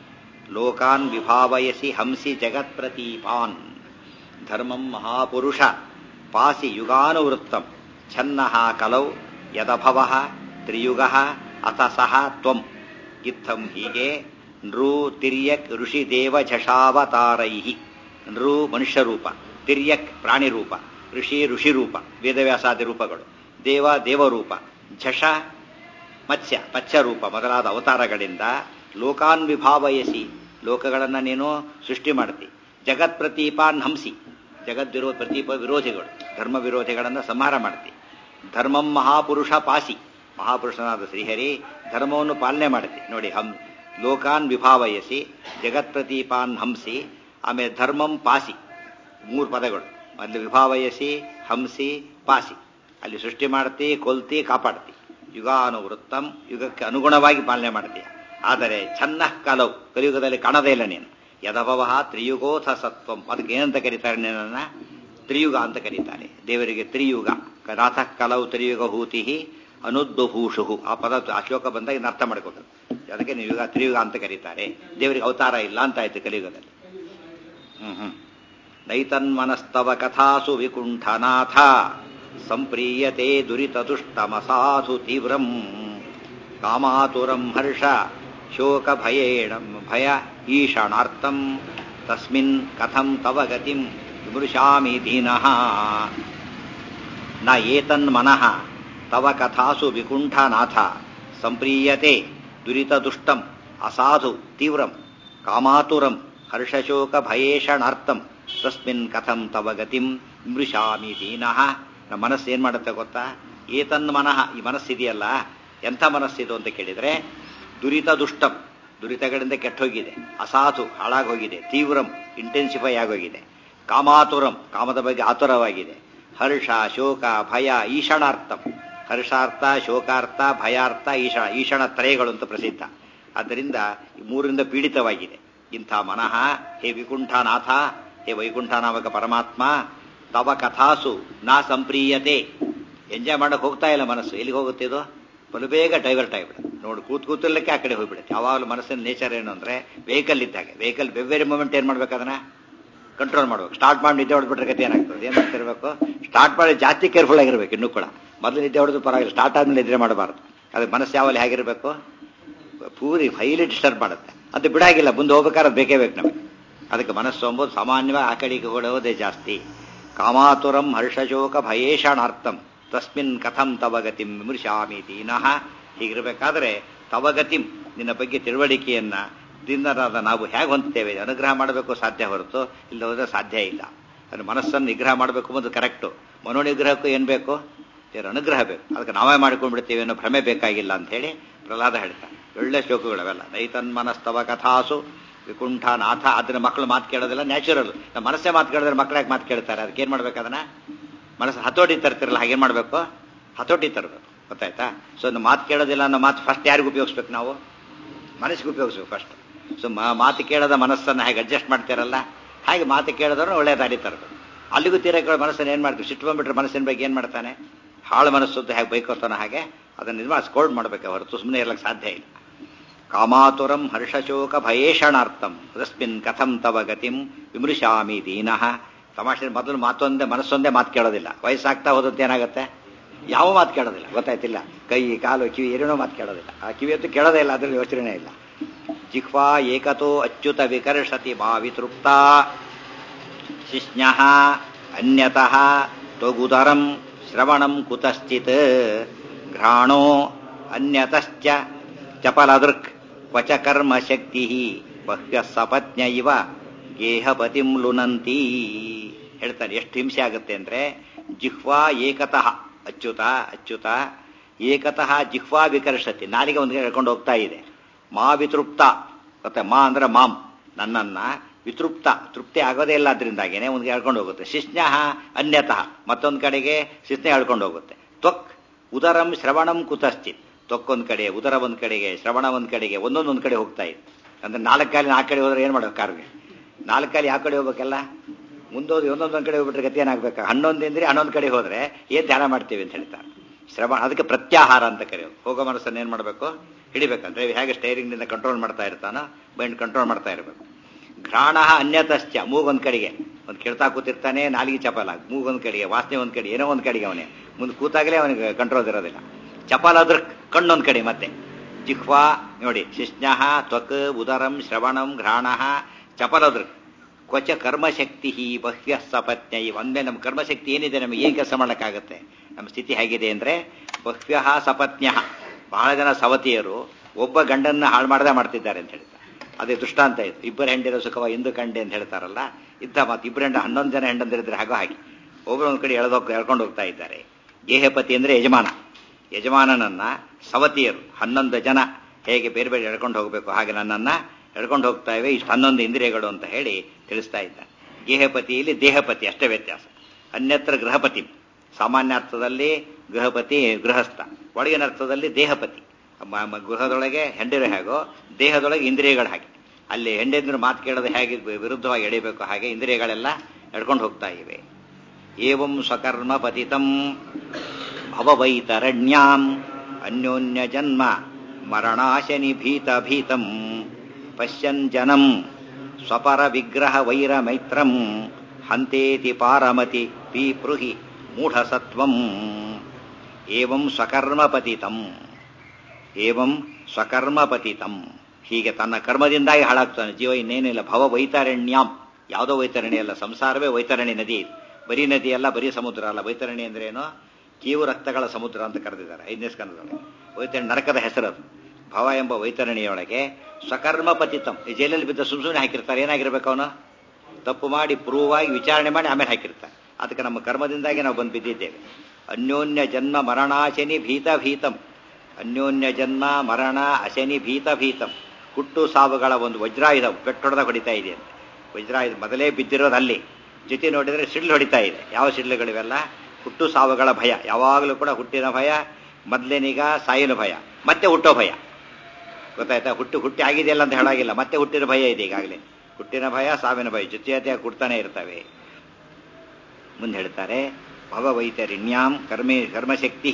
ಲೋಕಾನ್ ವಿಭಾವಯಸಿ ಹಂಸಿ ಜಗತ್ಪ್ರತೀಪಾನ್ ಧರ್ಮಂ ಮಹಾಪುರುಷ ಪಾಸಿ ಯುಗಾನುವೃತ್ತಂ ಛನ್ನ ಕಲೌ ಯದಭವ ತ್ರಿಯುಗ ಅಥ ಸಹ ತ್ವಂ ಇತ್ತಂ ಹೀಗೆ ನೃ ತಿರ್ಯಕ್ ಋಷಿ ದೇವ ಝಷಾವತಾರೈ ನೃ ಮನುಷ್ಯ ರೂಪ ತಿರ್ಯಕ್ ಪ್ರಾಣಿ ರೂಪ ಋಷಿ ಋಷಿ ರೂಪ ವೇದವ್ಯಾಸಾದಿ ರೂಪಗಳು ದೇವ ದೇವರೂಪ ಝಷ ಮತ್ಸ್ಯ ಮತ್ಸ್ಯ ರೂಪ ಮೊದಲಾದ ಅವತಾರಗಳಿಂದ ಲೋಕಾನ್ ವಿಭಾವಯಸಿ ಲೋಕಗಳನ್ನು ನೀನು ಸೃಷ್ಟಿ ಮಾಡ್ತಿ ಜಗತ್ ಪ್ರತೀಪಾನ್ ಹಂಸಿ ಜಗದ್ವಿರೋ ಪ್ರತೀಪ ವಿರೋಧಿಗಳು ಧರ್ಮ ವಿರೋಧಿಗಳನ್ನು ಸಂಹಾರ ಮಾಡ್ತಿ ಧರ್ಮಂ ಮಹಾಪುರುಷ ಪಾಸಿ ಮಹಾಪುರುಷನಾದ ಶ್ರೀಹರಿ ಧರ್ಮವನ್ನು ಪಾಲನೆ ಮಾಡ್ತಿ ನೋಡಿ ಹಂ ಲೋಕಾನ್ ವಿಭಾವಯಸಿ ಜಗತ್ ಪ್ರತೀಪಾನ್ ಹಂಸಿ ಆಮೇಲೆ ಧರ್ಮಂ ಪಾಸಿ ಮೂರು ಪದಗಳು ಅಲ್ಲಿ ವಿಭಾವಯಸಿ ಹಂಸಿ ಪಾಸಿ ಅಲ್ಲಿ ಸೃಷ್ಟಿ ಮಾಡ್ತಿ ಕೊಲ್ತಿ ಕಾಪಾಡ್ತಿ ಯುಗಾನುವೃತ್ತಂ ಯುಗಕ್ಕೆ ಅನುಗುಣವಾಗಿ ಪಾಲನೆ ಮಾಡ್ತೀಯ ಆದರೆ ಚೆನ್ನ ಕಾಲವು ಕಲಿಯುಗದಲ್ಲಿ ಕಾಣದೇ ಇಲ್ಲ ನೀನು ಯದಭವ ತ್ರಿಯುಗೋಥ ಸತ್ವಂ ಅದಕ್ಕೆ ಏನಂತ ಕರೀತಾರೆ ನಿನ್ನನ್ನ ತ್ರಿಯುಗ ಅಂತ ಕರೀತಾರೆ ದೇವರಿಗೆ ತ್ರಿಯುಗ ರಾಥ ಕಲವು ತ್ರಿಯುಗ ಹೂತಿ ಅನುದ್ಭೂಷು ಆ ಪದ ಆ ಶ್ಲೋಕ ಬಂದಾಗ ಇದನ್ನ ಅರ್ಥ ಮಾಡಿಕೊಟ್ರು ಅದಕ್ಕೆ ನೀವು ಯುಗ ತ್ರಿಯುಗ ಅಂತ ಕರೀತಾರೆ ದೇವರಿಗೆ ಅವತಾರ ಇಲ್ಲ ಅಂತ ಆಯ್ತು ಕಲಿಯುಗದಲ್ಲಿ ಹ್ಮ್ ಹ್ಮ್ ನೈತನ್ಮನಸ್ತವ ಕಥಾಸು ವಿಕುಂಠನಾಥ ಸಂಪ್ರೀಯತೆ ದುರಿತದುಷ್ಟಮಸಾಧು ತೀವ್ರಂ ಕಾಮಾತುರಂ ಹರ್ಷ ಶೋಕ ಭಯೇಣ ಭಯ ಈಶಾಣಾರ್ಥಂ ತಸ್ಮಿನ್ ಕಥಂ ತವ ಗತಿಂ ವಿಮೃಶಾಮಿ ದೀನಃ ನ ಏತನ್ಮನಃ ತವ ಕಥಾಸು ವಿಕುಂಠನಾಥ ಸಂಪ್ರೀಯತೆ ದುರಿತದುಷ್ಟಂ ಅಸಾಧು ತೀವ್ರಂ ಕಾಮಾತುರಂ ಹರ್ಷಶೋಕ ಭಯೇಷಣಾರ್ಥಂ ತಸ್ಮಿನ್ ಕಥಂ ತವ ಗತಿಂ ಮೃಷಾಮಿ ದೀನಃ ನಮ್ಮ ಮನಸ್ಸು ಏನ್ ಮಾಡುತ್ತೆ ಗೊತ್ತಾ ಏತನ್ ಮನಃ ಈ ಮನಸ್ಸಿದೆಯಲ್ಲ ಎಂಥ ಮನಸ್ಸಿದು ಅಂತ ಕೇಳಿದ್ರೆ ದುರಿತ ದುಷ್ಟಂ ದುರಿತಗಳಿಂದ ಕೆಟ್ಟೋಗಿದೆ ಅಸಾಧು ಹಾಳಾಗೋಗಿದೆ ತೀವ್ರಂ ಇಂಟೆನ್ಸಿಫೈ ಆಗೋಗಿದೆ ಕಾಮಾತುರಂ ಕಾಮದ ಬಗ್ಗೆ ಆತುರವಾಗಿದೆ ಹರ್ಷ ಶೋಕ ಭಯ ಈಶಾಣಾರ್ಥಂ ಹರ್ಷಾರ್ಥ ಶೋಕಾರ್ಥ ಭಯಾರ್ಥ ಈಶ ಈಶಣ ತ್ರಯಗಳು ಅಂತ ಪ್ರಸಿದ್ಧ ಆದ್ದರಿಂದ ಈ ಮೂರಿಂದ ಪೀಡಿತವಾಗಿದೆ ಇಂಥ ಮನಃ ಹೇ ವಿಕುಂಠನಾಥ ಹೇ ವೈಕುಂಠ ನಾಮಕ ಪರಮಾತ್ಮ ತವ ಕಥಾಸು ನಾ ಸಂಪ್ರೀಯತೆ ಎಂಜಾಯ್ ಮಾಡಕ್ ಹೋಗ್ತಾ ಇಲ್ಲ ಮನಸ್ಸು ಎಲ್ಲಿಗೆ ಹೋಗುತ್ತೆ ಇದು ಬಲು ಬೇಗ ಡೈವರ್ಟ್ ಆಗಿಬಿಡುತ್ತೆ ನೋಡಿ ಕೂತ್ ಕೂತಿರ್ಲಿಕ್ಕೆ ಆ ಕಡೆ ಹೋಗ್ಬಿಡುತ್ತೆ ಯಾವಾಗಲೂ ಮನಸ್ಸಿನ ನೇಚರ್ ಏನು ಅಂದ್ರೆ ವೆಹಿಕಲ್ ಇದ್ದಾಗೆ ವೆಹಿಕಲ್ ಬೆವ್ವೇರೆ ಮೂಮೆಂಟ್ ಏನ್ ಮಾಡ್ಬೇಕು ಅದನ್ನ ಕಂಟ್ರೋಲ್ ಮಾಡ್ಬೇಕು ಸ್ಟಾರ್ಟ್ ಮಾಡಿ ನಿದ್ದೆ ಹೊಡೆದ್ಬಿಟ್ರೆ ಗತಿ ಏನಾಗ್ತದೆ ಏನ್ ಮಾಡ್ತಿರ್ಬೇಕು ಸ್ಟಾರ್ಟ್ ಮಾಡಿ ಜಾಸ್ತಿ ಕೇರ್ಫುಲ್ ಆಗಿರ್ಬೇಕು ಇನ್ನೂ ಕೂಡ ಮೊದಲು ನಿದ್ದೆ ಹೊಡೆದು ಪರವಾಗಿಲ್ಲ ಸ್ಟಾರ್ಟ್ ಆದ್ಮೇಲೆ ನಿದ್ರೆ ಮಾಡಬಾರ್ದು ಅದಕ್ಕೆ ಮನಸ್ಸು ಯಾವಲ್ಲಿ ಹೇಗಿರಬೇಕು ಪೂರಿ ಹೈಲಿ ಡಿಸ್ಟರ್ಬ್ ಮಾಡುತ್ತೆ ಅದು ಬಿಡಾಗಿಲ್ಲ ಮುಂದೆ ಹೋಗ್ಬೇಕಾದ್ರೆ ಅದು ಬೇಕೇ ಬೇಕು ನಮಗೆ ಅದಕ್ಕೆ ಮನಸ್ಸು ಎಂಬುದು ಸಾಮಾನ್ಯವಾಗಿ ಆ ಕಡೆಗೆ ಹೊಡೋದೇ ಜಾಸ್ತಿ ಕಾಮಾತುರಂ ಹರ್ಷಶೋಕ ಭಯೇಷಣಾರ್ಥಂ ತಸ್ಮಿನ್ ಕಥಂ ತವ ಗತಿಂ ವಿಮೃಶಾಮಿ ದೀನಃ ಹೀಗಿರಬೇಕಾದ್ರೆ ತವ ಗತಿಂ ನಿನ್ನ ಬಗ್ಗೆ ತಿಳುವಳಿಕೆಯನ್ನ ದಿನರಾದ ನಾವು ಹೇಗೆ ಹೊಂದ್ತೇವೆ ಅನುಗ್ರಹ ಮಾಡಬೇಕು ಸಾಧ್ಯ ಹೊರತು ಇಲ್ಲ ಹೋದ್ರೆ ಸಾಧ್ಯ ಇಲ್ಲ ಅದು ಮನಸ್ಸನ್ನು ನಿಗ್ರಹ ಮಾಡಬೇಕು ಅನ್ನೋದು ಕರೆಕ್ಟು ಮನೋನಿಗ್ರಹಕ್ಕೂ ಏನು ಬೇಕು ದೇವರ ಅನುಗ್ರಹ ಬೇಕು ಅದಕ್ಕೆ ನಾವೇ ಮಾಡ್ಕೊಂಡ್ಬಿಡ್ತೀವಿ ಅನ್ನೋ ಭ್ರಮೆ ಬೇಕಾಗಿಲ್ಲ ಅಂತ ಹೇಳಿ ಪ್ರಹ್ಲಾದ ಹೇಳ್ತಾರೆ ಒಳ್ಳೆ ಶ್ಲೋಕಗಳವೆಲ್ಲ ನೈತನ್ಮನಸ್ತವ ಕಥಾಸು ವಿಕುಂಠ ನಾಥ ಅದನ್ನ ಮಕ್ಕಳು ಮಾತು ಕೇಳೋದಿಲ್ಲ ನ್ಯಾಚುರಲ್ ನಮ್ಮ ಮನಸ್ಸೇ ಮಾತು ಕೇಳಿದ್ರೆ ಮಕ್ಕಳು ಯಾಕೆ ಮಾತು ಕೇಳ್ತಾರೆ ಅದಕ್ಕೆ ಏನು ಮಾಡ್ಬೇಕು ಅದನ್ನ ಮನಸ್ಸು ಹತೋಟಿ ತರ್ತಿರಲ್ಲ ಹಾಗೇನು ಮಾಡಬೇಕು ಹತೋಟಿ ತರಬೇಕು ಗೊತ್ತಾಯ್ತಾ ಸೊ ಮಾತು ಕೇಳೋದಿಲ್ಲ ಅನ್ನೋ ಮಾತು ಫಸ್ಟ್ ಯಾರಿಗೂ ಉಪಯೋಗಿಸ್ಬೇಕು ನಾವು ಮನಸ್ಸಿಗೆ ಉಪಯೋಗಿಸ್ಬೇಕು ಫಸ್ಟ್ ಸೊ ಮಾತು ಕೇಳದ ಮನಸ್ಸನ್ನು ಹೇಗೆ ಅಡ್ಜಸ್ಟ್ ಮಾಡ್ತಾರಲ್ಲ ಹಾಗೆ ಮಾತು ಕೇಳಿದವ್ರನ್ನ ಒಳ್ಳೆ ದಾರಿ ತರಬೇಕು ಅಲ್ಲಿಗೂ ತೀರಕ್ಕೆ ಮನಸ್ಸನ್ನು ಏನು ಮಾಡ್ತೀವಿ ಸಿಟ್ಟು ಬಂದ್ಬಿಟ್ರೆ ಮನಸ್ಸಿನ ಬಗ್ಗೆ ಏನು ಮಾಡ್ತಾನೆ ಹಾಳು ಮನಸ್ಸದ್ದು ಹೇಗೆ ಬೈಕೋತಾನೆ ಹಾಗೆ ಅದನ್ನು ಇದು ಮಾಡಿ ಸ್ಕೋಲ್ಡ್ ಮಾಡಬೇಕು ಹೊರತು ಸುಮ್ಮನೆ ಇರಲಿಕ್ಕೆ ಸಾಧ್ಯ ಇಲ್ಲ ಕಾಮಾತುರಂ ಹರ್ಷಶೋಕ ಭಯೇಷಣಾರ್ಥಂ ತಸ್ಮಿನ್ ಕಥಂ ತವ ಗತಿಂ ವಿಮೃಶಾಮಿ ದೀನಃ ತಮಾಷೆ ಮೊದಲು ಮಾತೊಂದೇ ಮನಸ್ಸೊಂದೇ ಮಾತು ಕೇಳೋದಿಲ್ಲ ವಯಸ್ಸಾಗ್ತಾ ಹೋದಂತೆ ಏನಾಗುತ್ತೆ ಯಾವ ಮಾತು ಕೇಳೋದಿಲ್ಲ ಗೊತ್ತಾಯ್ತಿಲ್ಲ ಕೈ ಕಾಲು ಕಿವಿ ಏನೇನೋ ಮಾತು ಕೇಳೋದಿಲ್ಲ ಆ ಕಿವಿಯತ್ತು ಕೇಳೋದೇ ಇಲ್ಲ ಅದ್ರಲ್ಲಿ ಯೋಚನೆ ಇಲ್ಲ ಜಿಹ್ವಾ ಏಕತೋ ಅಚ್ಯುತ ವಿಕರ್ಷತಿ ಭಾವಿತೃಪ್ತ ಶಿಷ್ಣ ಅನ್ಯತಃ ತ್ವಗುದರಂ ಶ್ರವಣಂ ಕುತಶ್ಚಿತ್ ಘ್ರಾಣೋ ಅನ್ಯತಶ್ಚ ಚಪಲದೃಕ್ ಕ್ವಚ ಕರ್ಮ ಶಕ್ತಿ ಬಹ್ಯ ಸಪತ್ನ ಇವ ಗೇಹಪತಿಂ ಲುನಂತಿ ಹೇಳ್ತಾರೆ ಎಷ್ಟು ಹಿಂಸೆ ಆಗುತ್ತೆ ಅಂದ್ರೆ ಜಿಹ್ವಾ ಏಕತಃ ಅಚ್ಯುತ ಅಚ್ಯುತ ಏಕತಃ ಜಿಹ್ವಾ ವಿಕರ್ಷತಿ ನಾಲಿಗೆ ಒಂದು ಹೇಳ್ಕೊಂಡು ಹೋಗ್ತಾ ಇದೆ ಮಾ ವಿತೃಪ್ತ ಮತ್ತೆ ಮಾ ಅಂದ್ರೆ ಮಾಮ್ ನನ್ನನ್ನ ವಿತೃಪ್ತ ತೃಪ್ತಿ ಆಗೋದೇ ಇಲ್ಲ ಅದರಿಂದಾಗೇನೆ ಒಂದು ಹೇಳ್ಕೊಂಡು ಹೋಗುತ್ತೆ ಶಿಷ್ಣ ಅನ್ಯತಃ ಮತ್ತೊಂದು ಕಡೆಗೆ ಶಿಸ್ನೆ ಹೇಳ್ಕೊಂಡು ಹೋಗುತ್ತೆ ತ್ವಕ್ ಉದರಂ ಶ್ರವಣಂ ಕುತಶ್ಚಿತ್ ತ್ವಕ್ಕೊಂದ್ ಕಡೆ ಉದರ ಒಂದ್ ಕಡೆಗೆ ಶ್ರವಣ ಒಂದ್ ಕಡೆಗೆ ಒಂದೊಂದೊಂದ್ ಕಡೆ ಹೋಗ್ತಾ ಇತ್ತು ಅಂದ್ರೆ ನಾಲ್ಕು ಕಾಲಿನ ಆ ಕಡೆ ಹೋದ್ರೆ ಏನ್ ಮಾಡ್ಬೇಕು ಕಾರ್ಗೆ ನಾಲ್ಕು ಕಾಲಿ ಆ ಕಡೆ ಹೋಗ್ಬೇಕಲ್ಲ ಮುಂದೋದು ಒಂದೊಂದೊಂದ್ ಕಡೆ ಹೋಗ್ಬಿಟ್ರೆ ಗತಿ ಏನಾಗ್ಬೇಕು ಹನ್ನೊಂದಿಂದ್ರಿ ಹನ್ನೊಂದು ಕಡೆ ಹೋದ್ರೆ ಏನ್ ಧ್ಯಾನ ಮಾಡ್ತೀವಿ ಅಂತ ಹೇಳ್ತಾರೆ ಶ್ರವಣ ಅದಕ್ಕೆ ಪ್ರತ್ಯಾಹಾರ ಅಂತ ಕರೆಯೋದು ಹೋಗೋ ಮನಸ್ಸನ್ನು ಏನ್ ಮಾಡಬೇಕು ಹಿಡಿಬೇಕಂದ್ರೆ ಹೇಗೆ ಸ್ಟೈರಿಂಗ್ ನಿಂದ ಕಂಟ್ರೋಲ್ ಮಾಡ್ತಾ ಇರ್ತಾನೋ ಮೈಂಡ್ ಕಂಟ್ರೋಲ್ ಮಾಡ್ತಾ ಇರಬೇಕು ಘ್ರಾಣ ಅನ್ಯತಶ್ಚ ಮೂಗೊಂದ್ ಕಡೆಗೆ ಒಂದು ಕೇಳ್ತಾ ಕೂತಿರ್ತಾನೆ ನಾಲಿಗೆ ಚಪಲ ಮೂಗೊಂದ್ ಕಡೆಗೆ ವಾಸನೆ ಒಂದ್ ಕಡೆ ಏನೋ ಒಂದ್ ಕಡೆಗೆ ಅವನೇ ಮುಂದೆ ಕೂತಾಗಲೇ ಅವನಿಗೆ ಕಂಟ್ರೋಲ್ ಇರೋದಿಲ್ಲ ಚಪಲ ಅದ್ರ ಕಣ್ಣೊಂದ್ ಕಡೆ ಮತ್ತೆ ಜಿಹ್ವಾ ನೋಡಿ ಶಿಷ್ಣ ತ್ವಕ್ ಉದರಂ ಶ್ರವಣಂ ಘ್ರಾಣ ಚಪಲದೃಕ್ ಕ್ವಚ ಕರ್ಮಶಕ್ತಿ ಬಹ್ಯ ಸಪತ್ನ ಒಂದೇ ನಮ್ಮ ಕರ್ಮಶಕ್ತಿ ಏನಿದೆ ನಮಗೆ ಏನ್ ಕೆಲಸ ಮಾಡಕ್ಕಾಗತ್ತೆ ನಮ್ಮ ಸ್ಥಿತಿ ಹೇಗಿದೆ ಅಂದ್ರೆ ಬಹ್ಯ ಸಪತ್ನ್ಯ ಬಹಳ ಜನ ಸವತಿಯರು ಒಬ್ಬ ಗಂಡನ್ನ ಹಾಳು ಮಾಡದೆ ಮಾಡ್ತಿದ್ದಾರೆ ಅಂತ ಹೇಳ್ತಾರೆ ಅದೇ ದೃಷ್ಟಾಂತ ಇದು ಇಬ್ಬರು ಹೆಂಡಿರೋ ಸುಖವ ಇಂದು ಕಂಡೆ ಅಂತ ಹೇಳ್ತಾರಲ್ಲ ಇದ್ದ ಮಾತು ಇಬ್ಬರು ಹೆಂಡ ಹನ್ನೊಂದು ಜನ ಹೆಂಡಂದಿರಿದ್ರೆ ಹಾಗೋ ಹಾಗೆ ಒಬ್ಬರು ಒಂದ್ ಕಡೆ ಎಳೆದೋಗ್ ಎಳ್ಕೊಂಡು ಹೋಗ್ತಾ ಇದ್ದಾರೆ ಗೇಹಪತಿ ಅಂದ್ರೆ ಯಜಮಾನ ಯಜಮಾನನನ್ನ ಸವತಿಯರು ಹನ್ನೊಂದು ಜನ ಹೇಗೆ ಬೇರೆ ಬೇರೆ ಎಳ್ಕೊಂಡು ಹೋಗಬೇಕು ಹಾಗೆ ನನ್ನನ್ನ ಎಳ್ಕೊಂಡು ಹೋಗ್ತಾ ಇವೆ ಇಷ್ಟು ಹನ್ನೊಂದು ಇಂದ್ರಿಯಗಳು ಅಂತ ಹೇಳಿ ತಿಳಿಸ್ತಾ ಇದ್ದ ಗೇಹಪತಿಯಲ್ಲಿ ದೇಹಪತಿ ಅಷ್ಟೇ ವ್ಯತ್ಯಾಸ ಅನ್ಯತ್ರ ಗೃಹಪತಿ ಸಾಮಾನ್ಯ ಅರ್ಥದಲ್ಲಿ ಗೃಹಪತಿ ಗೃಹಸ್ಥ ಒಳಗಿನ ಅರ್ಥದಲ್ಲಿ ದೇಹಪತಿ ಗೃಹದೊಳಗೆ ಹೆಂಡಿರೋ ಹೇಗೋ ದೇಹದೊಳಗೆ ಇಂದ್ರಿಯಗಳು ಹಾಗೆ ಅಲ್ಲಿ ಹೆಂಡೆಂದ್ರೆ ಮಾತು ಕೇಳೋದು ಹೇಗೆ ವಿರುದ್ಧವಾಗಿ ಎಳಿಬೇಕು ಹಾಗೆ ಇಂದ್ರಿಯಗಳೆಲ್ಲ ಎಡ್ಕೊಂಡು ಹೋಗ್ತಾ ಇವೆ ಏವಂ ಸ್ವಕರ್ಮ ಪತಿತಂ ಭವವೈತರಣ್ಯಾಂ ಅನ್ಯೋನ್ಯ ಜನ್ಮ ಮರಣಾಶನಿ ಭೀತ ಭೀತಂ ಪಶ್ಯನ್ ಜನಂ ಸ್ವಪರ ವಿಗ್ರಹ ವೈರ ಮೈತ್ರಂ ಹಂತೇತಿ ಪಾರಮತಿ ಪೀಪೃಹಿ ಮೂಢಸತ್ವಂ ಏವಂ ಸ್ವಕರ್ಮ ಪತಿತಂ ಏವಂ ಸ್ವಕರ್ಮ ಪತಿತಂ ಹೀಗೆ ತನ್ನ ಕರ್ಮದಿಂದಾಗಿ ಹಾಳಾಗ್ತಾನೆ ಜೀವ ಇನ್ನೇನಿಲ್ಲ ಭವ ವೈತರಣ್ಯಾಂ ಯಾವುದೋ ವೈತರಣಿ ಅಲ್ಲ ಸಂಸಾರವೇ ವೈತರಣಿ ನದಿ ಬರೀ ನದಿ ಅಲ್ಲ ಬರೀ ಸಮುದ್ರ ಅಲ್ಲ ವೈತರಣಿ ಅಂದ್ರೆ ಏನು ಕೀವು ರಕ್ತಗಳ ಸಮುದ್ರ ಅಂತ ಕರೆದಿದ್ದಾರೆ ಐದನೇ ಸ್ಕಂದದಲ್ಲಿ ವೈತರಣಿ ನರಕದ ಹೆಸರದು ಭವ ಎಂಬ ವೈತರಣಿಯೊಳಗೆ ಸ್ವಕರ್ಮ ಪತಿತಂ ಈ ಜೈಲಲ್ಲಿ ಬಿದ್ದ ಸುಮ್ ಸುಮ್ಮನೆ ಹಾಕಿರ್ತಾರೆ ಏನಾಗಿರ್ಬೇಕು ಅವನು ತಪ್ಪು ಮಾಡಿ ಪ್ರೂವ್ ಆಗಿ ವಿಚಾರಣೆ ಮಾಡಿ ಆಮೇಲೆ ಹಾಕಿರ್ತಾರೆ ಅದಕ್ಕೆ ನಮ್ಮ ಕರ್ಮದಿಂದಾಗಿ ನಾವು ಬಂದು ಬಿದ್ದಿದ್ದೇವೆ ಅನ್ಯೋನ್ಯ ಜನ್ಮ ಮರಣಾಶನಿ ಭೀತ ಭೀತಂ ಅನ್ಯೋನ್ಯ ಜನ್ಮ ಮರಣ ಅಶನಿ ಭೀತ ಭೀತಂ ಹುಟ್ಟು ಸಾವುಗಳ ಒಂದು ವಜ್ರಾಯುಧ ಪೆಟ್ಟೊಡೆದ ಹೊಡಿತಾ ಇದೆ ಅಂತ ವಜ್ರಾಯುಧ ಮೊದಲೇ ಬಿದ್ದಿರೋದು ಅಲ್ಲಿ ಜೊತೆ ನೋಡಿದ್ರೆ ಸಿಡ್ಲು ಹೊಡಿತಾ ಇದೆ ಯಾವ ಸಿಡ್ಲುಗಳಿವೆಲ್ಲ ಹುಟ್ಟು ಸಾವುಗಳ ಭಯ ಯಾವಾಗಲೂ ಕೂಡ ಹುಟ್ಟಿನ ಭಯ ಮೊದಲೇನೀಗ ಸಾಯಿನ ಭಯ ಮತ್ತೆ ಹುಟ್ಟೋ ಭಯ ಗೊತ್ತಾಯ್ತಾ ಹುಟ್ಟು ಹುಟ್ಟಿ ಆಗಿದೆಯಲ್ಲ ಅಂತ ಹೇಳಾಗಿಲ್ಲ ಮತ್ತೆ ಹುಟ್ಟಿನ ಭಯ ಇದೆ ಈಗಾಗಲೇ ಹುಟ್ಟಿನ ಭಯ ಸಾವಿನ ಭಯ ಜೊತೆ ಜೊತೆಯಾಗಿ ಕೊಡ್ತಾನೆ ಇರ್ತವೆ ಮುಂದೆ ಹೇಳ್ತಾರೆ ಭವವೈತರಿಣ್ಯಾಂ ಕರ್ಮೇ ಕರ್ಮಶಕ್ತಿ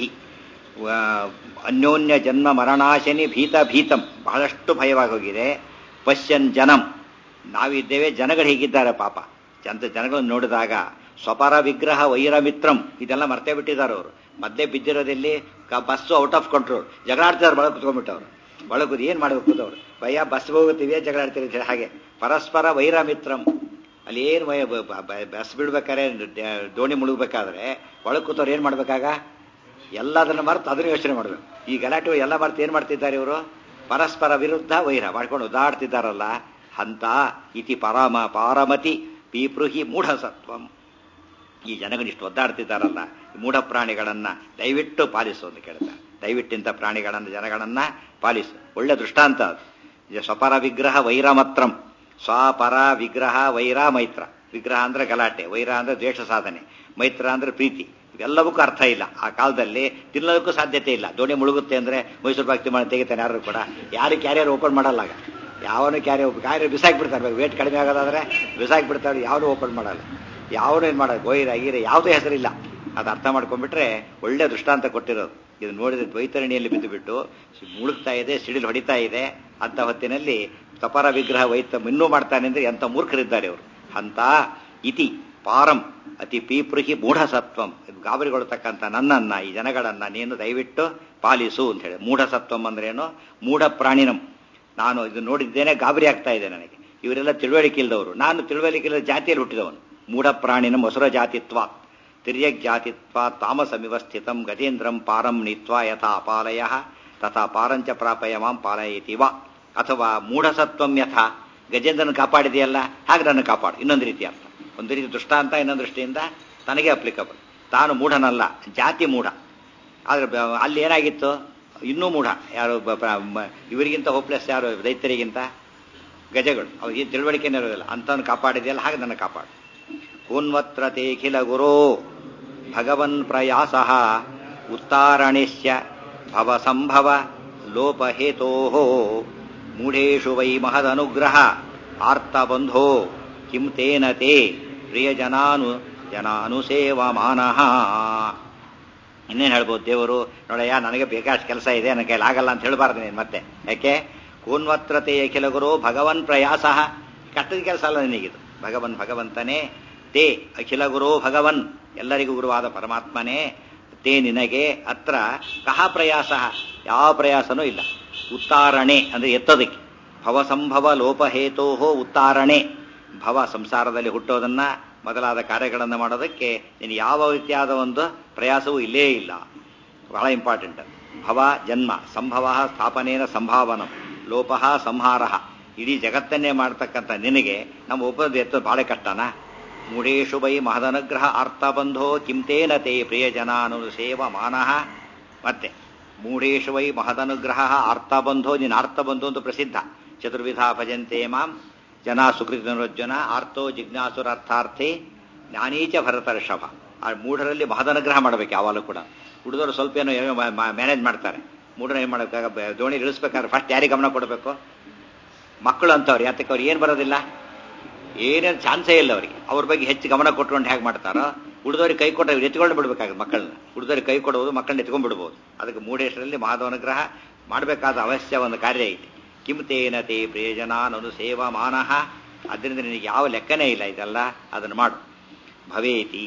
ಅನ್ಯೋನ್ಯ ಜನ್ಮ ಮರಣಾಶನಿ ಭೀತ ಭೀತಂ ಬಹಳಷ್ಟು ಭಯವಾಗಿ ಹೋಗಿದೆ ಪಶ್ಯನ್ ಜನಂ ನಾವಿದ್ದೇವೆ ಜನಗಳು ಹೀಗಿದ್ದಾರೆ ಪಾಪ ಜನ ಜನಗಳನ್ನು ನೋಡಿದಾಗ ಸ್ವಪರ ವಿಗ್ರಹ ವೈರಮಿತ್ರಂ ಇದೆಲ್ಲ ಮರ್ತೇ ಬಿಟ್ಟಿದ್ದಾರೆ ಅವರು ಮೊದಲೇ ಬಿದ್ದಿರೋದಲ್ಲಿ ಬಸ್ಸು ಔಟ್ ಆಫ್ ಕಂಟ್ರೋಲ್ ಜಗಳಾಡ್ತಿದ್ದಾರೆ ಒಳಗೆ ಕುತ್ಕೊಂಡ್ಬಿಟ್ಟವ್ರು ಒಳಗೆ ಏನು ಮಾಡಬೇಕು ಅವರು ಭಯ ಬಸ್ ಹೋಗುತ್ತೀವಿ ಜಗಳಾಡ್ತೀವಿ ಹಾಗೆ ಪರಸ್ಪರ ವೈರಮಿತ್ರಂ ಅಲ್ಲಿ ಏನು ಬಸ್ ಬಿಡ್ಬೇಕಾದ್ರೆ ದೋಣಿ ಮುಳುಗಬೇಕಾದ್ರೆ ಒಳಗೆ ಕೂತವ್ರು ಏನು ಮಾಡ್ಬೇಕಾಗ ಎಲ್ಲದನ್ನ ಮರೆತು ಅದನ್ನ ಯೋಚನೆ ಮಾಡಬೇಕು ಈ ಗಲಾಟೆ ಎಲ್ಲ ಮರೆತು ಏನು ಮಾಡ್ತಿದ್ದಾರೆ ಇವರು ಪರಸ್ಪರ ವಿರುದ್ಧ ವೈರ ಮಾಡ್ಕೊಂಡು ಉದಾಡ್ತಿದ್ದಾರಲ್ಲ ಹಂತ ಇತಿ ಪರಮ ಪಾರಮತಿ ಪೀಪೃಹಿ ಮೂಢಸತ್ವಂ ಈ ಜನಗಳಿಷ್ಟು ಒದ್ದಾಡ್ತಿದ್ದಾರಲ್ಲ ಮೂಢ ಪ್ರಾಣಿಗಳನ್ನ ದಯವಿಟ್ಟು ಪಾಲಿಸು ಅಂತ ಕೇಳ್ತಾರೆ ದಯವಿಟ್ಟಿಂತ ಪ್ರಾಣಿಗಳನ್ನ ಜನಗಳನ್ನ ಪಾಲಿಸು ಒಳ್ಳೆ ದೃಷ್ಟಾಂತ ಅದು ಸ್ವಪರ ವಿಗ್ರಹ ವೈರಮತ್ರಂ ಸ್ವಪರ ವಿಗ್ರಹ ವೈರ ಮೈತ್ರ ವಿಗ್ರಹ ಅಂದ್ರೆ ಗಲಾಟೆ ವೈರ ಅಂದ್ರೆ ದ್ವೇಷ ಸಾಧನೆ ಮೈತ್ರ ಅಂದ್ರೆ ಪ್ರೀತಿ ಇವೆಲ್ಲವಕ್ಕೂ ಅರ್ಥ ಇಲ್ಲ ಆ ಕಾಲದಲ್ಲಿ ತಿನ್ನೋದಕ್ಕೂ ಸಾಧ್ಯತೆ ಇಲ್ಲ ದೋಣಿ ಮುಳುಗುತ್ತೆ ಅಂದ್ರೆ ಮೈಸೂರು ಭಕ್ತಿ ಮಾಡಿ ತೆಗಿತಾನೆ ಯಾರು ಕೂಡ ಯಾರು ಕ್ಯಾರಿಯರ್ ಓಪನ್ ಮಾಡಲ್ಲ ಆಗ ಯಾವನು ಕ್ಯಾರಿಯರ್ ಕ್ಯಾರಿಯರ್ ಬಿಸಾಕ್ಬಿಡ್ತಾರೆ ವೇಟ್ ಕಡಿಮೆ ಆಗೋದಾದ್ರೆ ಬಿಸಾಕ್ಬಿಡ್ತಾರೆ ಯಾವನು ಓಪನ್ ಮಾಡಲ್ಲ ಯಾವನು ಏನು ಮಾಡೋದು ಗೋಯಿರ ಗೀರ ಯಾವುದೇ ಹೆಸರಿಲ್ಲ ಅದು ಅರ್ಥ ಮಾಡ್ಕೊಂಡ್ಬಿಟ್ರೆ ಒಳ್ಳೆ ದೃಷ್ಟಾಂತ ಕೊಟ್ಟಿರೋದು ಇದು ನೋಡಿದ್ರೆ ದ್ವೈತರಣಿಯಲ್ಲಿ ಬಿದ್ದು ಬಿಟ್ಟು ಮುಳುಗ್ತಾ ಇದೆ ಸಿಡಿಲು ಹೊಡಿತಾ ಇದೆ ಅಂತ ಹೊತ್ತಿನಲ್ಲಿ ತಪರ ವಿಗ್ರಹ ವೈತ ಇನ್ನೂ ಮಾಡ್ತಾನೆ ಅಂದ್ರೆ ಎಂತ ಮೂರ್ಖರಿದ್ದಾರೆ ಅವರು ಅಂತ ಇತಿ ಪಾರಂ ಅತಿ ಪೀಪೃಹಿ ಮೂಢಸತ್ವಂ ಗಾಬರಿಗೊಳ್ತಕ್ಕಂಥ ನನ್ನನ್ನ ಈ ಜನಗಳನ್ನ ನೀನು ದಯವಿಟ್ಟು ಪಾಲಿಸು ಅಂತ ಹೇಳಿ ಮೂಢಸತ್ವಂ ಅಂದ್ರೇನು ಮೂಢ ಪ್ರಾಣಿನಂ ನಾನು ಇದು ನೋಡಿದ್ದೇನೆ ಗಾಬರಿ ಆಗ್ತಾ ಇದೆ ನನಗೆ ಇವರೆಲ್ಲ ತಿಳುವಳಿಕೆ ಇಲ್ಲದವರು ನಾನು ತಿಳುವಳಿಕೆ ಇಲ್ಲದ ಜಾತಿಯಲ್ಲಿ ಹುಟ್ಟಿದವನು ಮೂಢ ಪ್ರಾಣಿನಂ ಹೊಸರ ಜಾತಿತ್ವ ತಿರ್ಯಕ್ ಜಾತಿತ್ವ ತಾಮಸಮಿವ ಸ್ಥಿತಂ ಗಜೇಂದ್ರಂ ಪಾರಂ ನೀತ್ವ ಯಥಾ ಅಪಾಲಯ ತಥಾ ಪಾರಂಚ ಪ್ರಾಪಯ ಮಾಂ ಪಾಲಯತಿ ವಾ ಅಥವಾ ಮೂಢಸತ್ವಂ ಯಥಾ ಗಜೇಂದ್ರನ ಕಾಪಾಡಿದೆಯಲ್ಲ ಹಾಗೆ ನನ್ನ ಕಾಪಾಡು ಇನ್ನೊಂದು ರೀತಿ ಅರ್ಥ ಒಂದು ರೀತಿ ದೃಷ್ಟಾಂತ ಇನ್ನೊಂದು ದೃಷ್ಟಿಯಿಂದ ತನಗೆ ಅಪ್ಲಿಕಬಲ್ ತಾನು ಮೂಢನಲ್ಲ ಜಾತಿ ಮೂಢ ಆದ್ರೆ ಅಲ್ಲಿ ಏನಾಗಿತ್ತು ಇನ್ನೂ ಮೂಢ ಯಾರು ಇವರಿಗಿಂತ ಹೋಪ್ಲೆಸ್ ಯಾರು ದೈತ್ಯರಿಗಿಂತ ಗಜಗಳು ಅವ್ರಿಗೆ ತಿಳುವಳಿಕೆನೇ ಇರೋದಿಲ್ಲ ಅಂಥವ್ನು ಕಾಪಾಡಿದೆಯಲ್ಲ ಹಾಗೆ ನನ್ನ ಕಾಪಾಡು ಕೋನ್ವತ್ರ ತೇಖಿಲ ಗುರೋ ಭಗವನ್ ಪ್ರಯಾಸ ಉತ್ತಾರಣೇಶ್ಯ ಭವ ಸಂಭವ ಲೋಪಹೇತೋ ಮೂಢೇಶು ವೈ ಮಹದನುಗ್ರಹ ಆರ್ತಬಂಧೋ ಕಿಂ ತೇನ ತೇ ಪ್ರಿಯಜನಾನು ಜನಾನುಸೇವಮಾನಃ ಇನ್ನೇನು ಹೇಳ್ಬೋದು ದೇವರು ನೋಡಯ್ಯ ನನಗೆ ಬೇಕಾಷ್ಟು ಕೆಲಸ ಇದೆ ನನ್ನ ಕೈಲಿ ಆಗಲ್ಲ ಅಂತ ಹೇಳಬಾರ್ದು ನೀನು ಮತ್ತೆ ಯಾಕೆ ಕೋನ್ವತ್ರತೆ ಅಖಿಲಗುರು ಭಗವನ್ ಪ್ರಯಾಸ ಕಟ್ಟದ ಕೆಲಸ ಅಲ್ಲ ನಿನಗಿದು ಭಗವನ್ ಭಗವಂತನೇ ತೇ ಅಖಿಲ ಗುರು ಭಗವನ್ ಎಲ್ಲರಿಗೂ ಗುರುವಾದ ಪರಮಾತ್ಮನೇ ತೇ ನಿನಗೆ ಅತ್ರ ಕಹ ಪ್ರಯಾಸ ಯಾವ ಪ್ರಯಾಸನೂ ಇಲ್ಲ ಉತ್ತಾರಣೆ ಅಂದ್ರೆ ಎತ್ತೋದಕ್ಕೆ ಭವಸಂಭವ ಲೋಪಹೇತೋ ಉತ್ತಾರಣೆ ಭವ ಸಂಸಾರದಲ್ಲಿ ಹುಟ್ಟೋದನ್ನ ಮೊದಲಾದ ಕಾರ್ಯಗಳನ್ನು ಮಾಡೋದಕ್ಕೆ ನೀನು ಯಾವ ರೀತಿಯಾದ ಒಂದು ಪ್ರಯಾಸವೂ ಇಲ್ಲೇ ಇಲ್ಲ ಬಹಳ ಇಂಪಾರ್ಟೆಂಟ್ ಭವ ಜನ್ಮ ಸಂಭವ ಸ್ಥಾಪನೇನ ಸಂಭಾವನ ಲೋಪ ಸಂಹಾರ ಇಡೀ ಜಗತ್ತನ್ನೇ ಮಾಡ್ತಕ್ಕಂಥ ನಿನಗೆ ನಮ್ಮ ಒಬ್ಬರದ್ದು ಎತ್ತೋದು ಬಹಳ ಕಷ್ಟನಾ ಮೂಢೇಶು ಬೈ ಮಹದನುಗ್ರಹ ಅರ್ಥಬಂಧೋ ಕಿಂತೇನ ತೇ ಪ್ರಿಯಜನಾನು ಸೇವ ಮಾನಃ ಮತ್ತೆ ಮೂಢೇಶು ವೈ ಮಹದನುಗ್ರಹ ಅರ್ಥಬಂಧೋ ನೀನು ಅರ್ಥಬಂಧು ಅಂತ ಪ್ರಸಿದ್ಧ ಚತುರ್ವಿಧ ಭಜಂತೆ ಮಾಂ ಜನ ಸುಕೃತನೋಜ್ಜನ ಆರ್ತೋ ಜಿಜ್ಞಾಸುರಾರ್ಥಾರ್ಥಿ ಜ್ಞಾನೀಚ ಭರತರ್ಷಭ ಆ ಮೂಢರಲ್ಲಿ ಮಹದನುಗ್ರಹ ಮಾಡಬೇಕು ಯಾವಾಗಲೂ ಕೂಡ ಹುಡುಗರು ಸ್ವಲ್ಪ ಏನೋ ಏನೋ ಮ್ಯಾನೇಜ್ ಮಾಡ್ತಾರೆ ಮೂಢನ ಏನು ಮಾಡಬೇಕಾಗ ದೋಣಿ ಇಳಿಸ್ಬೇಕಾದ್ರೆ ಫಸ್ಟ್ ಯಾರಿಗೆ ಗಮನ ಕೊಡಬೇಕು ಮಕ್ಕಳು ಅಂತವ್ರು ಯಾತಕ್ಕೆ ಅವ್ರು ಏನು ಬರೋದಿಲ್ಲ ಏನೇನು ಚಾನ್ಸೇ ಇಲ್ಲ ಅವರಿಗೆ ಅವ್ರ ಬಗ್ಗೆ ಹೆಚ್ಚು ಗಮನ ಕೊಟ್ಕೊಂಡು ಹೇಗೆ ಮಾಡ್ತಾರೋ ಉಳಿದವ್ರಿಗೆ ಕೈ ಕೊಟ್ಟ ಎತ್ಕೊಂಡು ಬಿಡ್ಬೇಕಾಗುತ್ತೆ ಮಕ್ಕಳನ್ನ ಉಳಿದವ್ರಿಗೆ ಕೈ ಕೊಡುವುದು ಮಕ್ಕಳನ್ನ ಎತ್ಕೊಂಡ್ಬಿಡ್ಬೋದು ಅದಕ್ಕೆ ಮೂಢೇಶ್ವರಲ್ಲಿ ಮಾಧವನುಗ್ರಹ ಮಾಡಬೇಕಾದ ಅವಶ್ಯ ಒಂದು ಕಾರ್ಯ ಐತಿ ಕಿಂತೇನ ತೇ ಪ್ರಿಯಜನಾನನು ಸೇವಾ ಮಾನಃ ಅದರಿಂದ ನಿನಗೆ ಯಾವ ಲೆಕ್ಕನೇ ಇಲ್ಲ ಇದೆಲ್ಲ ಅದನ್ನು ಮಾಡು ಭವೇತಿ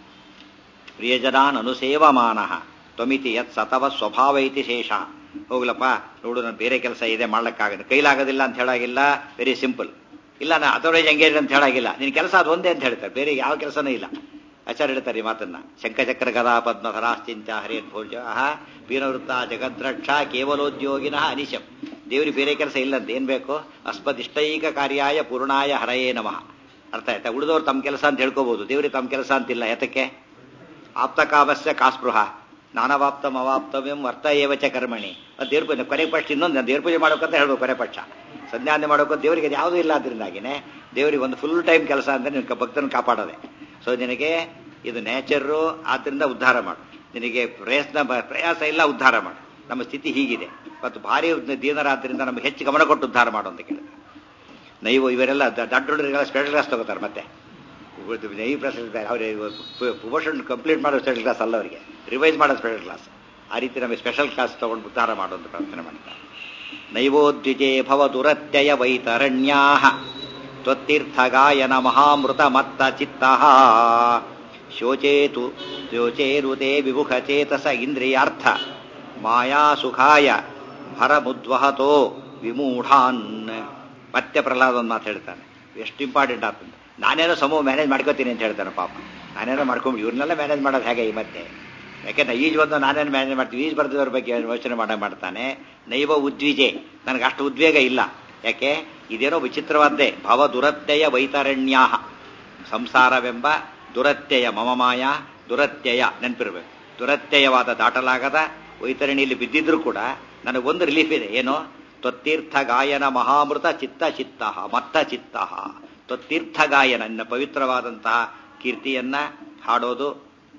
ಪ್ರಿಯಜನಾನ್ ಅನುಸೇವಮಾನಃ ತ್ವಮಿತಿ ಯತ್ ಸತವ ಸ್ವಭಾವ ಇತಿ ಶೇಷ ಹೋಗ್ಲಪ್ಪ ನೋಡು ನಾನು ಬೇರೆ ಕೆಲಸ ಇದೆ ಮಾಡ್ಲಿಕ್ಕಾಗದು ಕೈಲಾಗೋದಿಲ್ಲ ಅಂತ ಹೇಳಾಗಿಲ್ಲ ವೆರಿ ಸಿಂಪಲ್ ಇಲ್ಲ ನಾ ಅಥರೈಸ್ ಎಂಗೇಜ್ ಅಂತ ಹೇಳಾಗಿಲ್ಲ ನಿನ್ನ ಕೆಲಸ ಅದು ಒಂದೇ ಅಂತ ಹೇಳ್ತಾರೆ ಬೇರೆ ಯಾವ ಕೆಲಸನೂ ಇಲ್ಲ ಆಚಾರ್ಯ ಹೇಳ್ತಾರೆ ಈ ಮಾತನ್ನ ಶಂಖಚಕ್ರ ಗದಾ ಪದ್ಮಧರಾಶ್ಚಿಂತ ಹರಿಯನ್ ಭೋಜ ವೀರವೃತ್ತ ಜಗದ್ರಕ್ಷ ಕೇವಲೋದ್ಯೋಗಿನ ಅನಿಶಂ ದೇವರಿಗೆ ಬೇರೆ ಕೆಲಸ ಇಲ್ಲಂತ ಏನ್ ಬೇಕು ಅಸ್ಮದಿಷ್ಟೈಕ ಕಾರ್ಯಾಯ ಪೂರ್ಣಾಯ ಹರಯೇ ನಮಃ ಅರ್ಥ ಆಯ್ತಾ ಉಳಿದವ್ರು ತಮ್ಮ ಕೆಲಸ ಅಂತ ಹೇಳ್ಕೋಬಹುದು ದೇವರಿಗೆ ತಮ್ಮ ಕೆಲಸ ಅಂತಿಲ್ಲ ಯಾತಕ್ಕೆ ಆಪ್ತಕಾಮಸ್ಯ ಕಾಸ್ಪೃಹ ನಾನವಾಪ್ತಂ ಅವಾಪ್ತವ್ಯಂ ವರ್ತ ಏವಚ ಕರ್ಮಣಿ ಅದು ದೇವ್ರ ಪೂಜೆ ಕೊನೆ ಪಕ್ಷ ಇನ್ನೊಂದು ದೇವ್ರ ಪೂಜೆ ಮಾಡೋಕಂತ ಹೇಳ್ಬೇಕು ಕೊನೆ ಪಕ್ಷ ಸಂಧ್ಯಾನೆ ಮಾಡೋಕೆ ದೇವರಿಗೆ ಯಾವುದೂ ಇಲ್ಲ ಅದರಿಂದಾಗಿನೇ ದೇವರಿಗೆ ಒಂದು ಫುಲ್ ಟೈಮ್ ಕೆಲಸ ಅಂತ ನಿನ್ನ ಭಕ್ತನ ಕಾಪಾಡೋದೆ ಸೊ ನಿನಗೆ ಇದು ನೇಚರು ಆದ್ರಿಂದ ಉದ್ಧಾರ ಮಾಡು ನಿನಗೆ ಪ್ರಯತ್ನ ಪ್ರಯಾಸ ಇಲ್ಲ ಉದ್ಧಾರ ಮಾಡು ನಮ್ಮ ಸ್ಥಿತಿ ಹೀಗಿದೆ ಮತ್ತು ಭಾರಿ ದೀನರಾದ್ರಿಂದ ನಮಗೆ ಹೆಚ್ಚು ಗಮನ ಕೊಟ್ಟು ಉದ್ಧಾರ ಮಾಡು ಅಂತ ಕೇಳಿದ ನೈವು ಇವರೆಲ್ಲ ದೊಡ್ಡ ಹುಡುಗರೆಲ್ಲ ಸ್ಪೆಷಲ್ ಕ್ಲಾಸ್ ತಗೋತಾರೆ ಮತ್ತೆ ನೈ ಪ್ರಶ್ನೆ ಅವ್ರಿಗೆ ಪ್ರಮೋಷನ್ ಕಂಪ್ಲೀಟ್ ಮಾಡೋ ಸ್ಪೆಷಲ್ ಕ್ಲಾಸ್ ಅಲ್ಲ ಅವರಿಗೆ ರಿವೈಸ್ ಮಾಡೋ ಸ್ಪೆಷಲ್ ಕ್ಲಾಸ್ ಆ ರೀತಿ ನಮಗೆ ಸ್ಪೆಷಲ್ ಕ್ಲಾಸ್ ತಗೊಂಡು ಉದ್ಧಾರ ಮಾಡು ಅಂತ ಪ್ರಾರ್ಥನೆ ಮಾಡ್ತಾರೆ ನೈವೋದ್ವಿಜೇ ಭವದುರತ್ಯಯ ವೈತರಣ್ಯಾ ತ್ವತ್ತೀರ್ಥಗಾಯನ ಮಹಾಮೃತ ಮತ್ತ ಚಿತ್ತ ಶೋಚೇತು ಶೋಚೇರುತೆ ವಿಮುಖ ಚೇತಸ ಇಂದ್ರಿಯಾರ್ಥ ಮಾಯಾ ಸುಖಾಯ ಭರಮುದ್ವಹತೋ ವಿಮೂಢಾನ್ ಮತ್ತೆ ಪ್ರಹ್ಲಾದ ಒಂದು ಮಾತು ಹೇಳ್ತಾನೆ ಎಷ್ಟು ಇಂಪಾರ್ಟೆಂಟ್ ಆಗ್ತದೆ ನಾನೇನೋ ಸಮೂಹ ಮ್ಯಾನೇಜ್ ಮಾಡ್ಕೋತೀನಿ ಅಂತ ಹೇಳ್ತಾನೆ ಪಾಪ ನಾನೇನೋ ಮಾಡ್ಕೊಂಡು ಇವ್ರನ್ನೆಲ್ಲ ಮ್ಯಾನೇಜ್ ಮಾಡೋದು ಹೇಗೆ ಈ ಮತ್ತೆ ಯಾಕೆಂದ್ರೆ ಈಜು ಬಂದು ನಾನೇನು ಮ್ಯಾನೇಜ್ ಮಾಡ್ತೀವಿ ಈಜು ಬರ್ದಿದ್ದವ್ರ ಬಗ್ಗೆ ಯೋಚನೆ ಮಾಡ ಮಾಡ್ತಾನೆ ನೈವ ಉದ್ವಿಜೆ ನನಗೆ ಅಷ್ಟು ಉದ್ವೇಗ ಇಲ್ಲ ಯಾಕೆ ಇದೇನೋ ವಿಚಿತ್ರವಾದ್ದೇ ಭವ ದುರತ್ಯಯ ವೈತರಣ್ಯಾ ಸಂಸಾರವೆಂಬ ದುರತ್ಯಯ ಮಮಮಾಯ ದುರತ್ಯಯ ನೆನಪಿರ್ಬೇಕು ದುರತ್ಯಯವಾದ ದಾಟಲಾಗದ ವೈತರಣಿಯಲ್ಲಿ ಬಿದ್ದಿದ್ರು ಕೂಡ ನನಗೊಂದು ರಿಲೀಫ್ ಇದೆ ಏನು ತ್ವತ್ತೀರ್ಥ ಗಾಯನ ಮಹಾಮೃತ ಚಿತ್ತ ಚಿತ್ತ ಮತ್ತ ಚಿತ್ತ ತ್ವತ್ತೀರ್ಥ ಗಾಯನ ನಿನ್ನ ಪವಿತ್ರವಾದಂತಹ ಕೀರ್ತಿಯನ್ನ ಹಾಡೋದು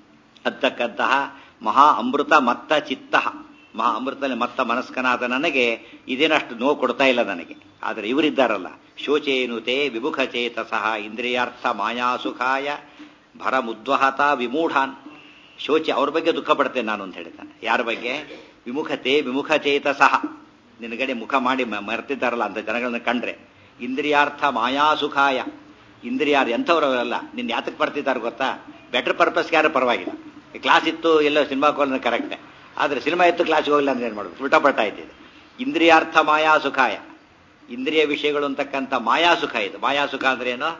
ಅಂತಕ್ಕಂತಹ ಮಹಾ ಅಮೃತ ಮತ್ತ ಚಿತ್ತ ಮಹಾ ಅಮೃತದಲ್ಲಿ ಮತ್ತ ಮನಸ್ಕನಾದ ನನಗೆ ಇದೇನಷ್ಟು ನೋವು ಕೊಡ್ತಾ ಇಲ್ಲ ನನಗೆ ಆದರೆ ಇವರಿದ್ದಾರಲ್ಲ ಶೋಚೇನುತೆ ವಿಮುಖ ಚೇತಸಃ ಇಂದ್ರಿಯಾರ್ಥ ಮಾಯಾಸುಖಾಯ ಭರಮುದ್ವಹತ ವಿಮೂಢಾನ್ ಶೋಚಿ ಅವ್ರ ಬಗ್ಗೆ ದುಃಖ ಪಡ್ತೇನೆ ನಾನು ಅಂತ ಹೇಳ್ತಾನೆ ಯಾರ ಬಗ್ಗೆ ವಿಮುಖತೆ ವಿಮುಖ ಚೇತಸಃ ನಿನಗಡೆ ಮುಖ ಮಾಡಿ ಮರ್ತಿದ್ದಾರಲ್ಲ ಅಂತ ಜನಗಳನ್ನ ಕಂಡ್ರೆ ಇಂದ್ರಿಯಾರ್ಥ ಮಾಯಾಸುಖಾಯ ಇಂದ್ರಿಯಾರ್ ಎಂಥವ್ರವರಲ್ಲ ನಿನ್ನ ಯಾತಕ್ಕೆ ಬರ್ತಿದ್ದಾರೆ ಗೊತ್ತಾ ಬೆಟರ್ ಪರ್ಪಸ್ಗೆ ಯಾರು ಪರವಾಗಿಲ್ಲ ಕ್ಲಾಸ್ ಇತ್ತು ಎಲ್ಲೋ ಸಿನಿಮಾ ಕೋಲ್ ಕರೆಕ್ಟೆ ಆದರೆ ಸಿನಿಮಾ ಇತ್ತು ಕ್ಲಾಸ್ಗೆ ಹೋಗಿಲ್ಲ ಅಂದ್ರೆ ಏನು ಮಾಡೋದು ಉಲ್ಟಾಪಟ್ಟ ಆಯ್ತಿದೆ ಇಂದ್ರಿಯಾರ್ಥ ಮಾಯಾಸುಖಾಯ ಇಂದ್ರಿಯ ವಿಷಯಗಳು ಅಂತಕ್ಕಂಥ ಮಾಯಾಸುಖ ಇದು ಮಾಯಾಸುಖ ಅಂದ್ರೆ ಏನು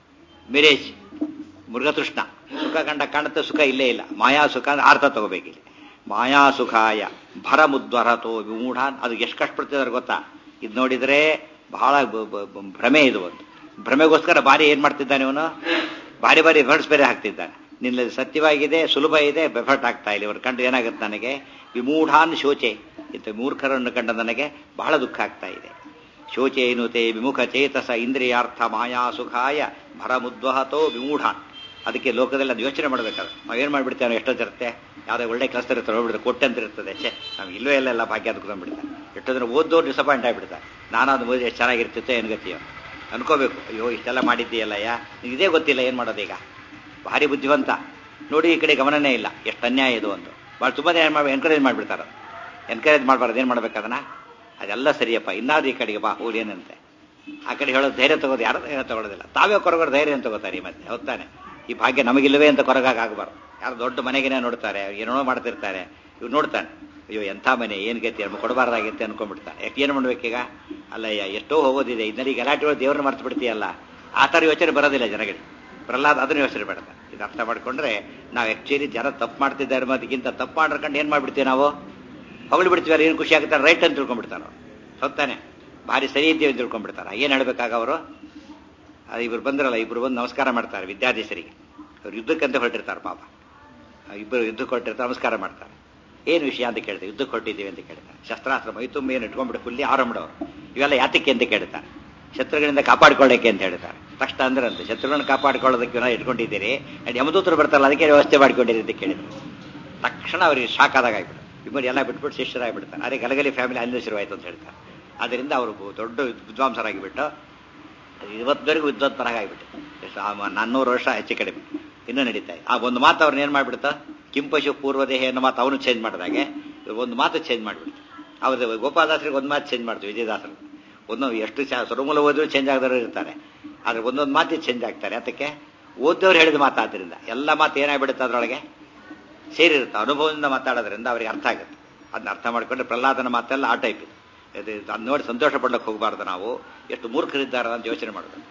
ಮಿರೇಜ್ ಮೃಗತೃಷ್ಣ ಸುಖ ಕಂಡ ಕಾಣುತ್ತೆ ಸುಖ ಇಲ್ಲೇ ಇಲ್ಲ ಮಾಯಾಸುಖ ಅಂದ್ರೆ ಅರ್ಥ ತಗೋಬೇಕಿಲ್ಲ ಮಾಯಾಸುಖಾಯ ಭರಮುದ್ವರತೋ ವಿಮೂಢಾನ್ ಅದು ಎಷ್ಟು ಕಷ್ಟಪಡ್ತಿದ್ದಾರೆ ಗೊತ್ತಾ ಇದು ನೋಡಿದ್ರೆ ಬಹಳ ಭ್ರಮೆ ಇದು ಒಂದು ಭ್ರಮೆಗೋಸ್ಕರ ಬಾರಿ ಏನ್ ಮಾಡ್ತಿದ್ದಾನೆ ಇವನು ಬಾರಿ ಬಾರಿ ಎಫರ್ಟ್ಸ್ ಬೇರೆ ಹಾಕ್ತಿದ್ದಾನೆ ನಿನ್ನಲ್ಲಿ ಸತ್ಯವಾಗಿದೆ ಸುಲಭ ಇದೆ ಎಫರ್ಟ್ ಆಗ್ತಾ ಇಲ್ಲ ಇವರು ಕಂಡು ಏನಾಗುತ್ತೆ ನನಗೆ ವಿಮೂಢಾನ್ ಶೋಚೆ ಇಂಥ ಮೂರ್ಖರನ್ನು ಕಂಡ ನನಗೆ ಬಹಳ ದುಃಖ ಆಗ್ತಾ ಇದೆ ಶೋಚೇನುತೆ ವಿಮುಖ ಚೇತಸ ಇಂದ್ರಿಯಾರ್ಥ ಮಾಯಾಸುಖಾಯ ಭರಮುದ್ವಹತೋ ವಿಮೂಢಾನ್ ಅದಕ್ಕೆ ಲೋಕದಲ್ಲಿ ಅದು ಯೋಚನೆ ಮಾಡಬೇಕಾದ್ರೆ ನಾವು ಏನು ಮಾಡ್ಬಿಡ್ತೇವೆ ಎಷ್ಟೋ ಜರುತ್ತೆ ಯಾವುದೇ ಒಳ್ಳೆ ಕೆಲಸ ಇರುತ್ತೆ ನೋಡ್ಬಿಡ್ತಾರೆ ಕೊಟ್ಟೆ ಅಂತ ಇರ್ತದೆ ಛೇ ನಮ್ಗೆ ಇಲ್ಲವೇ ಇಲ್ಲ ಎಲ್ಲ ಭಾಗ್ಯ ಅದ್ಕೊಂಡ್ಬಿಡ್ತಾರೆ ಎಷ್ಟೋ ಜನ ಓದೋರು ಡಿಸಪಾಯಿಂಟ್ ಆಗಿಬಿಡ್ತಾರೆ ನಾನು ಅದು ಓದಿ ಎಷ್ಟು ಚೆನ್ನಾಗಿರ್ತಿತ್ತು ಏನು ಗತಿಯೋ ಅನ್ಕೋಬೇಕು ಅಯ್ಯೋ ಇಷ್ಟೆಲ್ಲ ಮಾಡಿದ್ದೀಯಲ್ಲಯ್ಯ ಇದೇ ಗೊತ್ತಿಲ್ಲ ಏನು ಮಾಡೋದೀಗ ಭಾರಿ ಬುದ್ಧಿವಂತ ನೋಡಿ ಈ ಕಡೆ ಗಮನನೇ ಇಲ್ಲ ಎಷ್ಟು ಅನ್ಯಾಯ ಇದು ಒಂದು ಭಾಳ ತುಂಬ ಏನು ಮಾಡಿ ಎನ್ಕರೇಜ್ ಮಾಡಿಬಿಡ್ತಾರೆ ಎನ್ಕರೇಜ್ ಮಾಡಬಾರ್ದು ಏನು ಮಾಡ್ಬೇಕು ಅದನ್ನ ಅದೆಲ್ಲ ಸರಿಯಪ್ಪ ಇನ್ನಾದ್ರೂ ಈ ಕಡೆಗೆ ಬಾ ಹೋಗಿ ಏನಂತೆ ಆ ಕಡೆ ಹೇಳೋದು ಧೈರ್ಯ ತಗೋದು ಯಾರು ಧೈರ್ಯ ತಗೊಳ್ಳೋದಿಲ್ಲ ತಾವೇ ಕೊರಗೋರು ಧೈರ್ಯ ಅಂತ ತಗೋತಾರೆ ಈ ಮತ್ತೆ ಹೋಗ್ತಾನೆ ಈ ಭಾಗ್ಯ ನಮಗಿಲ್ಲವೇ ಅಂತ ಕೊರಗಾಗಬಾರ್ದು ಯಾರು ದೊಡ್ಡ ಮನೆಗೇನೆ ನೋಡ್ತಾರೆ ಏನೋ ಮಾಡ್ತಿರ್ತಾರೆ ಇವ್ರು ನೋಡ್ತಾನೆ ಅಯ್ಯೋ ಎಂಥ ಮನೆ ಏನು ಗತಿ ನಮ್ಗೆ ಕೊಡಬಾರ್ದಾಗಿತ್ತೆ ಅನ್ಕೊಂಡ್ಬಿಡ್ತಾನೆ ಯಾಕೆ ಏನು ಮಾಡ್ಬೇಕೀಗ ಅಲ್ಲಯ್ಯ ಎಷ್ಟೋ ಹೋಗೋದಿದೆ ಇದರಲ್ಲಿ ಗಲಾಟೆ ದೇವ್ರನ್ನ ಮರ್ತು ಬಿಡ್ತೀಯಲ್ಲ ಆ ಥರ ಯೋಚನೆ ಬರೋದಿಲ್ಲ ಜನಗಳಿಗೆ ಪ್ರಹ್ಲಾದ್ ಅದನ್ನ ಯೋಚನೆ ಬೇಡ ಇದು ಅರ್ಥ ಮಾಡ್ಕೊಂಡ್ರೆ ನಾವು ಆಕ್ಚುಲಿ ಜನ ತಪ್ಪು ಮಾಡ್ತಿದ್ದಾರೆ ಅದಕ್ಕಿಂತ ತಪ್ಪು ಮಾಡ್ಕೊಂಡು ಏನು ಮಾಡ್ಬಿಡ್ತೀವಿ ನಾವು ಹೊಗಳು ಬಿಡ್ತೀವಿ ಏನು ಖುಷಿ ಆಗುತ್ತೆ ರೈಟ್ ಅಂತ ತಿಳ್ಕೊಂಡ್ಬಿಡ್ತಾರೆ ಅವ್ರು ಹೊತ್ತಾನೆ ಭಾರಿ ಸರಿ ಇದ್ದೀವಿ ಅಂತ ತಿಳ್ಕೊಂಡ್ಬಿಡ್ತಾರೆ ಏನು ಹೇಳ್ಬೇಕಾಗ ಅವರು ಇಬ್ರು ಬಂದ್ರಲ್ಲ ಇಬ್ರು ಬಂದು ನಮಸ್ಕಾರ ಮಾಡ್ತಾರೆ ವಿದ್ಯಾಧೀಶರಿಗೆ ಅವ್ರು ಯುದ್ಧಕ್ಕಂತ ಹೊರಟಿರ್ತಾರೆ ಪಾಪ ಇಬ್ಬರು ಯುದ್ಧಕ್ಕೆ ಹೊರಟಿರ್ತಾರೆ ನಮಸ್ಕಾರ ಮಾಡ್ತಾರೆ ಏನು ವಿಷಯ ಅಂತ ಕೇಳ್ತಾರೆ ಯುದ್ಧಕ್ಕೆ ಹೊರಟಿದ್ದೀವಿ ಅಂತ ಕೇಳ್ತಾರೆ ಶಸ್ತ್ರಾಸ್ತ್ರ ಮೈ ತುಂಬ ಏನು ಇಟ್ಕೊಂಡ್ಬಿಟ್ಟು ಫುಲ್ಲಿ ಆರಂಭಡವರು ಇವೆಲ್ಲ ಯಾತಕ್ಕೆ ಅಂತ ಕೇಳ್ತಾರೆ ಶತ್ರುಗಳಿಂದ ಕಾಪಾಡ್ಕೊಳ್ಳೋಕೆ ಅಂತ ಹೇಳ್ತಾರೆ ತಕ್ಷಣ ಅಂದ್ರೆ ಅಂತ ಶತ್ರುಗಳನ್ನ ಕಾಪಾಡ್ಕೊಳ್ಳೋದಕ್ಕೆ ನಾವು ಇಟ್ಕೊಂಡಿದ್ದೀರಿ ಯಮದೂತರು ಬರ್ತಾರಲ್ಲ ಅದಕ್ಕೆ ವ್ಯವಸ್ಥೆ ಮಾಡ್ಕೊಂಡಿರಿ ಅಂತ ಕೇಳಿದ್ರು ತಕ್ಷಣ ಅವ್ರಿಗೆ ಶಾಕ್ ಆದಾಗ ಆಗ್ಬಿಟ್ಟು ಇಬ್ಬರು ಎಲ್ಲ ಬಿಟ್ಬಿಟ್ಟು ಶಿಷ್ಯರಾಗ್ಬಿಡ್ತಾರೆ ಅದೇ ಗಲಗಲಿ ಫ್ಯಾಮಿಲಿ ಅಲ್ಲಿ ಶುರುವಾಯಿತು ಅಂತ ಹೇಳ್ತಾರೆ ಅದರಿಂದ ಅವರು ದೊಡ್ಡ ವಿದ್ವಾಂಸರಾಗಿಬಿಟ್ಟು ಇವತ್ತವರೆಗೂ ವಿದ್ವತ್ಪರಾಗಿಬಿಟ್ಟು ನಾನ್ನೂರು ವರ್ಷ ಹೆಚ್ಚು ಕಡಿಮೆ ಇನ್ನೂ ನಡೀತಾ ಇದೆ ಆ ಒಂದು ಮಾತು ಅವ್ರನ್ನ ಏನು ಮಾಡ್ಬಿಡ್ತಾ ಕಿಂಪಶು ಪೂರ್ವದೇಹ ಅನ್ನೋ ಮಾತು ಅವನು ಚೇಂಜ್ ಮಾಡಿದಾಗೆ ಒಂದು ಮಾತು ಚೇಂಜ್ ಮಾಡಿಬಿಡ್ತು ಅವ್ರದ್ದು ಗೋಪಾಲದಾಸರಿಗೆ ಒಂದು ಮಾತು ಚೇಂಜ್ ಮಾಡ್ತೀವಿ ವಿಜಯದಾಸರು ಒಂದೊಂದು ಎಷ್ಟು ಚಾ ಸ್ವರಮೂಲ ಓದಿದ್ರು ಚೇಂಜ್ ಆಗದವರು ಇರ್ತಾರೆ ಆದರೆ ಒಂದೊಂದು ಮಾತು ಚೇಂಜ್ ಆಗ್ತಾರೆ ಅದಕ್ಕೆ ಓದ್ದವ್ರು ಹೇಳಿದ ಮಾತಾದ್ರಿಂದ ಎಲ್ಲ ಮಾತು ಏನಾಗ್ಬಿಡುತ್ತೆ ಅದರೊಳಗೆ ಸೇರಿರುತ್ತೆ ಅನುಭವದಿಂದ ಮಾತಾಡೋದ್ರಿಂದ ಅವರಿಗೆ ಅರ್ಥ ಆಗುತ್ತೆ ಅದನ್ನ ಅರ್ಥ ಮಾಡ್ಕೊಂಡ್ರೆ ಪ್ರಹ್ಲಾದನ ಮಾತೆಲ್ಲ ಆ ಟೈಪ್ ಇದೆ ಅದು ನೋಡಿ ಸಂತೋಷ ಪಡ್ಲಿಕ್ಕೆ ಹೋಗಬಾರ್ದು ನಾವು ಎಷ್ಟು ಮೂರ್ಖರಿದ್ದಾರೆ ಅಂತ ಯೋಚನೆ ಮಾಡಬೇಕು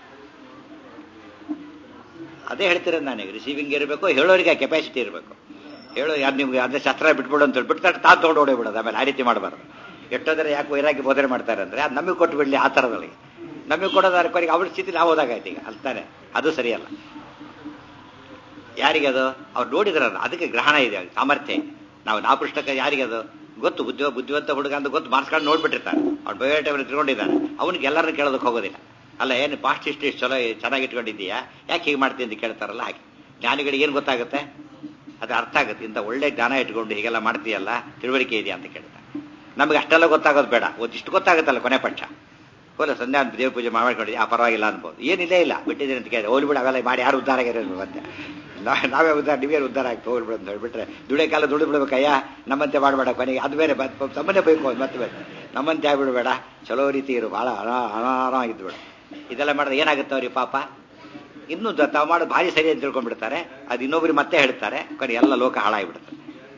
ಅದೇ ಹೇಳ್ತಿರೋದು ನನಗೆ ರಿಸೀವಿಂಗ್ ಇರಬೇಕು ಹೇಳೋರಿಗೆ ಕೆಪಾಸಿಟಿ ಇರಬೇಕು ಹೇಳೋ ಯಾರು ನಿಮ್ಗೆ ಅದೇ ಶಸ್ತ್ರ ಬಿಟ್ಬಿಡು ಅಂತ ಬಿಟ್ಬಿಟ್ಟು ತಾ ತೊಗೊಂಡು ಓಡೋಗ್ಬಿಡೋದು ಆಮೇಲೆ ಆ ರೀತಿ ಮಾಡಬಾರ್ದು ಎಷ್ಟೋದ್ರೆ ಯಾಕೆ ವೈರಾಗಿ ಬೋಧನೆ ಮಾಡ್ತಾರೆ ಅಂದ್ರೆ ಅದು ನಮಗೆ ಕೊಟ್ಟು ಬಿಡಲಿ ಆ ಥರದೊಳಗೆ ನಮಗೆ ಕೊಡೋದಾರೆ ಕೊನೆಗೆ ಅವಳ ಸ್ಥಿತಿ ನಾವು ಹೋದಾಗಾಯ್ತು ಈಗ ಅಲ್ತಾನೆ ಅದು ಸರಿಯಲ್ಲ ಯಾರಿಗೆ ಅದು ಅವ್ರು ನೋಡಿದ್ರಲ್ಲ ಅದಕ್ಕೆ ಗ್ರಹಣ ಇದೆ ಸಾಮರ್ಥ್ಯ ಇದೆ ನಾವು ನಾ ಪುಸ್ತಕ ಯಾರಿಗೆ ಅದು ಗೊತ್ತು ಬುದ್ಧಿ ಬುದ್ಧಿವಂತ ಹುಡುಗ ಅಂತ ಗೊತ್ತು ಮಾರ್ಕ್ಸ್ಕೊಂಡು ನೋಡ್ಬಿಟ್ಟಿರ್ತಾನೆ ಅವ್ನು ಬಯೋಟೈಮ್ ಇಟ್ಕೊಂಡಿದ್ದಾನೆ ಅವನಿಗೆ ಎಲ್ಲರನ್ನು ಕೇಳೋದಕ್ಕೆ ಹೋಗೋದಿಲ್ಲ ಅಲ್ಲ ಏನು ಪಾಸ್ಟ್ ಹಿಸ್ಟ್ರಿ ಚಲೋ ಚೆನ್ನಾಗಿ ಇಟ್ಕೊಂಡಿದ್ದೀಯಾ ಯಾಕೆ ಹೀಗೆ ಮಾಡ್ತೀನಿ ಅಂತ ಕೇಳ್ತಾರಲ್ಲ ಹಾಗೆ ಜ್ಞಾನಿಗಳಿಗೆ ಏನು ಗೊತ್ತಾಗುತ್ತೆ ಅದು ಅರ್ಥ ಆಗುತ್ತೆ ಇಂಥ ಒಳ್ಳೆ ಜ್ಞಾನ ಇಟ್ಕೊಂಡು ಹೀಗೆಲ್ಲ ಮಾಡ್ತೀಯಲ್ಲ ತಿಳುವಳಿಕೆ ಇದೆಯಾ ಅಂತ ಕೇಳ್ತಾರೆ ನಮಗೆ ಅಷ್ಟೆಲ್ಲ ಗೊತ್ತಾಗೋದು ಬೇಡ ಒಂದಿಷ್ಟು ಗೊತ್ತಾಗುತ್ತಲ್ಲ ಕೊನೆ ಪಕ್ಷ ಹೋಲ ಸಂಧ್ಯಾ ದೇವ ಪೂಜೆ ಮಾಡ್ಕೊಂಡು ಆ ಪರವಾಗಿಲ್ಲ ಅನ್ಬೋದು ಏನಿಲ್ಲೇ ಇಲ್ಲ ಬಿಟ್ಟಿದ್ದೀನಿ ಅಂತ ಕೇಳಿದ್ರೆ ಹೋಗ್ಲಿ ಬಿಡ ಅವೆಲ್ಲ ಮಾಡಿ ಯಾರು ಉದ್ಧಾರ ಆಗಿರೋದು ಮತ್ತೆ ನಾ- ನಾವೇ ಉದ್ಧಾರ ನೀವೇ ಉದ್ಧಾರ ಆಗ್ತು ಹೋಗ್ಬಿಡು ಅಂತ ಹೇಳ್ಬಿಟ್ರೆ ದುಡಿಯೋ ಕಾಲ ದುಡಿದು ಬಿಡ್ಬೇಕಯ್ಯ ನಮ್ಮಂತೆ ಮಾಡಬೇಡ ಕೊನೆಗೆ ಅದು ಬೇರೆ ಬತ್- ತಮ್ಮನ್ನೇ ಬೈಕೋ ಅದು ಮತ್ತೆ ಬೇರೆ ನಮ್ಮಂತೆ ಆಗ್ಬಿಡ್ಬೇಡ ಚಲೋ ರೀತಿ ಇರು ಭಾಳ ಅನಾರಾಮಾಗಿದ್ದು ಬಿಡು ಇದೆಲ್ಲ ಮಾಡಿದ್ರೆ ಏನಾಗುತ್ತೆ ಅವ್ರಿಗೆ ಪಾಪ ಇನ್ನೂ ದ- ತಾವು ಮಾಡೋದು ಭಾರಿ ಸರಿ ಅಂತ ತಿಳ್ಕೊಂಡ್ಬಿಡ್ತಾರೆ ಅದು ಇನ್ನೊಬ್ರಿಗೆ ಮತ್ತೆ ಹೇಳ್ತಾರೆ ಕೊನೆ ಎಲ್ಲ ಲೋಕ ಹಾಳಾಗಿಬಿಡುತ್ತೆ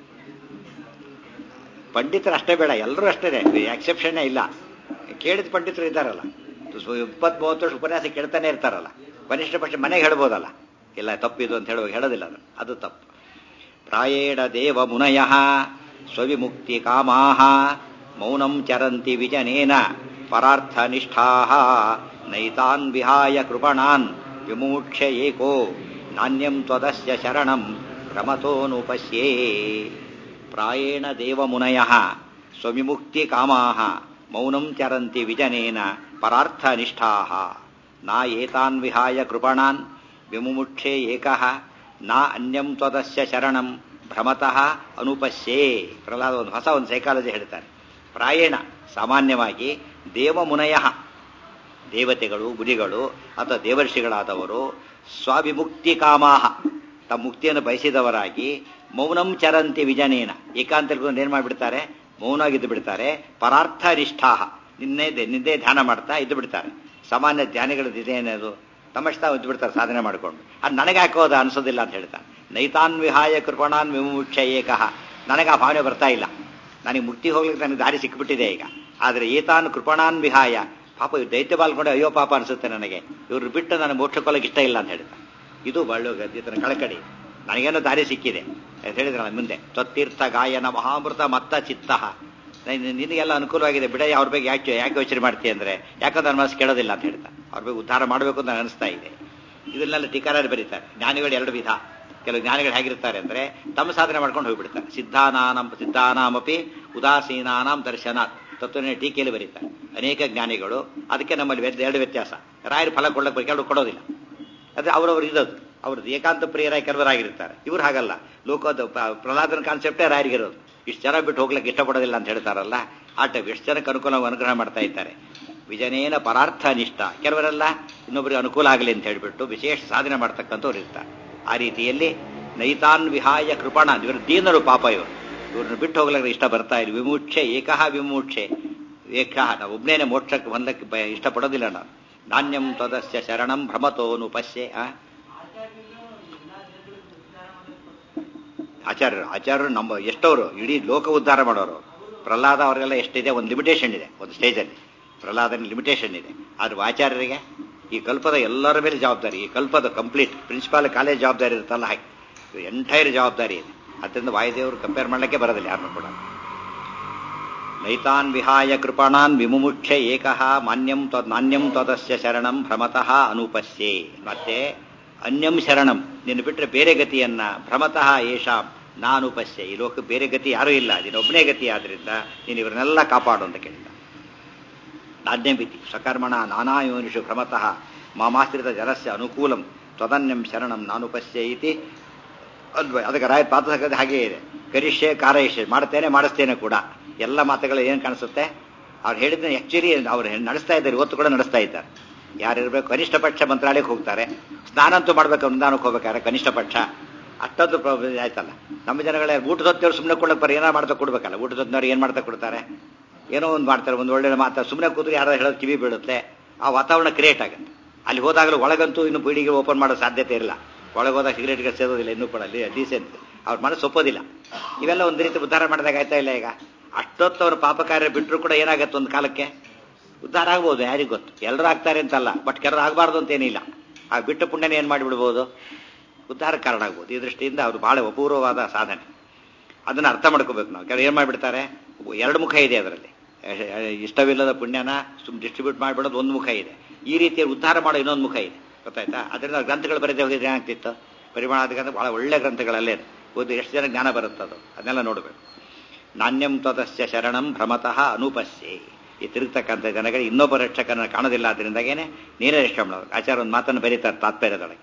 ಪಂಡಿತರು ಅಷ್ಟೇ ಬೇಡ ಎಲ್ಲರೂ ಅಷ್ಟೇ ಎಕ್ಸೆಪ್ಷನ್ನೇ ಇಲ್ಲ ಕೇಳಿದ ಪಂಡಿತರು ಇದ್ದಾರಲ್ಲ ಇಪ್ಪತ್ತ್ ಮೂವತ್ತು ವರ್ಷ ಉಪನ್ಯಾಸ ಕೇಳ್ತಾನೆ ಇರ್ತಾರಲ್ಲ ಕನಿಷ್ಠ ಪಕ್ಷ ಮನೆಗೆ ಹೇಳ್ಬೋದಲ್ಲ ಇಲ್ಲ ತಪ್ಪಿದು ಅಂತ ಹೇಳುವಾಗ ಹೇಳೋದಿಲ್ಲ ಅದು ಅದು ತಪ್ಪು ಪ್ರಾಯೇಣ ದೇವ ಮುನಯ ಸ್ವವಿಮುಕ್ತಿ ಕಾಮಾಹ ಮೌನಂ ಚರಂತಿ ವಿಜನೇನ ಪರಾರ್ಥ ನಿಷ್ಠಾ ನೈತಾನ್ ವಿಹಾಯ ಕೃಪಣಾನ್ ವಿಮೂಕ್ಷ ಏಕೋ ನಾಣ್ಯಂ ತ್ವದಸ್ಯ ಶರಣಂ ಕ್ರಮತೋನುಪಶ್ಯೇ ಪ್ರಾಯೇಣ ದೇವಮುನಯ ಸ್ವವಿಮುಕ್ತಿ ಕಾಮಾಹ ಮೌನಂ ಚರಂತಿ ವಿಜನೇನ ಪರಾರ್ಥ ನಿಷ್ಠಾ ನಾ ಏತಾನ್ ವಿಹಾಯ ಕೃಪಣಾನ್ ವಿಮುಮುಕ್ಷೆ ಏಕಃ ನಾ ಅನ್ಯಂ ತ್ವದಸ್ಯ ಶರಣಂ ಭ್ರಮತಃ ಅನುಪಶ್ಯೇ ಪ್ರಹ್ಲಾದ ಒಂದು ಹೊಸ ಒಂದು ಸೈಕಾಲಜಿ ಹೇಳ್ತಾರೆ ಪ್ರಾಯೇಣ ಸಾಮಾನ್ಯವಾಗಿ ದೇವಮುನಯ ದೇವತೆಗಳು ಮುನಿಗಳು ಅಥವಾ ದೇವರ್ಷಿಗಳಾದವರು ಸ್ವಾಭಿಮುಕ್ತಿ ಕಾಮಾಹ ತಮ್ಮ ಮುಕ್ತಿಯನ್ನು ಬಯಸಿದವರಾಗಿ ಮೌನಂ ಚರಂತಿ ವಿಜನೇನ ಏಕಾಂತರ್ಕೊಂಡು ಏನ್ ಮಾಡಿಬಿಡ್ತಾರೆ ಮೌನವಾಗಿದ್ದು ಬಿಡ್ತಾರೆ ಪರಾರ್ಥ ನಿಷ್ಠಾಹ ನಿನ್ನೆ ನಿದ್ದೆ ಧ್ಯಾನ ಮಾಡ್ತಾ ಇದ್ದು ಬಿಡ್ತಾರೆ ಸಾಮಾನ್ಯ ಧ್ಯಾನಿಗಳದ್ದು ಇದೇನದು ತಮ್ಮಷ್ಟ ಇದ್ದು ಬಿಡ್ತಾರೆ ಸಾಧನೆ ಮಾಡಿಕೊಂಡು ಅದು ನನಗೆ ಹಾಕೋದು ಅನ್ಸೋದಿಲ್ಲ ಅಂತ ಹೇಳ್ತಾನೆ ನೈತಾನ್ ವಿಹಾಯ ಕೃಪಣಾನ್ ವಿಮುಕ್ಷ ಏಕಃ ನನಗೆ ಆ ಭಾವನೆ ಬರ್ತಾ ಇಲ್ಲ ನನಗೆ ಮುಕ್ತಿ ಹೋಗ್ಲಿಕ್ಕೆ ನನಗೆ ದಾರಿ ಸಿಕ್ಬಿಟ್ಟಿದೆ ಈಗ ಆದರೆ ಏತಾನ್ ಕೃಪಣಾನ್ ವಿಹಾಯ ಪಾಪ ಇವ್ರು ದೈತ್ಯ ಬಾಲ್ಕೊಂಡು ಅಯ್ಯೋ ಪಾಪ ಅನಿಸುತ್ತೆ ನನಗೆ ಇವ್ರು ಬಿಟ್ಟು ನನಗೆ ಮೋಕ್ಷಕ್ಕೊಲ್ಲಕ್ಕೆ ಇಷ್ಟ ಇಲ್ಲ ಅಂತ ಹೇಳ್ತಾರೆ ಇದು ಬಳ್ಳು ಗದ್ಯತನ ಕಳಕಳಿ ನನಗೇನೋ ದಾರಿ ಸಿಕ್ಕಿದೆ ಅಂತ ಹೇಳಿದ್ರಲ್ಲ ಮುಂದೆ ತ್ವತ್ತೀರ್ಥ ಗಾಯನ ಮಹಾಮೃತ ಮತ್ತ ಚಿತ್ತ ನಿನಗೆಲ್ಲ ಅನುಕೂಲವಾಗಿದೆ ಬಿಡ ಅವ್ರ ಬಗ್ಗೆ ಯಾಕೆ ಯಾಕೆ ಯೋಚನೆ ಮಾಡ್ತೀಯ ಅಂದ್ರೆ ಯಾಕಂದ್ರೆ ನನ್ನ ಮನಸ್ಸು ಕೇಳೋದಿಲ್ಲ ಅಂತ ಹೇಳ್ತಾರೆ ಅವ್ರ ಬಗ್ಗೆ ಉದ್ಧಾರ ಮಾಡಬೇಕು ಅಂತ ನನಗೆ ಅನಿಸ್ತಾ ಇದೆ ಇದನ್ನೆಲ್ಲ ಟೀಕಾರಾರು ಬರೀತಾರೆ ಜ್ಞಾನಿಗಳು ಎರಡು ವಿಧ ಕೆಲವು ಜ್ಞಾನಿಗಳು ಹೇಗಿರ್ತಾರೆ ಅಂದ್ರೆ ತಮ್ಮ ಸಾಧನೆ ಮಾಡ್ಕೊಂಡು ಹೋಗ್ಬಿಡ್ತಾರೆ ಸಿದ್ಧಾನಾನಂ ಸಿದ್ಧಾನಾಮಪಿ ಉದಾಸೀನಾನಾಂ ದರ್ಶನ ತತ್ವನೇ ಟೀಕೆಯಲ್ಲಿ ಬರೀತಾರೆ ಅನೇಕ ಜ್ಞಾನಿಗಳು ಅದಕ್ಕೆ ನಮ್ಮಲ್ಲಿ ವ್ಯ- ಎರಡು ವ್ಯತ್ಯಾಸ ರಾಯರು ಫಲ ಕೊಡಕ್ಕೆ ಕೆಲವು ಕೊಡೋದಿಲ್ಲ ಅದೇ ಅವರವರು ಇರೋದು ಅವ್ರದ್ದು ಏಕಾಂತ ಪ್ರಿಯರಾಗಿ ಕೆಲವರಾಗಿರ್ತಾರೆ ಇವ್ರು ಹಾಗಲ್ಲ ಲೋಕದ ಪ್ರ- ಪ್ರಹ್ಲಾದನ ಕಾನ್ಸೆಪ್ಟೇ ರಾಯರಿಗಿರೋದು ಇಷ್ಟು ಜನ ಬಿಟ್ಟು ಹೋಗ್ಲಿಕ್ಕೆ ಇಷ್ಟಪಡೋದಿಲ್ಲ ಅಂತ ಹೇಳ್ತಾರಲ್ಲ ಆ ಟೈಪ್ ಎಷ್ಟು ಜನಕ್ಕೆ ಅನುಕೂಲ ಅನುಗ್ರಹ ಮಾಡ್ತಾ ಇದ್ದಾರೆ ವಿಜನೇನ ಪರಾರ್ಥ ನಿಷ್ಠ ಕೆಲವರೆಲ್ಲ ಇನ್ನೊಬ್ಬರಿಗೆ ಅನುಕೂಲ ಆಗಲಿ ಅಂತ ಹೇಳಿಬಿಟ್ಟು ವಿಶೇಷ ಸಾಧನೆ ಮಾಡ್ತಕ್ಕಂಥವ್ರು ಇರ್ತಾರೆ ಆ ರೀತಿಯಲ್ಲಿ ನೈತಾನ್ ವಿಹಾಯ ಕೃಪಣ ಇವರು ದೀನರು ಪಾಪ ಇವರು ಇವ್ರನ್ನ ಬಿಟ್ಟು ಹೋಗ್ಲಿಕ್ಕೆ ಇಷ್ಟ ಬರ್ತಾ ಇಲ್ಲ ವಿಮುಕ್ಷೆ ಏಕಃ ವಿಮುಕ್ಷೆ ಏಕಃ ನಾವು ಒಬ್ಬನೇ ಮೋಕ್ಷಕ್ಕೆ ಬಂದಕ್ಕೆ ಬ- ಇಷ್ಟಪಡೋದಿಲ್ಲ ನಾವು ನಾಣ್ಯಂ ತದಸ್ಯ ಶರಣಂ ಭ್ರಮತೋನು ಪಶ್ಯೆ ಆ ಆಚಾರ್ಯರು ಆಚಾರ್ಯರು ನಮ್ಮ ಎಷ್ಟವರು ಇಡೀ ಲೋಕ ಉದ್ಧಾರ ಮಾಡೋರು ಪ್ರಹ್ಲಾದ ಅವರಿಗೆಲ್ಲ ಎಷ್ಟಿದೆ ಒಂದು ಲಿಮಿಟೇಷನ್ ಇದೆ ಒಂದು ಸ್ಟೇಜಲ್ಲಿ ಪ್ರಹ್ಲಾದನ ಲಿಮಿಟೇಷನ್ ಇದೆ ಆದ್ರೆ ಆಚಾರ್ಯರಿಗೆ ಈ ಕಲ್ಪದ ಎಲ್ಲರ ಮೇಲೆ ಜವಾಬ್ದಾರಿ ಈ ಕಲ್ಪದ ಕಂಪ್ಲೀಟ್ ಪ್ರಿನ್ಸಿಪಾಲ್ ಕಾಲೇಜ್ ಜವಾಬ್ದಾರಿ ಇರುತ್ತಲ್ಲ ಹಾಗೆ ಎಂಟೈರ್ ಜವಾಬ್ದಾರಿ ಇದೆ ಅದರಿಂದ ವಾಯುದೇವರು ಕಂಪೇರ್ ಮಾಡಲಿಕ್ಕೆ ಬರೋದಿಲ್ಲ ಯಾರನ್ನು ಕೂಡ ನೈತಾನ್ ವಿಹಾಯ ಕೃಪಣಾನ್ ವಿಮುಮುಕ್ಷ ಏಕಃ ಮಾನ್ಯಂ ತ್ವ ನಾಣ್ಯಂ ತ್ವದಸ್ಯ ಶರಣಂ ಭ್ರಮತಃ ಅನುಪಸ್ಯೆ ಮತ್ತೆ ಅನ್ಯಂ ಶರಣಂ ನಿನ್ನ ಬಿಟ್ಟರೆ ಬೇರೆ ಗತಿಯನ್ನ ಭ್ರಮತಃ ಏಷಾಂ ನಾನುಪಸ್ಯೆ ಈ ಲೋಕ ಬೇರೆ ಗತಿ ಯಾರೂ ಇಲ್ಲ ನೀನೊಬ್ಬನೇ ಗತಿ ಆದ್ರಿಂದ ನೀನು ಇವರನ್ನೆಲ್ಲ ಕಾಪಾಡು ಅಂತ ಕೇಳಿದ ನಾಣ್ಯಮಿತಿ ಸಕರ್ಮಣ ನಾನಾಯೋನಿಷು ಭ್ರಮತಃ ಮಾಮಾಶ್ರಿತ ಜಲಸ್ಯ ಅನುಕೂಲಂ ತ್ವದನ್ಯಂ ಶರಣಂ ನಾನುಪಸ್ಯ ಇತಿ ಅದ್ವೈ ಅದಕ್ಕೆ ರಾಯ ಪಾತ್ರ ಹಾಗೇ ಇದೆ ಕರಿಷ್ಯೆ ಕಾರಯಿಷ್ಯೆ ಮಾಡ್ತೇನೆ ಮಾಡಿಸ್ತೇನೆ ಕೂಡ ಎಲ್ಲ ಮಾತುಗಳು ಏನು ಕಾಣಿಸುತ್ತೆ ಅವ್ರು ಹೇಳಿದ್ರೆ ಆಕ್ಚುಲಿ ಅವ್ರು ನಡೆಸ್ತಾ ಇದ್ದಾರೆ ಇವತ್ತು ಕೂಡ ನಡೆಸ್ತಾ ಇದ್ದಾರೆ ಯಾರಿರ್ಬೇಕು ಕನಿಷ್ಠ ಪಕ್ಷ ಮಂತ್ರಾಲಯಕ್ಕೆ ಹೋಗ್ತಾರೆ ಸ್ನಾನ ಅಂತೂ ಮಾಡ್ಬೇಕು ಅನುದಾನಕ್ಕೆ ಹೋಗ್ಬೇಕಾದ್ರೆ ಕನಿಷ್ಠ ಪಕ್ಷ ಅಷ್ಟೊಂದು ಪ್ರಾಬ್ಲಮ್ ಆಯ್ತಲ್ಲ ನಮ್ಮ ಜನಗಳೇ ಊಟದೊತ್ತೇವ್ರು ಸುಮ್ಮನೆ ಕೊಡಕ್ಕೆ ಬರೀ ಏನಾರು ಮಾಡ್ತಾ ಕೊಡ್ಬೇಕಲ್ಲ ಊಟದೊತ್ತಿನವ್ರು ಏನು ಮಾಡ್ತಾ ಕೊಡ್ತಾರೆ ಏನೋ ಒಂದು ಮಾಡ್ತಾರೆ ಒಂದು ಒಳ್ಳೆ ಮಾತು ಸುಮ್ಮನೆ ಕೂತ್ರೆ ಯಾರು ಹೇಳೋದು ಕಿವಿ ಬೀಳುತ್ತೆ ಆ ವಾತಾವರಣ ಕ್ರಿಯೇಟ್ ಆಗುತ್ತೆ ಅಲ್ಲಿ ಹೋದಾಗಲೂ ಒಳಗಂತೂ ಇನ್ನು ಬೀಡಿಗೆ ಓಪನ್ ಮಾಡೋ ಸಾಧ್ಯತೆ ಇಲ್ಲ ಒಳಗೆ ಹೋದಾಗ ಸಿಗರೇಟ್ಗೆ ಸೇರೋದಿಲ್ಲ ಇನ್ನೂ ಕೂಡ ಅಲ್ಲಿ ಡೀಸೆಂಟ್ ಅವ್ರ ಮನಸ್ಸು ಒಪ್ಪೋದಿಲ್ಲ ಇವೆಲ್ಲ ಒಂದು ರೀತಿ ಉದ್ಧಾರ ಮಾಡಿದಾಗ ಆಯ್ತಾ ಇಲ್ಲ ಈಗ ಅಷ್ಟೊತ್ತು ಅವ್ರ ಪಾಪ ಕಾರ್ಯ ಬಿಟ್ಟರು ಕೂಡ ಏನಾಗತ್ತೆ ಒಂದು ಕಾಲಕ್ಕೆ ಉದ್ಧಾರ ಆಗ್ಬೋದು ಯಾರಿಗೂ ಗೊತ್ತು ಎಲ್ಲರೂ ಆಗ್ತಾರೆ ಅಂತಲ್ಲ ಬಟ್ ಕೆಲವರು ಆಗಬಾರ್ದು ಅಂತ ಏನಿಲ್ಲ ಆ ಬಿಟ್ಟ ಪುಣ್ಯನ ಏನು ಮಾಡಿಬಿಡ್ಬೋದು ಉದ್ಧಾರ ಕಾರಣ ಆಗ್ಬೋದು ಈ ದೃಷ್ಟಿಯಿಂದ ಅವರು ಬಹಳ ಅಪೂರ್ವವಾದ ಸಾಧನೆ ಅದನ್ನು ಅರ್ಥ ಮಾಡ್ಕೋಬೇಕು ನಾವು ಕೆಲವು ಏನು ಮಾಡಿಬಿಡ್ತಾರೆ ಎರಡು ಮುಖ ಇದೆ ಅದರಲ್ಲಿ ಇಷ್ಟವಿಲ್ಲದ ಪುಣ್ಯನ ಸುಮ್ ಡಿಸ್ಟ್ರಿಬ್ಯೂಟ್ ಮಾಡಿಬಿಡೋದು ಒಂದು ಮುಖ ಇದೆ ಈ ರೀತಿಯ ಉದ್ಧಾರ ಮಾಡೋ ಇನ್ನೊಂದು ಮುಖ ಇದೆ ಗೊತ್ತಾಯ್ತಾ ಅದರಿಂದ ಗ್ರಂಥಗಳು ಬರೆದೇ ಹೋಗಿದ್ರೆ ಏನಾಗ್ತಿತ್ತು ಪರಿಮಾಣಾಧಿಕ ಬಹಳ ಒಳ್ಳೆ ಗ್ರಂಥಗಳಲ್ಲೇ ಓದಿ ಎಷ್ಟು ಜನ ಜ್ಞಾನ ಬರುತ್ತದು ಅದನ್ನೆಲ್ಲ ನೋಡಬೇಕು ನಾಣ್ಯಂ ತ್ವದಸ್ಯ ಶರಣಂ ಭ್ರಮತಃ ಅನುಪಸ್ಯೆ ಈ ತಿರುಗ್ತಕ್ಕಂಥ ಜನಗಳಿಗೆ ಇನ್ನೊಬ್ಬ ರಕ್ಷಕನ ಕಾಣೋದಿಲ್ಲ ಅದರಿಂದಾಗೇನೆ ನೀರೇ ರಕ್ಷಣೆ ಮಾಡೋದು ಆಚಾರ ಒಂದು ಮಾತನ್ನು ಬರೀತಾರೆ ತಾತ್ಪರ್ಯದೊಳಗೆ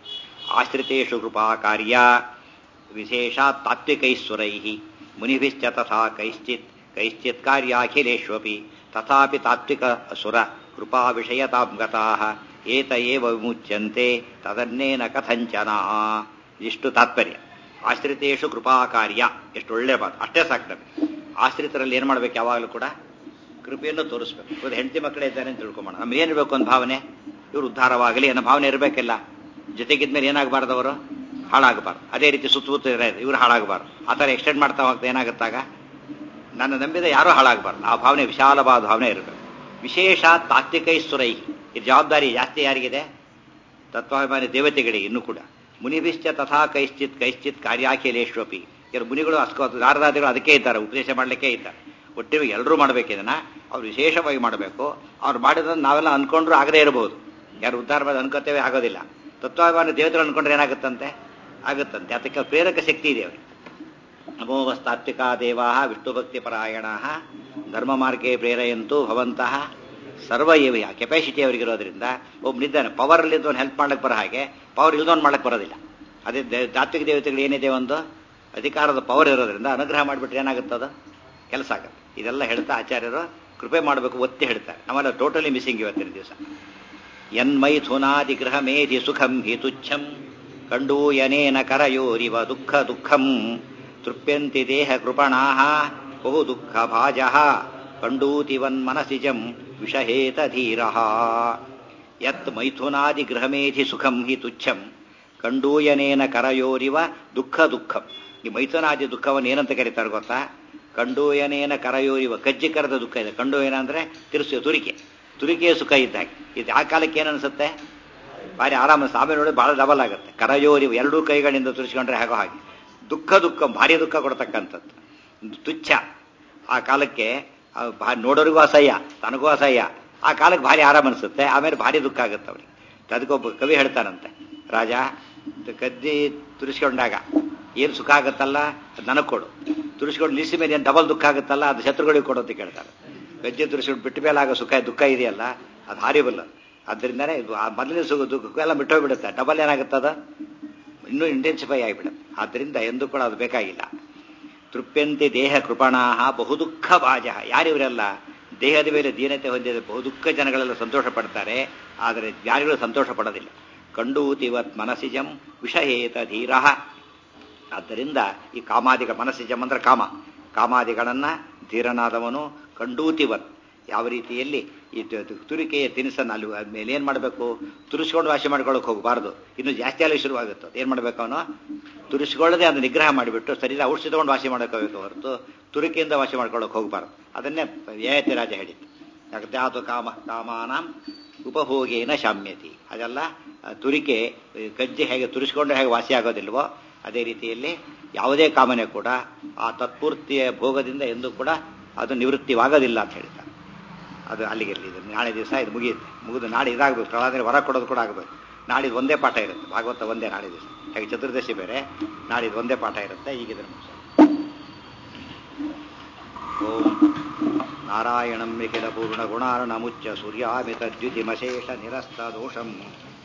ಆಶ್ರಿತೇಷು ಕೃಪಾ ಕಾರ್ಯ ವಿಶೇಷಾತ್ ತಾತ್ವಿಕೈಸ್ವರೈ ಮುನಿಭಿಶ್ಚ ತಥಾ ಕೈಶ್ಚಿತ್ ಕೈಶ್ಚಿತ್ ಕಾರ್ಯಾಖಿಲೇಷ್ವಪಿ ತಥಾಪಿ ತಾತ್ವಿಕ ಸುರ ಕೃಪಾ ವಿಷಯತಾಂ ಗತಾಃ ಏತ ಏವ ವಿಮುಚ್ಯಂತೆ ತದನ್ನೇನ ಕಥಂಚನ ಇಷ್ಟು ತಾತ್ಪರ್ಯ ಆಶ್ರಿತೇಷು ಕೃಪಾ ಕಾರ್ಯ ಎಷ್ಟು ಒಳ್ಳೆ ಮಾತು ಅಷ್ಟೇ ಸಾಕು ನಮಗೆ ಆಶ್ರಿತರಲ್ಲಿ ಏನು ಮಾಡ್ಬೇಕು ಯಾವಾಗಲೂ ಕೂಡ ಕೃಪೆಯನ್ನು ತೋರಿಸ್ಬೇಕು ಇವತ್ತು ಹೆಂಡತಿ ಮಕ್ಕಳೇ ಇದ್ದಾರೆ ಅಂತ ತಿಳ್ಕೊಂಬೋಣ ನಮ್ಗೆ ಏನಿರಬೇಕು ಒಂದು ಭಾವನೆ ಇವರು ಉದ್ಧಾರವಾಗಲಿ ಅನ್ನೋ ಭಾವನೆ ಇರಬೇಕಿಲ್ಲ ಜೊತೆಗಿದ್ಮೇಲೆ ಏನಾಗಬಾರ್ದು ಅವರು ಹಾಳಾಗಬಾರ್ದು ಅದೇ ರೀತಿ ಸುತ್ತಮುತ್ತ ಇರೋದು ಇವರು ಹಾಳಾಗಬಾರ್ದು ಆ ಥರ ಎಕ್ಸ್ಟೆಂಡ್ ಮಾಡ್ತಾ ಹೋಗ್ತಾ ಏನಾಗುತ್ತಾಗ ನನ್ನ ನಂಬಿದ ಯಾರೂ ಹಾಳಾಗಬಾರ್ದು ಆ ಭಾವನೆ ವಿಶಾಲವಾದ ಭಾವನೆ ಇರಬೇಕು ವಿಶೇಷ ತಾತ್ವಿಕೈಶ್ವರೈ ಈ ಜವಾಬ್ದಾರಿ ಜಾಸ್ತಿ ಯಾರಿಗಿದೆ ತತ್ವಾಭಿಮಾನಿ ದೇವತೆಗಳಿಗೆ ಇನ್ನೂ ಕೂಡ ಮುನಿಭಿಶ್ಚ ತಥಾ ಕೈಶ್ಚಿತ್ ಕೈಶ್ಚಿತ್ ಕಾರ್ಯಾಖಿಲೇಶ್ವಪಿ ಕೆಲವು ಮುನಿಗಳು ಅಸ್ಕೋ ನಾರದಾದಿಗಳು ಅದಕ್ಕೆ ಇದ್ದಾರೆ ಉಪದೇಶ ಮಾಡಲಿಕ್ಕೆ ಇದ್ದಾರೆ ಒಟ್ಟಿಗೆ ಎಲ್ಲರೂ ಮಾಡಬೇಕು ಇದನ್ನ ಅವ್ರು ವಿಶೇಷವಾಗಿ ಮಾಡಬೇಕು ಅವ್ರು ಮಾಡಿದ್ರೆ ನಾವೆಲ್ಲ ಅನ್ಕೊಂಡ್ರು ಆಗದೇ ಇರಬಹುದು ಯಾರು ಉದ್ಧಾರ ಮಾಡಿ ಅನ್ಕೋತೇವೆ ಆಗೋದಿಲ್ಲ ತತ್ವಾಭಿಮಾನಿ ದೇವತೆಗಳು ಅನ್ಕೊಂಡ್ರೆ ಏನಾಗುತ್ತಂತೆ ಆಗುತ್ತಂತೆ ಅದಕ್ಕೆ ಪ್ರೇರಕ ಶಕ್ತಿ ಇದೆ ಅವರಿಗೆ ನಮೋವಸ್ತಾತ್ವಿಕಾ ದೇವಾ ವಿಷ್ಣು ಭಕ್ತಿ ಪರಾಯಣ ಧರ್ಮ ಮಾರ್ಗೇ ಪ್ರೇರೆಯಂತೂ ಭವಂತಹ ಸರ್ವ ಏವಿಯ ಕೆಪಾಸಿಟಿ ಅವರಿಗಿರೋದ್ರಿಂದ ಒಬ್ಬನಿದ್ದಾನೆ ಪವರ್ ಇಲ್ಲಿದ್ದವನು ಹೆಲ್ಪ್ ಮಾಡ್ಲಿಕ್ಕೆ ಬರೋ ಹಾಗೆ ಪವರ್ ಇಲ್ದವನು ಮಾಡ್ಲಿಕ್ಕೆ ಬರೋದಿಲ್ಲ ಅದೇ ದೇ- ತಾತ್ವಿಕ ದೇವತೆಗಳು ಏನಿದೆ ಒಂದು ಅಧಿಕಾರದ ಪವರ್ ಇರೋದ್ರಿಂದ ಅನುಗ್ರಹ ಮಾಡಿಬಿಟ್ರೆ ಏನಾಗುತ್ತದ ಕೆಲಸ ಆಗುತ್ತೆ ಇದೆಲ್ಲ ಹೇಳ್ತಾ ಆಚಾರ್ಯರು ಕೃಪೆ ಮಾಡಬೇಕು ಒತ್ತಿ ಹೇಳ್ತಾರೆ ನಮ್ಮೆಲ್ಲ ಟೋಟಲಿ ಮಿಸ್ಸಿಂಗ್ ಇವತ್ತಿನ ದಿವಸ ಯನ್ಮೈಥುನಾದಿಗೃಹ ಮೇಧಿ ಸುಖಂ ಹಿ ತುಚ್ಛಂ ಕಂಡೂಯನೇನ ಕರಯೋರಿವ ದುಃಖ ದುಃಖಂ ತೃಪ್ಯಂತಿ ದೇಹ ಕೃಪಣಾ ಬಹು ದುಃಖ ಭಾಜ ಕಂಡೂತಿವನ್ಮನಸಿಜಂ ವಿಷಹೇತ ಧೀರ ಯತ್ ಮೈಥುನಾದಿ ಗೃಹಮೇಧಿ ಸುಖಂ ಹಿ ತುಚ್ಛಂ ಕಂಡೂಯನೇನ ಕರಯೋರಿವ ದುಃಖ ದುಃಖಂ ಈ ಮೈಥುನಾದಿ ದುಃಖವನ್ನು ಏನಂತ ಕರೀತಾರೆ ಗೊತ್ತಾ ಕಂಡೂಯನೇನ ಕರಯೋರಿವ ಕಜ್ಜಿ ಕರೆದ ದುಃಖ ಇದೆ ಕಂಡೂಯನ ಅಂದ್ರೆ ತಿರ್ಸು ತುರಿಕೆ ತುರಿಕೆಯ ಸುಖ ಇದ್ದಾಗೆ ಇದು ಆ ಕಾಲಕ್ಕೆ ಏನನ್ಸುತ್ತೆ ಭಾರಿ ಆರಾಮ ಸಾಮೆ ನೋಡಿ ಬಹಳ ಡಬಲ್ ಆಗುತ್ತೆ ಕರಯೋರಿವ ಎರಡೂ ಕೈಗಳಿಂದ ತುರಿಸ್ಕೊಂಡ್ರೆ ಹಾಗೋ ಹಾಗೆ ದುಃಖ ದುಃಖ ಭಾರಿ ದುಃಖ ಕೊಡ್ತಕ್ಕಂಥದ್ದು ತುಚ್ಛ ಆ ಕಾಲಕ್ಕೆ ಆ ಭಾ- ನೋಡೋರಿಗೂ ಅಸಹ್ಯ ತನಗೂ ಅಸಹ್ಯ ಆ ಕಾಲಕ್ಕೆ ಭಾರಿ ಆರಾಮ ಅನಿಸುತ್ತೆ ಆಮೇಲೆ ಭಾರಿ ದುಃಖ ಆಗುತ್ತೆ ಅವ್ರಿಗೆ ಅದಕ್ಕೊಬ್ಬ ಕವಿ ಹೇಳ್ತಾನಂತೆ ರಾಜ ಇದು ಕದ್ದಿ ತುರಿಸ್ಕೊಂಡಾಗ ಏನು ಸುಖ ಆಗುತ್ತಲ್ಲ ಅದು ನನಗೆ ಕೊಡು ತುರಿಸ್ಕೊಂಡು ನಿಲ್ಲಿಸಿ ಮೇಲೆ ಏನು ಡಬಲ್ ದುಃಖ ಆಗುತ್ತಲ್ಲ ಅದು ಶತ್ರುಗಳಿಗೆ ಕೊಡು ಅಂತ ಕೇಳ್ತಾರೆ ಗಜ್ಜೆ ತುರಿಸ್ಕೊಂಡು ಬಿಟ್ಟ ಮೇಲೆ ಆಗೋ ಸುಖ ದುಃಖ ಇದೆಯಲ್ಲ ಅದು ಹಾರಿಬಲ್ಲ ಅದರಿಂದನೇ ಇದು ಆ ಮೊದಲಿನ ಸುಖ ದುಃಖ ಎಲ್ಲ ಬಿಟ್ಟೋಗ್ಬಿಡುತ್ತೆ ಡಬಲ್ ಏನಾಗುತ್ತದ ಇನ್ನೂ ಇಂಟೆನ್ಸಿಫೈ ಆಗಿಬಿಡುತ್ತೆ ಆದ್ದರಿಂದ ಎಂದೂ ಕೂಡ ಅದು ಬೇಕಾಗಿಲ್ಲ ತೃಪ್ಯಂತೆ ದೇಹ ಕೃಪಣಾ ಬಹುದುಃಖ ಭಾಜ ಯಾರಿವರೆಲ್ಲ ದೇಹದ ಮೇಲೆ ದೀನತೆ ಹೊಂದಿದ ಬಹುದುಃಖ ಜನಗಳೆಲ್ಲ ಸಂತೋಷ ಪಡ್ತಾರೆ ಆದರೆ ಜ್ಞಾನಿಗಳು ಸಂತೋಷ ಪಡೋದಿಲ್ಲ ಕಂಡೂತಿವತ್ ಮನಸಿಜಂ ವಿಷಹೇತ ಧೀರ ಆದ್ದರಿಂದ ಈ ಕಾಮಾದಿಗಳ ಮನಸ್ಸಿಜಂ ಅಂದ್ರೆ ಕಾಮ ಕಾಮಾದಿಗಳನ್ನ ಧೀರನಾದವನು ಕಂಡೂತಿವತ್ ಯಾವ ರೀತಿಯಲ್ಲಿ ಈ ತು- ತು- ತುರಿಕೆಯ ತಿನಿಸನ್ನು ಅಲ್ಲಿ ಮೇಲೆ ಏನು ಮಾಡಬೇಕು ತುರಿಸ್ಕೊಂಡು ವಾಸಿ ಮಾಡ್ಕೊಳ್ಳೋಕೆ ಹೋಗಬಾರ್ದು ಇನ್ನು ಜಾಸ್ತಿ ಅಲ್ಲಿ ಶುರುವಾಗುತ್ತೆ ಏನು ಮಾಡಬೇಕು ಅವನು ತುರಿಸ್ಕೊಳ್ಳದೆ ಅದು ನಿಗ್ರಹ ಮಾಡಿಬಿಟ್ಟು ಸರಿದ ಔಷಧಿ ತಗೊಂಡು ವಾಸಿ ಮಾಡ್ಕೋಬೇಕು ಹೊರತು ತುರಿಕೆಯಿಂದ ವಾಸಿ ಮಾಡ್ಕೊಳ್ಳೋಕೆ ಹೋಗಬಾರ್ದು ಅದನ್ನೇ ಯಯತಿ ರಾಜ ಹೇಳಿದ್ದು ಜಗದ್ಯಾತು ಕಾಮ ಕಾಮಾನಾಂ ಉಪಭೋಗೇನ ಶಾಮ್ಯತಿ ಅದೆಲ್ಲ ಆ, ತುರಿಕೆ ಈ ಕಜ್ಜಿ ಹೇಗೆ ತುರಿಸ್ಕೊಂಡು ಹೇಗೆ ವಾಸಿ ಆಗೋದಿಲ್ವೋ ಅದೇ ರೀತಿಯಲ್ಲಿ ಯಾವುದೇ ಕಾಮನೆ ಕೂಡ ಆ ತತ್ಪೂರ್ತಿಯ ಭೋಗದಿಂದ ಎಂದೂ ಕೂಡ ಅದು ನಿವೃತ್ತಿವಾಗೋದಿಲ್ಲ ಅಂತ ಹೇಳ್ತಾರೆ ಅದು ಅಲ್ಲಿಗೆ ಇರಲಿ ಇದು ನಾಳೆ ದಿವಸ ಇದು ಮುಗಿಯುತ್ತೆ ಮುಗಿದು ನಾಳೆ ಇದಾಗಬೇಕು ಪ್ರಹ್ಲಾದನಿಗೆ ವರ ಕೊಡೋದು ಕೂಡ ಆಗಬೇಕು ನಾಡಿದ್ದು ಒಂದೇ ಪಾಠ ಇರುತ್ತೆ ಭಾಗವತ ಒಂದೇ ನಾಳೆ ದಿವಸ ಹಾಗೆ ಚತುರ್ದಶಿ ಬೇರೆ ನಾಡಿದ್ದು ಒಂದೇ ಪಾಠ ಇರುತ್ತೆ ಈಗ ಇದನ್ನು ಮುಗಿಸೋಣ ಓಂ ನಾರಾಯಣಂ ನಿಖಿಲ ಪೂರ್ಣ ಗುಣಾರ್ಣಮುಚ್ಚ ಸೂರ್ಯಾಮಿತ ದ್ಯುತಿಮಶೇಷ ನಿರಸ್ತ ದೋಷಂ